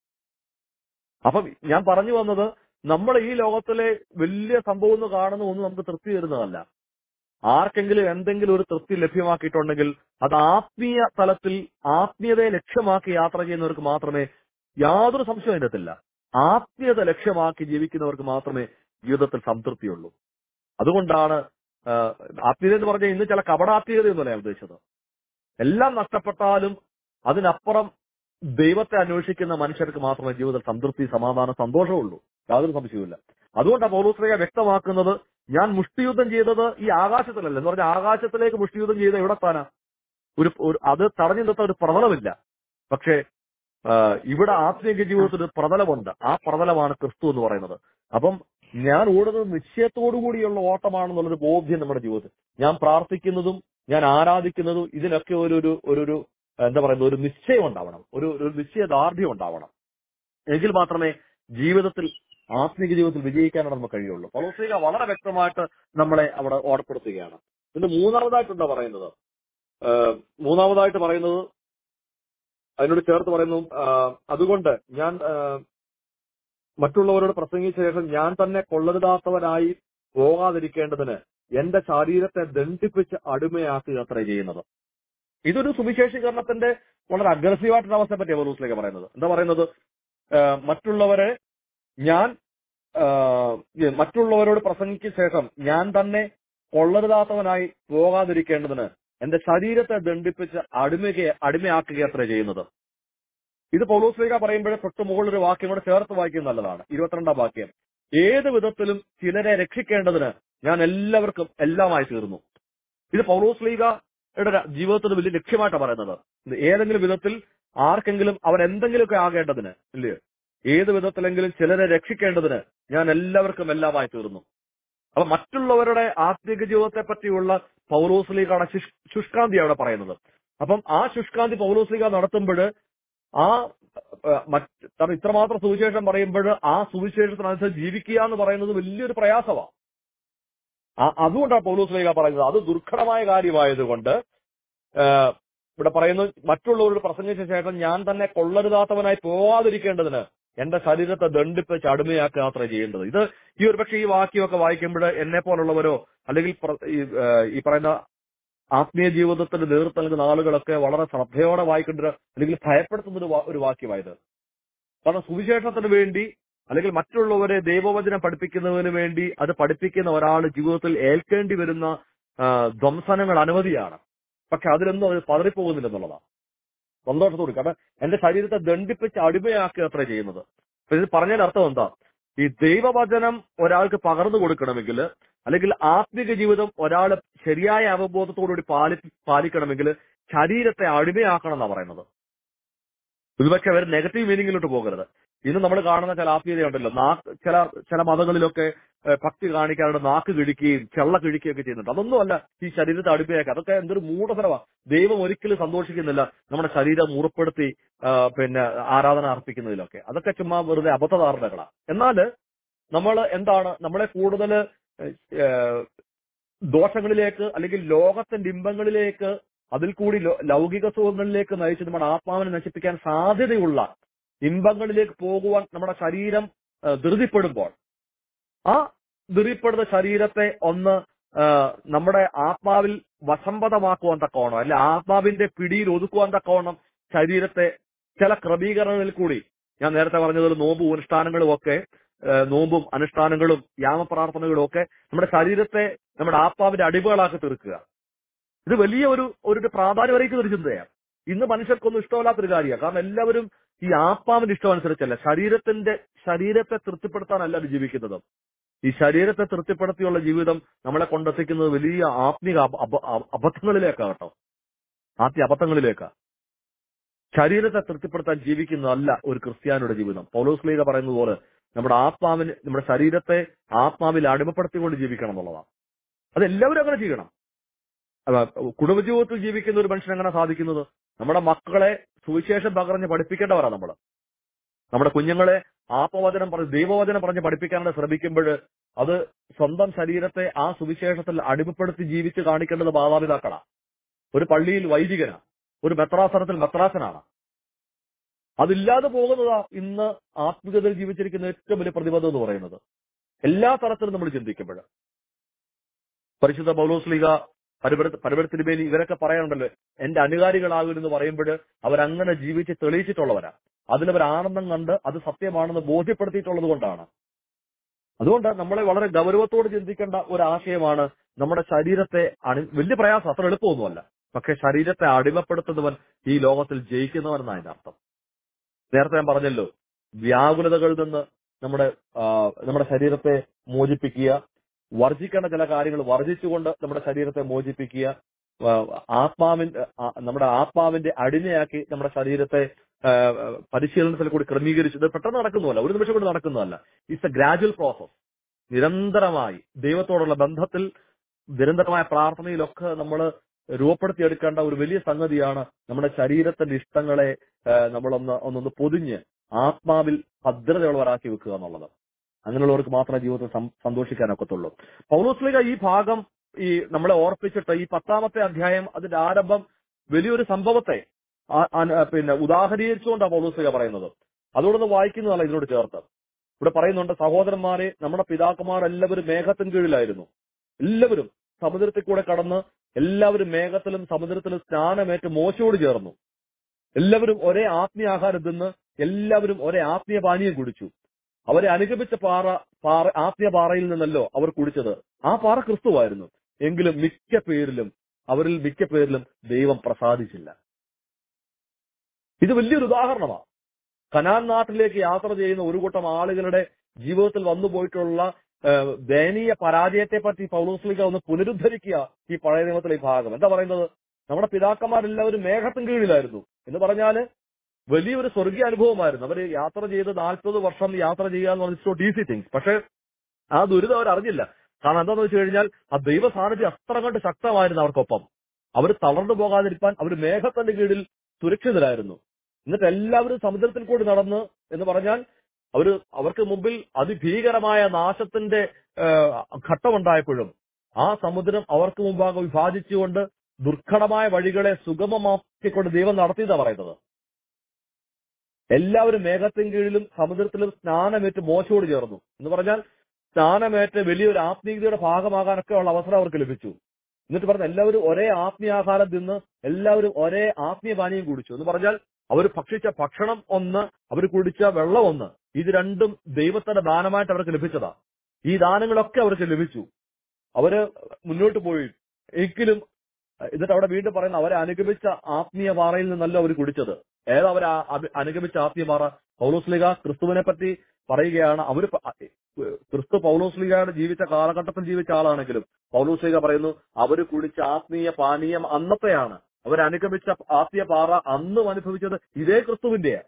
അപ്പം ഞാൻ പറഞ്ഞു വന്നത് നമ്മൾ ഈ ലോകത്തിലെ വലിയ സംഭവം എന്ന് കാണുന്ന ഒന്നും നമുക്ക് തൃപ്തി തരുന്നതല്ല ആർക്കെങ്കിലും എന്തെങ്കിലും ഒരു തൃപ്തി ലഭ്യമാക്കിയിട്ടുണ്ടെങ്കിൽ അത് ആത്മീയ തലത്തിൽ ആത്മീയതയെ ലക്ഷ്യമാക്കി യാത്ര ചെയ്യുന്നവർക്ക് മാത്രമേ യാതൊരു സംശയവും അതിനകത്തില്ല ആത്മീയത ലക്ഷ്യമാക്കി ജീവിക്കുന്നവർക്ക് മാത്രമേ ജീവിതത്തിൽ സംതൃപ്തിയുള്ളൂ അതുകൊണ്ടാണ് ആ, ആത്മീയത എന്ന് പറഞ്ഞാൽ ഇന്ന് ചില കപടാത്മീയതയൊന്നുമല്ല ഞാൻ ഉദ്ദേശിച്ചത് എല്ലാം നഷ്ടപ്പെട്ടാലും അതിനപ്പുറം ദൈവത്തെ അന്വേഷിക്കുന്ന മനുഷ്യർക്ക് മാത്രമേ ജീവിതത്തിൽ സംതൃപ്തി സമാധാനം സന്തോഷമുള്ളൂ യാതൊരു സംശയവുമില്ല അതുകൊണ്ടാണ് പൗലോസ്ലിക വ്യക്തമാക്കുന്നത് ഞാൻ മുഷ്ടിയുദ്ധം ചെയ്തത് ഈ ആകാശത്തിലല്ല എന്ന് പറഞ്ഞാൽ ആകാശത്തിലേക്ക് മുഷ്ടിയുദ്ധം ചെയ്ത എവിടെ സ്ഥാന ഒരു ഒരു- അത് തടഞ്ഞു നിർത്താൻ ഒരു പ്രതലമില്ല പക്ഷേ ആ, ഇവിടെ ആത്മീയ ജീവിതത്തിൽ ഒരു പ്രതലമുണ്ട് ആ പ്രതലമാണ് ക്രിസ്തു എന്ന് പറയുന്നത് അപ്പം ഞാൻ ഓടുന്നത് നിശ്ചയത്തോടു കൂടിയുള്ള ഓട്ടമാണെന്നുള്ളൊരു ബോധ്യം നമ്മുടെ ജീവിതത്തിൽ ഞാൻ പ്രാർത്ഥിക്കുന്നതും ഞാൻ ആരാധിക്കുന്നതും ഇതിനൊക്കെ ഒരു ഒരു ഒരു ഒരു എന്താ പറയുന്നത് ഒരു നിശ്ചയം ഉണ്ടാവണം ഒരു ഒരു നിശ്ചയദാർഢ്യം ഉണ്ടാവണം എങ്കിൽ മാത്രമേ ജീവിതത്തിൽ ആത്മീക ജീവിതത്തിൽ വിജയിക്കാനാണ് നമുക്ക് കഴിയുള്ളൂ പൗലോസ്ലിക വളരെ വ്യക്തമായിട്ട് നമ്മളെ അവിടെ ഓർപ്പെടുത്തുകയാണ് ഇതിന്റെ മൂന്നാമതായിട്ടെന്താ പറയുന്നത് ആ, മൂന്നാമതായിട്ട് പറയുന്നത് അതിനോട് ചേർത്ത് പറയുന്നു ആ, അതുകൊണ്ട് ഞാൻ ആ, മറ്റുള്ളവരോട് പ്രസംഗിച്ച ശേഷം ഞാൻ തന്നെ കൊള്ളരുതാത്തവനായി പോകാതിരിക്കേണ്ടതിന് എന്റെ ശരീരത്തെ ദണ്ഡിപ്പിച്ച് അടിമയാക്കുക അത്ര ചെയ്യുന്നത് ഇതൊരു സുവിശേഷീകരണത്തിന്റെ വളരെ അഗ്രസീവായിട്ടുള്ള അവസ്ഥയെ പറ്റിയാണ് പൗലോസിലേക്ക് പറയുന്നത് എന്താ പറയുന്നത് ആ, മറ്റുള്ളവരെ ഞാൻ ആ, മറ്റുള്ളവരോട് പ്രസംഗിച്ച ശേഷം ഞാൻ തന്നെ കൊള്ളരുതാത്തവനായി പോകാതിരിക്കേണ്ടതിന് എന്റെ ശരീരത്തെ ദണ്ഡിപ്പിച്ച് അടിമയെ അടിമയാക്കുക അത്ര ചെയ്യുന്നത് ഇത് പൗലോസ്ലിക പറയുമ്പോഴേ തൊട്ട് മുകളിലൊരു വാക്യം കൂടെ ചേർത്ത് വായിക്കുന്നത് നല്ലതാണ് ഇരുപത്തിരണ്ടാം വാക്യം ഏത് വിധത്തിലും ചിലരെ രക്ഷിക്കേണ്ടതിന് ഞാൻ എല്ലാവർക്കും എല്ലാമായി തീർന്നു ഇത് പൗലോസ്ലിക യുടെ ജീവിതത്തിന് വലിയ ലക്ഷ്യമായിട്ടാണ് പറയുന്നത് ഇത് ഏതെങ്കിലും വിധത്തിൽ ആർക്കെങ്കിലും അവൻ എന്തെങ്കിലുമൊക്കെ ആകേണ്ടതിന് ഇല്ലയോ ഏത് വിധത്തിലെങ്കിലും ചിലരെ രക്ഷിക്കേണ്ടതിന് ഞാൻ എല്ലാവർക്കും എല്ലാമായി തീർന്നു അപ്പൊ മറ്റുള്ളവരുടെ ആത്മീക ജീവിതത്തെ പറ്റിയുള്ള പൗലോസ്ലീഗാണ് ശുഷ് ശുഷ്കാന്തി അവിടെ പറയുന്നത് അപ്പം ആ ശുഷ്കാന്തി പൗലോസ്ലീഗ നടത്തുമ്പോൾ ആ ഏഹ്, മറ്റ് കാരണം ഇത്രമാത്രം സുവിശേഷം പറയുമ്പോൾ ആ സുവിശേഷത്തിനനുസരിച്ച് ജീവിക്കുക എന്ന് പറയുന്നത് വലിയൊരു പ്രയാസമാണ് ആ- അതുകൊണ്ടാണ് പൗലോസ് ലേഖ പറയുന്നത് അത് ദുർഘടമായ കാര്യമായതുകൊണ്ട് ഏഹ്, ഇവിടെ പറയുന്നു മറ്റുള്ളവരോട് പ്രസംഗിച്ച ശേഷം ഞാൻ തന്നെ കൊള്ളരുതാത്തവനായി പോവാതിരിക്കേണ്ടതിന് എന്റെ ശരീരത്തെ ദണ്ഡിപ്പിച്ച് അടിമയാക്കുക അത്ര ചെയ്യേണ്ടത് ഇത് ഈ ഒരു പക്ഷേ ഈ വാക്യമൊക്കെ വായിക്കുമ്പോൾ എന്നെ പോലുള്ളവരോ അല്ലെങ്കിൽ പ്ര- ഈ, ഏഹ്, ഈ പറയുന്ന ആത്മീയ ജീവിതത്തിന് നേതൃത്വം നൽകുന്ന ആളുകളൊക്കെ വളരെ ശ്രദ്ധയോടെ വായിക്കേണ്ട ഒരു- അല്ലെങ്കിൽ ഭയപ്പെടുത്തുന്ന ഒരു വാ- ഒരു വാക്യമായത് കാരണം സുവിശേഷത്തിന് വേണ്ടി അല്ലെങ്കിൽ മറ്റുള്ളവരെ ദൈവവചനം പഠിപ്പിക്കുന്നതിന് വേണ്ടി അത് പഠിപ്പിക്കുന്ന ഒരാൾ ജീവിതത്തിൽ ഏൽക്കേണ്ടി വരുന്ന ആ, ധ്വംസനങ്ങൾ അനവധിയാണ് പക്ഷെ അതിലൊന്നും അത് പതറിപ്പോകുന്നില്ലെന്നുള്ളതാണ് സന്തോഷത്തോട് കാരണം എന്റെ ശരീരത്തെ ദണ്ഡിപ്പിച്ച് അടിമയാക്കുക അത്ര ചെയ്യുന്നത് അപ്പൊ ഇത് പറഞ്ഞതിന്റെ അർത്ഥം എന്താ ഈ ദൈവവചനം ഒരാൾക്ക് പകർന്നു കൊടുക്കണമെങ്കിൽ അല്ലെങ്കിൽ ആത്മിക ജീവിതം ഒരാൾ ശരിയായ അവബോധത്തോടുകൂടി പാലി പാലിക്കണമെങ്കിൽ ശരീരത്തെ അടിമയാക്കണം എന്നാണ് പറയുന്നത് ഒരുപക്ഷെ അവർ നെഗറ്റീവ് മീനിങ്ങിലോട്ട് പോകരുത് ഇന്ന് നമ്മൾ കാണുന്ന ചില ആത്മീയതയുണ്ടല്ലോ നാക്ക് ചില ചില മതങ്ങളിലൊക്കെ ഏഹ്, ഭക്തി കാണിക്കാറുണ്ട് നാക്ക് കിഴിക്കുകയും ചെള്ള കിഴിക്കുകയും ഒക്കെ ചെയ്യുന്നുണ്ട് അതൊന്നുമല്ല ഈ ശരീരത്തെ അടുപ്പിയാക്കുക അതൊക്കെ എന്തൊരു മൂഢതരമാണ് ദൈവം ഒരിക്കലും സന്തോഷിക്കുന്നില്ല നമ്മുടെ ശരീരം മുറപ്പെടുത്തി ആ, പിന്നെ ആരാധന അർപ്പിക്കുന്നതിലൊക്കെ അതൊക്കെ ചുമ്മാ വെറുതെ അബദ്ധധാരണകളാണ് എന്നാൽ നമ്മൾ എന്താണ് നമ്മളെ കൂടുതൽ ദോഷങ്ങളിലേക്ക് അല്ലെങ്കിൽ ലോകത്തിന്റെ ഇമ്പങ്ങളിലേക്ക് അതിൽ കൂടി ലോ- ലൗകിക സുഖങ്ങളിലേക്ക് നയിച്ച് നമ്മുടെ ആത്മാവിനെ നശിപ്പിക്കാൻ സാധ്യതയുള്ള ഇമ്പങ്ങളിലേക്ക് പോകുവാൻ നമ്മുടെ ശരീരം ആ, ധൃതിപ്പെടുമ്പോൾ ആ ധൃതിപ്പെടുന്ന ശരീരത്തെ ഒന്ന് ആ, നമ്മുടെ ആത്മാവിൽ വശംവദമാക്കുവാൻ തക്കവണ്ണം അല്ലെ ആത്മാവിന്റെ പിടിയിൽ ഒതുക്കുവാൻ തക്കവണ്ണം ശരീരത്തെ ചില ക്രമീകരണങ്ങളിൽ കൂടി ഞാൻ നേരത്തെ പറഞ്ഞതുപോലെ നോമ്പും അനുഷ്ഠാനങ്ങളും ഒക്കെ ആ, നോമ്പും അനുഷ്ഠാനങ്ങളും യാമപ്രാർത്ഥനകളും ഒക്കെ നമ്മുടെ ശരീരത്തെ നമ്മുടെ ആത്മാവിന്റെ അടിവുകളാക്കി തീർക്കുക ഇത് വലിയ ഒരു ഒരു പ്രാധാന്യം അറിയിക്കുന്ന ഒരു ചിന്തയാണ് ഇന്ന് മനുഷ്യർക്കൊന്നും ഇഷ്ടമല്ലാത്തൊരു കാര്യമാണ് കാരണം എല്ലാവരും ഈ ആത്മാവിന്റെ ഇഷ്ടം അനുസരിച്ചല്ല ശരീരത്തിന്റെ ശരീരത്തെ തൃപ്തിപ്പെടുത്താനല്ല അവർ ജീവിക്കുന്നത് ഈ ശരീരത്തെ തൃപ്തിപ്പെടുത്തിയുള്ള ജീവിതം നമ്മളെ കൊണ്ടെത്തിക്കുന്നത് വലിയ ആത്മീക അബ- അബ- അബ- അബദ്ധങ്ങളിലേക്കാണ് കേട്ടോ ആത്മീയ അബദ്ധങ്ങളിലേക്കാ ശരീരത്തെ തൃപ്തിപ്പെടുത്താൻ ജീവിക്കുന്നതല്ല ഒരു ക്രിസ്ത്യാനിയുടെ ജീവിതം പൗലോസ് ലീഗ പറയുന്നത് പോലെ നമ്മുടെ ആത്മാവിന് നമ്മുടെ ശരീരത്തെ ആത്മാവിൽ അടിമപ്പെടുത്തിക്കൊണ്ട് ജീവിക്കണം എന്നുള്ളതാണ് അത് എല്ലാവരും അങ്ങനെ ചെയ്യണം അതാ, കുടുംബജീവിതത്തിൽ ജീവിക്കുന്ന ഒരു മനുഷ്യൻ എങ്ങനെ സാധിക്കുന്നത് നമ്മുടെ മക്കളെ സുവിശേഷം പകർന്ന് പഠിപ്പിക്കേണ്ടവരാണ് നമ്മൾ നമ്മുടെ കുഞ്ഞുങ്ങളെ ആത്മവചനം പറഞ്ഞ് ദൈവവചനം പറഞ്ഞ് പഠിപ്പിക്കാനാണ് ശ്രമിക്കുമ്പോൾ അത് സ്വന്തം ശരീരത്തെ ആ സുവിശേഷത്തിൽ അടിമപ്പെടുത്തി ജീവിച്ച് കാണിക്കേണ്ടത് മാതാപിതാക്കളാണ് ഒരു പള്ളിയിൽ വൈദികനാണ് ഒരു മെത്രാസനത്തിൽ മെത്രാസനാണ് അതില്ലാതെ പോകുന്നതാ ഇന്ന് ആത്മികതയിൽ ജീവിച്ചിരിക്കുന്ന ഏറ്റവും വലിയ പ്രതിബദ്ധത എന്ന് പറയുന്നത് എല്ലാ തരത്തിലും നമ്മൾ ചിന്തിക്കുമ്പോൾ പരിശുദ്ധ പൗലോസ്ലിക പരമ്പരത്തിനുമേൽ ഇവരൊക്കെ പറയാനുണ്ടല്ലോ എന്റെ അനുകാരികളാകുമെന്ന് പറയുമ്പോൾ അവരങ്ങനെ ജീവിച്ച് തെളിയിച്ചിട്ടുള്ളവരാ അതിലവർ ആനന്ദം കണ്ട് അത് സത്യമാണെന്ന് ബോധ്യപ്പെടുത്തിയിട്ടുള്ളത് കൊണ്ടാണ് അതുകൊണ്ട് നമ്മളെ വളരെ ഗൗരവത്തോട് ചിന്തിക്കേണ്ട ഒരു ആശയമാണ് നമ്മുടെ ശരീരത്തെ അണി വലിയ പ്രയാസം അത്ര എളുപ്പമൊന്നുമല്ല പക്ഷെ ശരീരത്തെ അടിമപ്പെടുത്തുന്നവൻ ഈ ലോകത്തിൽ ജയിക്കുന്നവൻ എന്നാണ് അതിന്റെ അർത്ഥം നേരത്തെ ഞാൻ പറഞ്ഞല്ലോ വ്യാകുലതകളിൽ നിന്ന് നമ്മുടെ ആ, നമ്മുടെ ശരീരത്തെ മോചിപ്പിക്കുക വർജിക്കേണ്ട ചില കാര്യങ്ങൾ വർജിച്ചുകൊണ്ട് നമ്മുടെ ശരീരത്തെ മോചിപ്പിക്കുക ആ, ആത്മാവിന്റെ ആ, നമ്മുടെ ആത്മാവിന്റെ അടിമയാക്കി നമ്മുടെ ശരീരത്തെ ആ, പരിശീലനത്തിൽ കൂടി ക്രമീകരിച്ച് ഇത് പെട്ടെന്ന് നടക്കുന്നതല്ല ഒരു നിമിഷം കൊണ്ട് നടക്കുന്നതല്ല ഇറ്റ്സ് എ ഗ്രാജുവൽ പ്രോസസ് നിരന്തരമായി ദൈവത്തോടുള്ള ബന്ധത്തിൽ നിരന്തരമായ പ്രാർത്ഥനയിലൊക്കെ നമ്മൾ രൂപപ്പെടുത്തിയെടുക്കേണ്ട ഒരു വലിയ സംഗതിയാണ് നമ്മുടെ ശരീരത്തിന്റെ ഇഷ്ടങ്ങളെ ആ, നമ്മളൊന്ന് ഒന്നൊന്ന് പൊതിഞ്ഞ് ആത്മാവിൽ ഭദ്രതയുള്ളവരാക്കി വെക്കുക എന്നുള്ളത് അങ്ങനെയുള്ളവർക്ക് മാത്രമേ ജീവിതത്തിൽ സം- സന്തോഷിക്കാനൊക്കത്തുള്ളൂ പൗലോസ്ലിക ഈ ഭാഗം ഈ നമ്മളെ ഓർപ്പിച്ചിട്ട് ഈ പത്താമത്തെ അധ്യായം അതിന്റെ ആരംഭം വലിയൊരു സംഭവത്തെ ആ- ആ- പിന്നെ ഉദാഹരീകരിച്ചുകൊണ്ടാണ് പൗലോസ്ലിക പറയുന്നത് അതുകൊണ്ടൊന്ന് വായിക്കുന്നതല്ല ഇതിനോട് ചേർത്ത് ഇവിടെ പറയുന്നുണ്ട് സഹോദരന്മാരെ നമ്മുടെ പിതാക്കന്മാർ എല്ലാവരും മേഘത്തിന് കീഴിലായിരുന്നു എല്ലാവരും സമുദ്രത്തിൽ കൂടെ കടന്ന് എല്ലാവരും മേഘത്തിലും സമുദ്രത്തിലും സ്നാനമേറ്റ് മോശയോട് ചേർന്നു എല്ലാവരും ഒരേ ആത്മീയ ആഹാരം തിന്ന് എല്ലാവരും ഒരേ ആത്മീയ പാനീയം കുടിച്ചു അവരെ അനുഗമിച്ച പാറ പാറ ആത്മീയ പാറയിൽ നിന്നല്ലോ അവർ കുടിച്ചത് ആ പാറ ക്രിസ്തുവായിരുന്നു എങ്കിലും മിക്ക പേരിലും അവരിൽ മിക്ക പേരിലും ദൈവം പ്രസാദിച്ചില്ല ഇത് വലിയൊരു ഉദാഹരണമാണ് കനാൻ നാട്ടിലേക്ക് യാത്ര ചെയ്യുന്ന ഒരു കൂട്ടം ആളുകളുടെ ജീവിതത്തിൽ വന്നു പോയിട്ടുള്ള ഏഹ്, ദയനീയ പരാജയത്തെ പറ്റി പൗലോസ്ലിക ഒന്ന് പുനരുദ്ധരിക്കുക ഈ പഴയ നിയമത്തിലെ ഈ ഭാഗം എന്താ പറയുന്നത് നമ്മുടെ പിതാക്കന്മാരെല്ലാവരും മേഘത്തിന് കീഴിലായിരുന്നു എന്ന് പറഞ്ഞാല് വലിയൊരു സ്വർഗീയ അനുഭവമായിരുന്നു അവര് യാത്ര ചെയ്ത് നാൽപ്പത് വർഷം യാത്ര ചെയ്യുക എന്ന് പറഞ്ഞിട്ട് ഈസി തിങ്സ് പക്ഷെ ആ ദുരിതം അവർ അറിഞ്ഞില്ല കാരണം എന്താന്ന് വെച്ച് കഴിഞ്ഞാൽ ആ ദൈവ സാന്നിധ്യം അത്ര കണ്ട് ശക്തമായിരുന്നു അവർക്കൊപ്പം അവർ തളർന്നു പോകാതിരിക്കാൻ അവർ മേഘത്തിന്റെ കീഴിൽ സുരക്ഷിതരായിരുന്നു എന്നിട്ട് എല്ലാവരും സമുദ്രത്തിൽ കൂടി നടന്ന് എന്ന് പറഞ്ഞാൽ അവര് അവർക്ക് മുമ്പിൽ അതിഭീകരമായ നാശത്തിന്റെ ഏഹ്, ഘട്ടമുണ്ടായപ്പോഴും ആ സമുദ്രം അവർക്ക് മുമ്പാകെ വിഭാജിച്ചുകൊണ്ട് ദുർഘടമായ വഴികളെ സുഗമമാക്കിക്കൊണ്ട് ദൈവം നടത്തിയതാ പറയുന്നത് എല്ലാവരും മേഘത്തിൻ കീഴിലും സമുദ്രത്തിലും സ്നാനമേറ്റ് മോശയോട് ചേർന്നു എന്ന് പറഞ്ഞാൽ സ്നാനമേറ്റ് വലിയൊരു ആത്മീയതയുടെ ഭാഗമാകാനൊക്കെ ഉള്ള അവസരം അവർക്ക് ലഭിച്ചു എന്നിട്ട് പറഞ്ഞ എല്ലാവരും ഒരേ ആത്മീയാഹാരം തിന്ന് എല്ലാവരും ഒരേ ആത്മീയ പാനീയം കുടിച്ചു എന്ന് പറഞ്ഞാൽ അവർ ഭക്ഷിച്ച ഭക്ഷണം ഒന്ന് അവർ കുടിച്ച വെള്ളം ഒന്ന് ഇത് രണ്ടും ദൈവത്തിന്റെ ദാനമായിട്ട് അവർക്ക് ലഭിച്ചതാ ഈ ദാനങ്ങളൊക്കെ അവർക്ക് ലഭിച്ചു അവര് മുന്നോട്ട് പോയി എങ്കിലും എന്നിട്ട് അവിടെ വീണ്ടും പറയുന്ന അവരെ അനുഗമിച്ച ആത്മീയ പാറയിൽ നിന്നല്ല അവർ കുടിച്ചത് ഏതാ അവർ അനുഗമിച്ച ആത്മീയ പാറ പൗലോസ്ലിക ക്രിസ്തുവിനെ പറ്റി പറയുകയാണ് അവര് പ- ക്രിസ്തു പൗലോസ്ലികയുടെ ജീവിച്ച കാലഘട്ടത്തിൽ ജീവിച്ച ആളാണെങ്കിലും പൗലോസ്ലിക പറയുന്നു അവര് കുടിച്ച ആത്മീയ പാനീയം അന്നത്തെയാണ് അവരനുഗമിച്ച ആത്മീയ പാറ അന്നും അനുഭവിച്ചത് ഇതേ ക്രിസ്തുവിന്റെയാ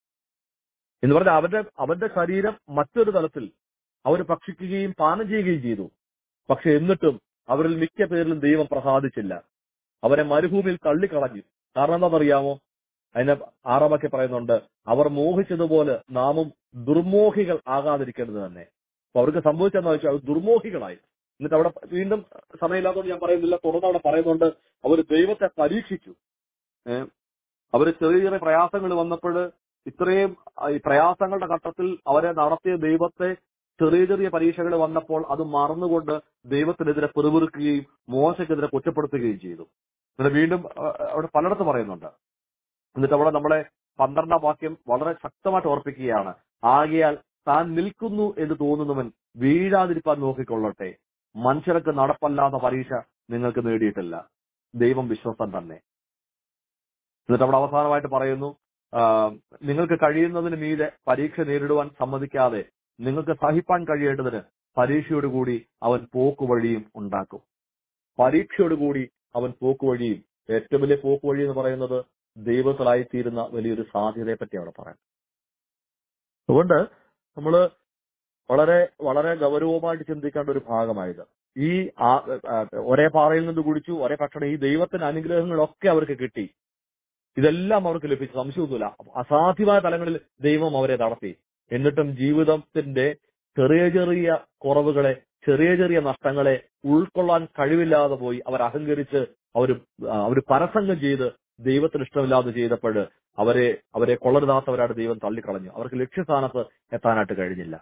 എന്ന് പറഞ്ഞാൽ അവരുടെ അവരുടെ ശരീരം മറ്റൊരു തലത്തിൽ അവർ ഭക്ഷിക്കുകയും പാനം ചെയ്യുകയും ചെയ്തു പക്ഷെ എന്നിട്ടും അവരിൽ മിക്ക പേരിലും ദൈവം പ്രസാദിച്ചില്ല അവരെ മരുഭൂമിയിൽ തള്ളിക്കളഞ്ഞു കാരണം എന്താണെന്നറിയാമോ അതിന് ആറാമൊക്കെ പറയുന്നുണ്ട് അവർ മോഹിച്ചതുപോലെ നാമും ദുർമോഹികൾ ആകാതിരിക്കരുത് തന്നെ അപ്പൊ അവർക്ക് സംഭവിച്ചെന്ന് വെച്ചാൽ അവർ ദുർമോഹികളായി എന്നിട്ട് അവിടെ വീണ്ടും സമയമില്ലാത്തതുകൊണ്ട് ഞാൻ പറയുന്നില്ല തുടർന്ന് അവിടെ പറയുന്നുണ്ട് അവർ ദൈവത്തെ പരീക്ഷിച്ചു ഏഹ് അവര് ചെറിയ ചെറിയ പ്രയാസങ്ങൾ വന്നപ്പോൾ ഇത്രയും ആ, ഈ പ്രയാസങ്ങളുടെ ഘട്ടത്തിൽ അവരെ നടത്തിയ ദൈവത്തെ ചെറിയ ചെറിയ പരീക്ഷകൾ വന്നപ്പോൾ അത് മറന്നുകൊണ്ട് ദൈവത്തിനെതിരെ പിറുപിറുക്കുകയും മോശക്കെതിരെ കുറ്റപ്പെടുത്തുകയും ചെയ്തു എന്നിട്ട് വീണ്ടും ആ, അവിടെ പലയിടത്ത് പറയുന്നുണ്ട് എന്നിട്ട് അവിടെ നമ്മളെ പന്ത്രണ്ടാം വാക്യം വളരെ ശക്തമായിട്ട് ഓർപ്പിക്കുകയാണ് ആകയാൽ താൻ നിൽക്കുന്നു എന്ന് തോന്നുന്നവൻ വീഴാതിരിപ്പാൻ നോക്കിക്കൊള്ളട്ടെ മനുഷ്യർക്ക് നടപ്പല്ലാത്ത പരീക്ഷ നിങ്ങൾക്ക് നേടിയിട്ടില്ല ദൈവം വിശ്വസ്തൻ തന്നെ എന്നിട്ട് അവിടെ അവസാനമായിട്ട് പറയുന്നു ആ, നിങ്ങൾക്ക് കഴിയുന്നതിന് മീതെ പരീക്ഷ നേരിടുവാൻ സമ്മതിക്കാതെ നിങ്ങൾക്ക് സഹിപ്പാൻ കഴിയേണ്ടതിന് പരീക്ഷയോടുകൂടി അവൻ പോക്കുവഴിയും ഉണ്ടാക്കും പരീക്ഷയോടുകൂടി അവൻ പോക്കുവഴിയും ഏറ്റവും വലിയ പോക്കുവഴി എന്ന് പറയുന്നത് ദൈവത്തിലായിത്തീരുന്ന വലിയൊരു സാധ്യതയെ പറ്റി അവിടെ പറയാം അതുകൊണ്ട് നമ്മള് വളരെ വളരെ ഗൗരവമായിട്ട് ചിന്തിക്കേണ്ട ഒരു ഭാഗമായത് ഈ ആ- ആ, ഒരേ പാറയിൽ നിന്ന് കുടിച്ചു ഒരേ ഭക്ഷണം ഈ ദൈവത്തിന്റെ അനുഗ്രഹങ്ങളൊക്കെ അവർക്ക് കിട്ടി ഇതെല്ലാം അവർക്ക് ലഭിച്ചു സംശയമൊന്നുമില്ല അസാധ്യമായ തലങ്ങളിൽ ദൈവം അവരെ നടത്തി എന്നിട്ടും ജീവിതത്തിന്റെ ചെറിയ ചെറിയ കുറവുകളെ ചെറിയ ചെറിയ നഷ്ടങ്ങളെ ഉൾക്കൊള്ളാൻ കഴിവില്ലാതെ പോയി അവർ അഹങ്കരിച്ച് അവർ അവർ പരസംഗം ചെയ്ത് ദൈവത്തിന് ഇഷ്ടമില്ലാതെ ചെയ്തപ്പോൾ അവരെ അവരെ കൊള്ളരുതാത്തവരായിട്ട് ദൈവം തള്ളിക്കളഞ്ഞു അവർക്ക് ലക്ഷ്യസ്ഥാനത്ത് എത്താനായിട്ട് കഴിഞ്ഞില്ല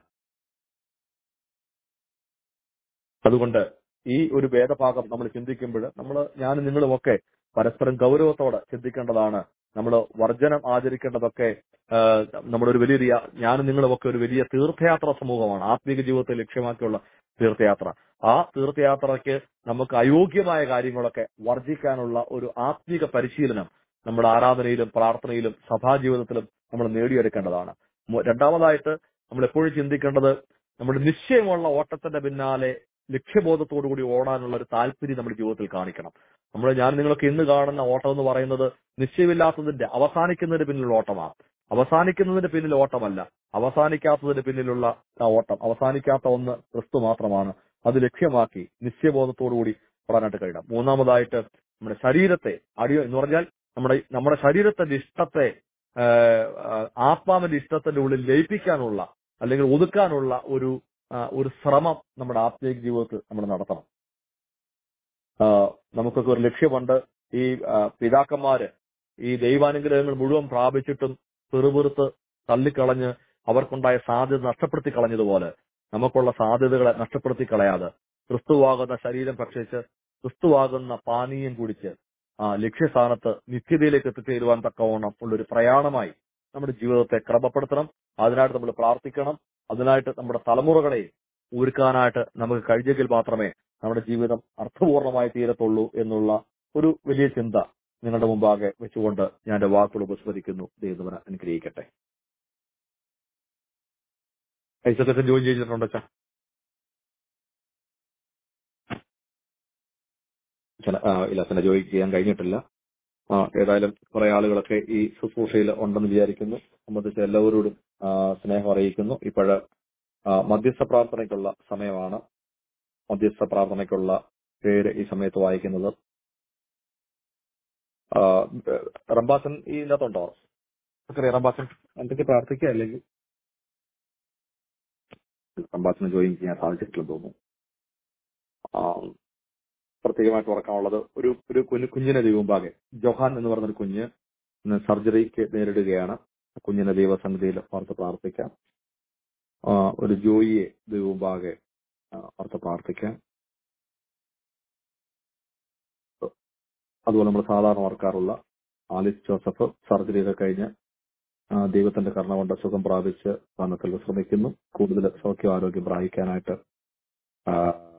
അതുകൊണ്ട് ഈ ഒരു ഭേദഭാഗം നമ്മൾ ചിന്തിക്കുമ്പോൾ നമ്മൾ ഞാനും നിങ്ങളുമൊക്കെ പരസ്പരം ഗൗരവത്തോടെ ചിന്തിക്കേണ്ടതാണ് നമ്മൾ വർജനം ആചരിക്കേണ്ടതൊക്കെ ആ, നമ്മുടെ ഒരു വലിയൊരു യാ- ഞാനും നിങ്ങളുമൊക്കെ ഒരു വലിയ തീർത്ഥയാത്ര സമൂഹമാണ് ആത്മീക ജീവിതത്തെ ലക്ഷ്യമാക്കിയുള്ള തീർത്ഥയാത്ര ആ തീർത്ഥയാത്രയ്ക്ക് നമുക്ക് അയോഗ്യമായ കാര്യങ്ങളൊക്കെ വർജിക്കാനുള്ള ഒരു ആത്മീക പരിശീലനം നമ്മുടെ ആരാധനയിലും പ്രാർത്ഥനയിലും സഭാജീവിതത്തിലും നമ്മൾ നേടിയെടുക്കേണ്ടതാണ് മു- രണ്ടാമതായിട്ട് നമ്മൾ എപ്പോഴും ചിന്തിക്കേണ്ടത് നമ്മുടെ നിശ്ചയമുള്ള ഓട്ടത്തിന്റെ പിന്നാലെ ലക്ഷ്യബോധത്തോടു കൂടി ഓടാനുള്ള ഒരു താല്പര്യം നമ്മുടെ ജീവിതത്തിൽ കാണിക്കണം നമ്മൾ ഞാൻ നിങ്ങളൊക്കെ ഇന്ന് കാണുന്ന ഓട്ടം എന്ന് പറയുന്നത് നിശ്ചയമില്ലാത്തതിന്റെ അവസാനിക്കുന്നതിന് പിന്നിലുള്ള ഓട്ടമാണ് അവസാനിക്കുന്നതിന് പിന്നിൽ ഓട്ടമല്ല അവസാനിക്കാത്തതിന് പിന്നിലുള്ള ആ ഓട്ടം അവസാനിക്കാത്ത ഒന്ന് ക്രിസ്തു മാത്രമാണ് അത് ലക്ഷ്യമാക്കി നിശ്ചയബോധത്തോടുകൂടി ഓടാനായിട്ട് കഴിയണം മൂന്നാമതായിട്ട് നമ്മുടെ ശരീരത്തെ അടിയോ എന്ന് പറഞ്ഞാൽ നമ്മുടെ നമ്മുടെ ശരീരത്തിന്റെ ഇഷ്ടത്തെ ആ, ആ, ആത്മാവിന്റെ ഇഷ്ടത്തിന്റെ ഉള്ളിൽ ലയിപ്പിക്കാനുള്ള അല്ലെങ്കിൽ ഒതുക്കാനുള്ള ഒരു ആ, ഒരു ശ്രമം നമ്മുടെ ആത്മീയ ജീവിതത്തിൽ നമ്മൾ നടത്തണം ആ, നമുക്കൊക്കെ ഒരു ലക്ഷ്യമുണ്ട് ഈ ആ, പിതാക്കന്മാര് ഈ ദൈവാനുഗ്രഹങ്ങൾ മുഴുവൻ പ്രാപിച്ചിട്ടും പെറുപെറുത്ത് തള്ളിക്കളഞ്ഞ് അവർക്കുണ്ടായ സാധ്യത നഷ്ടപ്പെടുത്തി കളഞ്ഞതുപോലെ നമുക്കുള്ള സാധ്യതകളെ നഷ്ടപ്പെടുത്തി കളയാതെ ക്രിസ്തുവാകുന്ന ശരീരം ഭക്ഷിച്ച് ക്രിസ്തുവാകുന്ന പാനീയം കുടിച്ച് ആ ലക്ഷ്യസ്ഥാനത്ത് നിത്യതയിലേക്ക് എത്തിച്ചേരുവാൻ തക്കവണ്ണം ഉള്ളൊരു പ്രയാണമായി നമ്മുടെ ജീവിതത്തെ ക്രമപ്പെടുത്തണം അതിനായിട്ട് നമ്മൾ പ്രാർത്ഥിക്കണം അതിനായിട്ട് നമ്മുടെ തലമുറകളെ ഒരുക്കാനായിട്ട് നമുക്ക് കഴിഞ്ഞെങ്കിൽ മാത്രമേ നമ്മുടെ ജീവിതം അർത്ഥപൂർണമായി തീരത്തുള്ളൂ എന്നുള്ള ഒരു വലിയ ചിന്ത നിങ്ങളുടെ മുമ്പാകെ വെച്ചുകൊണ്ട് ഞാൻ എന്റെ വാക്കുകൾ ഉപസ്മരിക്കുന്നു ദൈവത്തിന് അനുഗ്രഹിക്കട്ടെ ഐസക്കച്ചൻ ജോയിൻ ചെയ്തിട്ടുണ്ടോ അച്ഛാ ചില- ആ, ഇല്ല തന്നെ ജോയിൻ ചെയ്യാൻ കഴിഞ്ഞിട്ടില്ല ആ, ഏതായാലും കുറെ ആളുകളൊക്കെ ഈ ശുശ്രൂഷയിൽ ഉണ്ടെന്ന് വിചാരിക്കുന്നു സംബന്ധിച്ച എല്ലാവരോടും ആ, സ്നേഹം അറിയിക്കുന്നു ഇപ്പോഴ് മധ്യസ്ഥ പ്രാർത്ഥനയ്ക്കുള്ള സമയമാണ് മധ്യസ്ഥ പ്രാർത്ഥനയ്ക്കുള്ള പേര് ഈ സമയത്ത് വായിക്കുന്നത് ആ, റംബാസൻ ഈ ഇതിനകത്തുണ്ടോ സക്കറിയ റംബാസൻ എന്തൊക്കെ പ്രാർത്ഥിക്കുക അല്ലെങ്കിൽ റംബാസിന് ജോയിൻ ചെയ്യാൻ സാധിച്ചിട്ടില്ലെന്ന് തോന്നുന്നു ആ, പ്രത്യേകമായിട്ട് ഓർക്കാനുള്ളത് ഒരു ഒരു കുഞ്ഞു കുഞ്ഞിനെ ദൈവമുമ്പാകെ ജൊഹാൻ എന്ന് പറഞ്ഞൊരു കുഞ്ഞ് ഇന്ന് സർജറിക്ക് നേരിടുകയാണ് കുഞ്ഞിനെ ദൈവസന്നിധിയിൽ ഓർത്ത് പ്രാർത്ഥിക്കാം ആ, ഒരു ജോയിയെ ദൈവമുമ്പാകെ ആ, ഓർത്ത് പ്രാർത്ഥിക്കാം അതുപോലെ നമ്മൾ സാധാരണ ഓർക്കാറുള്ള ആലിസ് ജോസഫ് സർജറിയൊക്കെ കഴിഞ്ഞ് ആ, ദൈവത്തിന്റെ കരുണ കൊണ്ട് സുഖം പ്രാപിച്ച് ഭരണത്തിൽ ശ്രമിക്കുന്നു കൂടുതൽ സൗഖ്യം ആരോഗ്യം പ്രാപിക്കാനായിട്ട് ആ,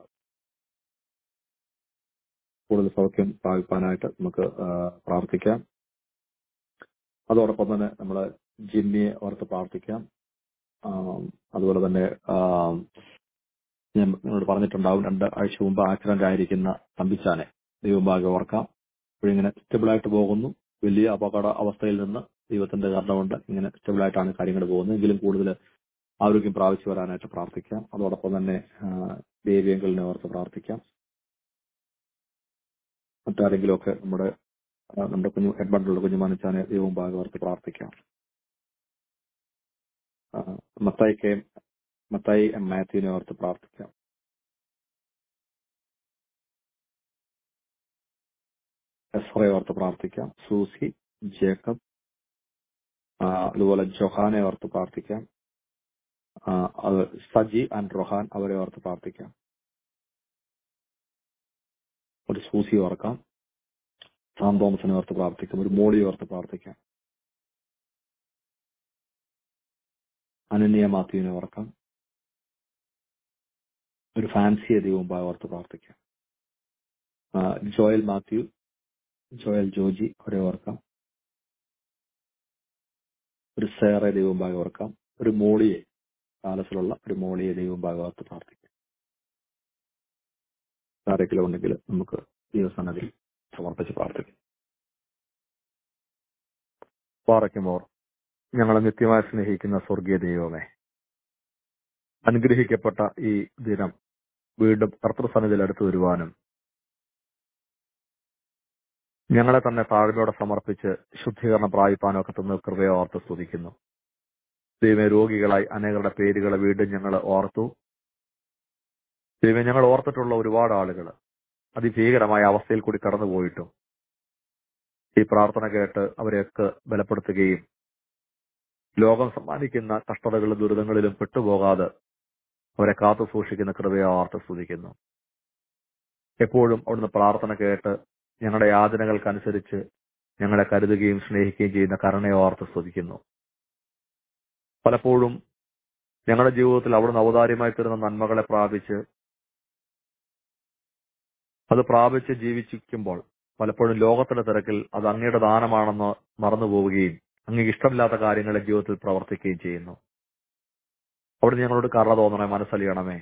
കൂടുതൽ സൗഖ്യം പ്രാപിക്കാനായിട്ട് നമുക്ക് ആ, പ്രാർത്ഥിക്കാം അതോടൊപ്പം തന്നെ നമ്മൾ ജിമ്മിയെ ഓർത്ത് പ്രാർത്ഥിക്കാം ആ, അതുപോലെ തന്നെ ആ, ഞാൻ നിങ്ങളോട് പറഞ്ഞിട്ടുണ്ടാവും രണ്ട് ആഴ്ച മുമ്പ് ആക്സിഡന്റ് ആയിരിക്കുന്ന തമ്പിച്ചാനെ ദൈവഭാഗ്യം ഓർക്കാം ഇപ്പോഴിങ്ങനെ സ്റ്റെബിൾ ആയിട്ട് പോകുന്നു വലിയ അപകട അവസ്ഥയിൽ നിന്ന് ദൈവത്തിന്റെ കാരണം കൊണ്ട് ഇങ്ങനെ സ്റ്റെബിൾ ആയിട്ടാണ് കാര്യങ്ങൾ പോകുന്നത് എങ്കിലും കൂടുതൽ ആരോഗ്യം പ്രാപിച്ചു വരാനായിട്ട് പ്രാർത്ഥിക്കാം അതോടൊപ്പം തന്നെ ആ, ദേവിയങ്കലിനെ ഓർത്ത് പ്രാർത്ഥിക്കാം മറ്റാരെങ്കിലും ഒക്കെ നമ്മുടെ ആ, നമ്മുടെ കുഞ്ഞു ഹെഡ്ബണ്ടിലുള്ള കുഞ്ഞു മനച്ചാനെ ദൈവം ഭാഗം ഓർത്ത് പ്രാർത്ഥിക്കാം ആ, മത്തായി കെ മത്തായി എം മാത്യുവിനെ ഓർത്ത് പ്രാർത്ഥിക്കാം എസ്രയെ ഓർത്ത് പ്രാർത്ഥിക്കാം സൂസി ജേക്കബ് ആ, അതുപോലെ ജൊഹാനെ ഓർത്ത് പ്രാർത്ഥിക്കാം ആ, അത് സജി ആൻഡ് റൊഹാൻ അവരെ ഓർത്ത് പ്രാർത്ഥിക്കാം ഒരു സൂസി ഓർക്കാം സാം തോമസിനെ ഓർത്ത് പ്രാർത്ഥിക്കാം ഒരു മോളി ഓർത്ത് പ്രാർത്ഥിക്കാം അനന്യ മാത്യുവിനെ ഓർക്കാം ഒരു ഫാൻസിയെ ദൈവം ഓർത്ത് പ്രാർത്ഥിക്കാം ആ, ജോയൽ മാത്യു ജോയൽ ജോജി അവരെ ഓർക്കാം ഒരു സേറെ ദൈവം ഭാഗം ഓർക്കാം ഒരു മോളിയെ പാലസിലുള്ള ഒരു മോളിയെ ദൈവം ഭാഗം ഓർത്ത് പ്രാർത്ഥിക്കാം ആരെങ്കിലും ഉണ്ടെങ്കിൽ നമുക്ക് ദൈവസന്നതിൽ സമർപ്പിച്ച് പ്രാർത്ഥിക്കാം പാറയ്ക്കുമോർ ഞങ്ങളെ നിത്യമായി സ്നേഹിക്കുന്ന സ്വർഗീയ ദൈവമേ അനുഗ്രഹിക്കപ്പെട്ട ഈ ദിനം വീണ്ടും കർത്തൃസന്നിധിയിൽ അടുത്തു വരുവാനും ഞങ്ങളെ തന്നെ താഴ്മയോടെ സമർപ്പിച്ച് ശുദ്ധീകരണം പ്രാപിപ്പാനും ഒക്കെ തന്ന കൃപയെ ഓർത്ത് സ്തുതിക്കുന്നു ദൈവമേ രോഗികളായി അനേകരുടെ പേരുകളെ വീണ്ടും ഞങ്ങൾ ഓർത്തു ദൈവം ഞങ്ങൾ ഓർത്തിട്ടുള്ള ഒരുപാട് ആളുകൾ അതിഭീകരമായ അവസ്ഥയിൽ കൂടി കടന്നുപോയിട്ടും ഈ പ്രാർത്ഥന കേട്ട് അവരെയൊക്കെ ബലപ്പെടുത്തുകയും ലോകം സമ്മാനിക്കുന്ന കഷ്ടതകളിലും ദുരിതങ്ങളിലും പെട്ടുപോകാതെ അവരെ കാത്തു സൂക്ഷിക്കുന്ന കൃപയെ ഓർത്ത് സ്തുതിക്കുന്നു എപ്പോഴും അവിടുന്ന് പ്രാർത്ഥന കേട്ട് ഞങ്ങളുടെ യാതനകൾക്കനുസരിച്ച് ഞങ്ങളെ കരുതുകയും സ്നേഹിക്കുകയും ചെയ്യുന്ന കരുണയെ ഓർത്ത് സ്തുതിക്കുന്നു പലപ്പോഴും ഞങ്ങളുടെ ജീവിതത്തിൽ അവിടുന്ന് ഔദാര്യമായി തരുന്ന നന്മകളെ പ്രാപിച്ച് അത് പ്രാപിച്ച് ജീവിച്ചിരിക്കുമ്പോൾ പലപ്പോഴും ലോകത്തിന്റെ തിരക്കിൽ അത് അങ്ങയുടെ ദാനമാണെന്ന് മറന്നു പോവുകയും അങ്ങ് ഇഷ്ടമില്ലാത്ത കാര്യങ്ങളെ ജീവിതത്തിൽ പ്രവർത്തിക്കുകയും ചെയ്യുന്നു അവിടെ ഞങ്ങളോട് കറ തോന്നണേ മനസ്സലിയണമേ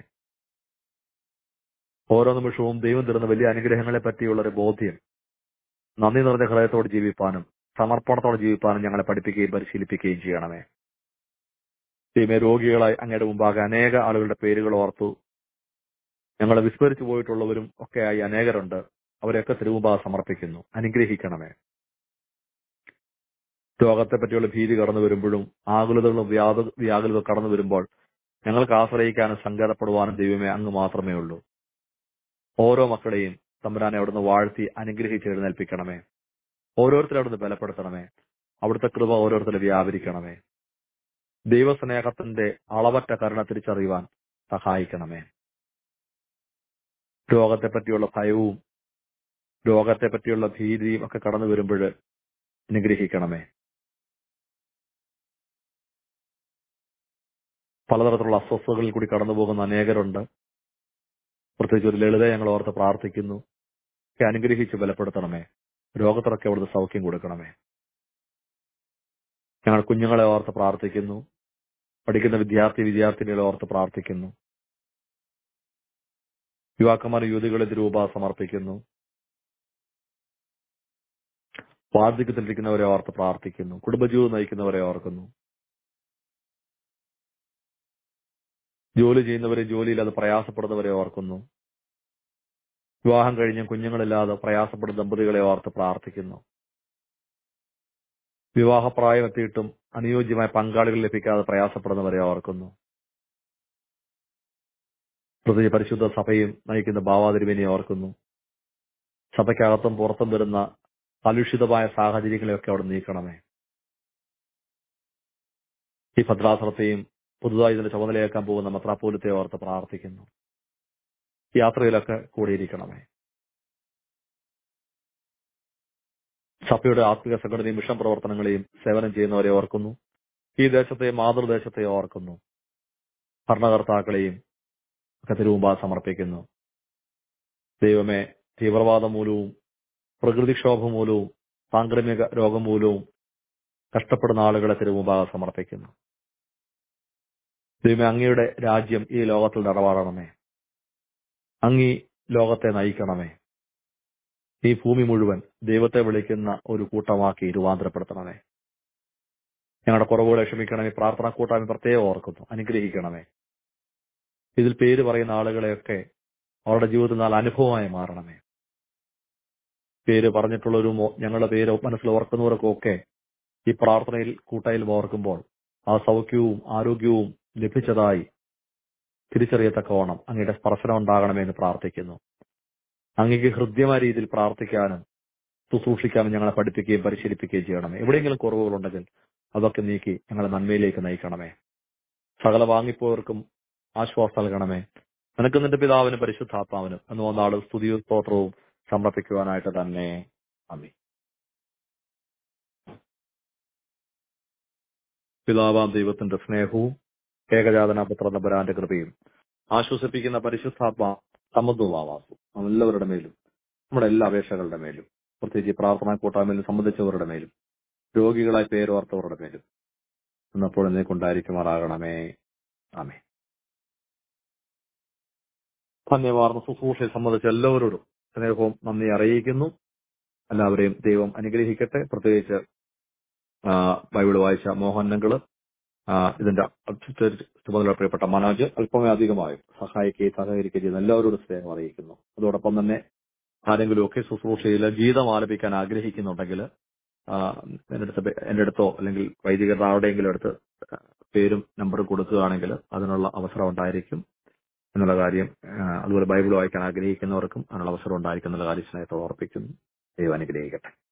ഓരോ നിമിഷവും ദൈവം തരുന്ന വലിയ അനുഗ്രഹങ്ങളെ പറ്റിയുള്ള ഒരു ബോധ്യം നന്ദി നിറഞ്ഞ ഹൃദയത്തോട് ജീവിപ്പാനും സമർപ്പണത്തോടെ ജീവിപ്പാനും ഞങ്ങളെ പഠിപ്പിക്കുകയും പരിശീലിപ്പിക്കുകയും ചെയ്യണമേ ദൈവമേ രോഗികളായി അങ്ങയുടെ മുമ്പാകെ അനേക ആളുകളുടെ പേരുകൾ ഓർത്തു ഞങ്ങളെ വിസ്മരിച്ചു പോയിട്ടുള്ളവരും ഒക്കെയായി അനേകരുണ്ട് അവരെയൊക്കെ തിരുമുമ്പാകെ സമർപ്പിക്കുന്നു അനുഗ്രഹിക്കണമേ രോഗത്തെ പറ്റിയുള്ള ഭീതി കടന്നു വരുമ്പോഴും ആകുലതകളും വ്യാത വ്യാകുലത കടന്നു വരുമ്പോൾ ഞങ്ങൾക്ക് ആശ്രയിക്കാനും സങ്കടപ്പെടുവാനും ദൈവമേ അങ്ങ് മാത്രമേ ഉള്ളൂ ഓരോ മക്കളെയും തമ്പുരാനെ അവിടുന്ന് വാഴ്ത്തി അനുഗ്രഹിച്ച് എഴുന്നേൽപ്പിക്കണമേ ഓരോരുത്തരെ അവിടുന്ന് ബലപ്പെടുത്തണമേ അവിടുത്തെ കൃപ ഓരോരുത്തരെ വ്യാപരിക്കണമേ ദൈവസ്നേഹത്തിന്റെ അളവറ്റ കരുണ തിരിച്ചറിയുവാൻ സഹായിക്കണമേ രോഗത്തെ പറ്റിയുള്ള ഭയവും രോഗത്തെ പറ്റിയുള്ള ഭീതിയും ഒക്കെ കടന്നു വരുമ്പോൾ അനുഗ്രഹിക്കണമേ പലതരത്തിലുള്ള അസ്വസ്ഥതകളിൽ കൂടി കടന്നു പോകുന്ന അനേകരുണ്ട് പ്രത്യേകിച്ച് ഒരു ലളിതയെ ഞങ്ങൾ ഓർത്ത് പ്രാർത്ഥിക്കുന്നു ഒക്കെ അനുഗ്രഹിച്ച് ബലപ്പെടുത്തണമേ രോഗത്തിനൊക്കെ അവിടുന്ന് സൗഖ്യം കൊടുക്കണമേ ഞങ്ങൾ കുഞ്ഞുങ്ങളെ ഓർത്ത് പ്രാർത്ഥിക്കുന്നു പഠിക്കുന്ന വിദ്യാർത്ഥി വിദ്യാർത്ഥിനികളെ ഓർത്ത് പ്രാർത്ഥിക്കുന്നു യുവാക്കന്മാർ യുവതികളെ രൂപ സമർപ്പിക്കുന്നു വാർദ്ധക്യത്തിലിരിക്കുന്നവരെ ഓർത്ത് പ്രാർത്ഥിക്കുന്നു കുടുംബജീവിതം നയിക്കുന്നവരെ ഓർക്കുന്നു ജോലി ചെയ്യുന്നവരെ ജോലിയില്ലാതെ പ്രയാസപ്പെടുന്നവരെ ഓർക്കുന്നു വിവാഹം കഴിഞ്ഞ് കുഞ്ഞുങ്ങളില്ലാതെ പ്രയാസപ്പെടുന്ന ദമ്പതികളെ ഓർത്ത് പ്രാർത്ഥിക്കുന്നു വിവാഹപ്രായം എത്തിയിട്ടും അനുയോജ്യമായ പങ്കാളികൾ ലഭിക്കാതെ പ്രയാസപ്പെടുന്നവരെ ഓർക്കുന്നു പ്രത്യേകിച്ച് പരിശുദ്ധ സഭയും നയിക്കുന്ന ഭാവാതിരുവിനെ ഓർക്കുന്നു സഭയ്ക്കകത്തും പുറത്തും വരുന്ന കലുഷിതമായ സാഹചര്യങ്ങളെയൊക്കെ അവിടെ നീക്കണമേ ഈ ഭദ്രാസനത്തെയും പുതുതായി ഇതിന്റെ ചുമതലയേക്കാൻ പോകുന്ന മത്രാപോലത്തെ ഓർത്ത് പ്രാർത്ഥിക്കുന്നു യാത്രയിലൊക്കെ കൂടിയിരിക്കണമേ സഭയുടെ ആത്മിക സംഘടനയും മിഷൻ പ്രവർത്തനങ്ങളെയും സേവനം ചെയ്യുന്നവരെ ഓർക്കുന്നു ഈ ദേശത്തെ മാതൃദേശത്തെ ഓർക്കുന്നു ഭരണകർത്താക്കളെയും ഒക്കെ തിരുമുമ്പാ സമർപ്പിക്കുന്നു ദൈവമേ തീവ്രവാദം മൂലവും പ്രകൃതിക്ഷോഭം മൂലവും സാംക്രമിക രോഗം മൂലവും കഷ്ടപ്പെടുന്ന ആളുകളെ തിരുമുമ്പാകെ സമർപ്പിക്കുന്നു ദൈവമേ അങ്ങയുടെ രാജ്യം ഈ ലോകത്തിൽ നടപാടണമേ അങ്ങി ലോകത്തെ നയിക്കണമേ ഈ ഭൂമി മുഴുവൻ ദൈവത്തെ വിളിക്കുന്ന ഒരു കൂട്ടമാക്കി രൂപാന്തരപ്പെടുത്തണമേ ഞങ്ങളുടെ കുറവുകളെ ക്ഷമിക്കണമേ പ്രാർത്ഥന കൂട്ടായ്മ പ്രത്യേകം ഓർക്കുന്നു അനുഗ്രഹിക്കണമേ ഇതിൽ പേര് പറയുന്ന ആളുകളെയൊക്കെ അവരുടെ ജീവിതത്തിൽ നല്ല അനുഭവമായി മാറണമേ പേര് പറഞ്ഞിട്ടുള്ളൊരു മോ- ഞങ്ങളുടെ പേര് മനസ്സിൽ ഓർക്കുന്നവർക്കൊക്കെ ഈ പ്രാർത്ഥനയിൽ കൂട്ടായിൽ ഓർക്കുമ്പോൾ ആ സൗഖ്യവും ആരോഗ്യവും ലഭിച്ചതായി തിരിച്ചറിയത്തക്കവണ്ണം അങ്ങയുടെ സ്പർശനം ഉണ്ടാകണമെന്ന് പ്രാർത്ഥിക്കുന്നു അങ്ങേക്ക് ഹൃദ്യമായ രീതിയിൽ പ്രാർത്ഥിക്കാനും ശുശ്രൂഷിക്കാനും ഞങ്ങളെ പഠിപ്പിക്കുകയും പരിശീലിപ്പിക്കുകയും ചെയ്യണമേ എവിടെയെങ്കിലും കുറവുകളുണ്ടെങ്കിൽ അതൊക്കെ നീക്കി ഞങ്ങളെ നന്മയിലേക്ക് നയിക്കണമേ സകല വാങ്ങിപ്പോയവർക്കും ആശ്വാസം നൽകണമേ നിനക്ക് നിന്റെ പിതാവിനും പരിശുദ്ധാത്മാവിനും എന്ന് വന്നാൾ സ്തുതിയും സ്തോത്രവും സമർപ്പിക്കുവാനായിട്ട് തന്നെ അമ്മി പിതാവാം ദൈവത്തിന്റെ സ്നേഹവും ഏകജാതന പുത്ര നബരാന്റെ കൃപയും ആശ്വസിപ്പിക്കുന്ന പരിശുദ്ധാത്മാ സമത്വമാവാസു എല്ലാവരുടെ മേലും നമ്മുടെ എല്ലാ അപേക്ഷകളുടെ മേലും പ്രത്യേകിച്ച് ഈ പ്രാർത്ഥനാ കൂട്ടായ്മയിൽ സംബന്ധിച്ചവരുടെ മേലും രോഗികളായി പേരോർത്തവരുടെ മേലും എന്നപ്പോൾ എന്നേക്കുണ്ടായിരിക്കുമാറാകണമേ ആമേ ധന്യവാർന്ന ശുശ്രൂഷയെ സംബന്ധിച്ച് എല്ലാവരോടും സ്നേഹവും നന്ദി അറിയിക്കുന്നു എല്ലാവരെയും ദൈവം അനുഗ്രഹിക്കട്ടെ പ്രത്യേകിച്ച് ആ, ബൈബിൾ വായിച്ച മോഹനങ്ങള് ആ, ഇതിന്റെ ചുമതല പ്രിയപ്പെട്ട മനോജ് അല്പമേ അധികമായും സഹായിക്കുകയും സഹകരിക്കുകയും ചെയ്യുന്ന എല്ലാവരോടും സ്നേഹം അറിയിക്കുന്നു അതോടൊപ്പം തന്നെ ആരെങ്കിലും ഒക്കെ ശുശ്രൂഷയിൽ ഗീതം ആലപിക്കാൻ ആഗ്രഹിക്കുന്നുണ്ടെങ്കിൽ എന്റെ അടുത്ത് പേ- എന്റെ അടുത്തോ അല്ലെങ്കിൽ വൈദികരുടെ ആരുടെയെങ്കിലും അടുത്ത് പേരും നമ്പറും കൊടുക്കുകയാണെങ്കിൽ അതിനുള്ള അവസരം ഉണ്ടായിരിക്കും എന്നുള്ള കാര്യം ആ, അതുപോലെ ബൈബിൾ വായിക്കാൻ ആഗ്രഹിക്കുന്നവർക്കും അതിനുള്ള അവസരം ഉണ്ടായിരിക്കും എന്നുള്ള കാര്യം സ്നേഹത്തോടെ ഓർപ്പിക്കുന്നു ദൈവം അനുഗ്രഹിക്കട്ടെ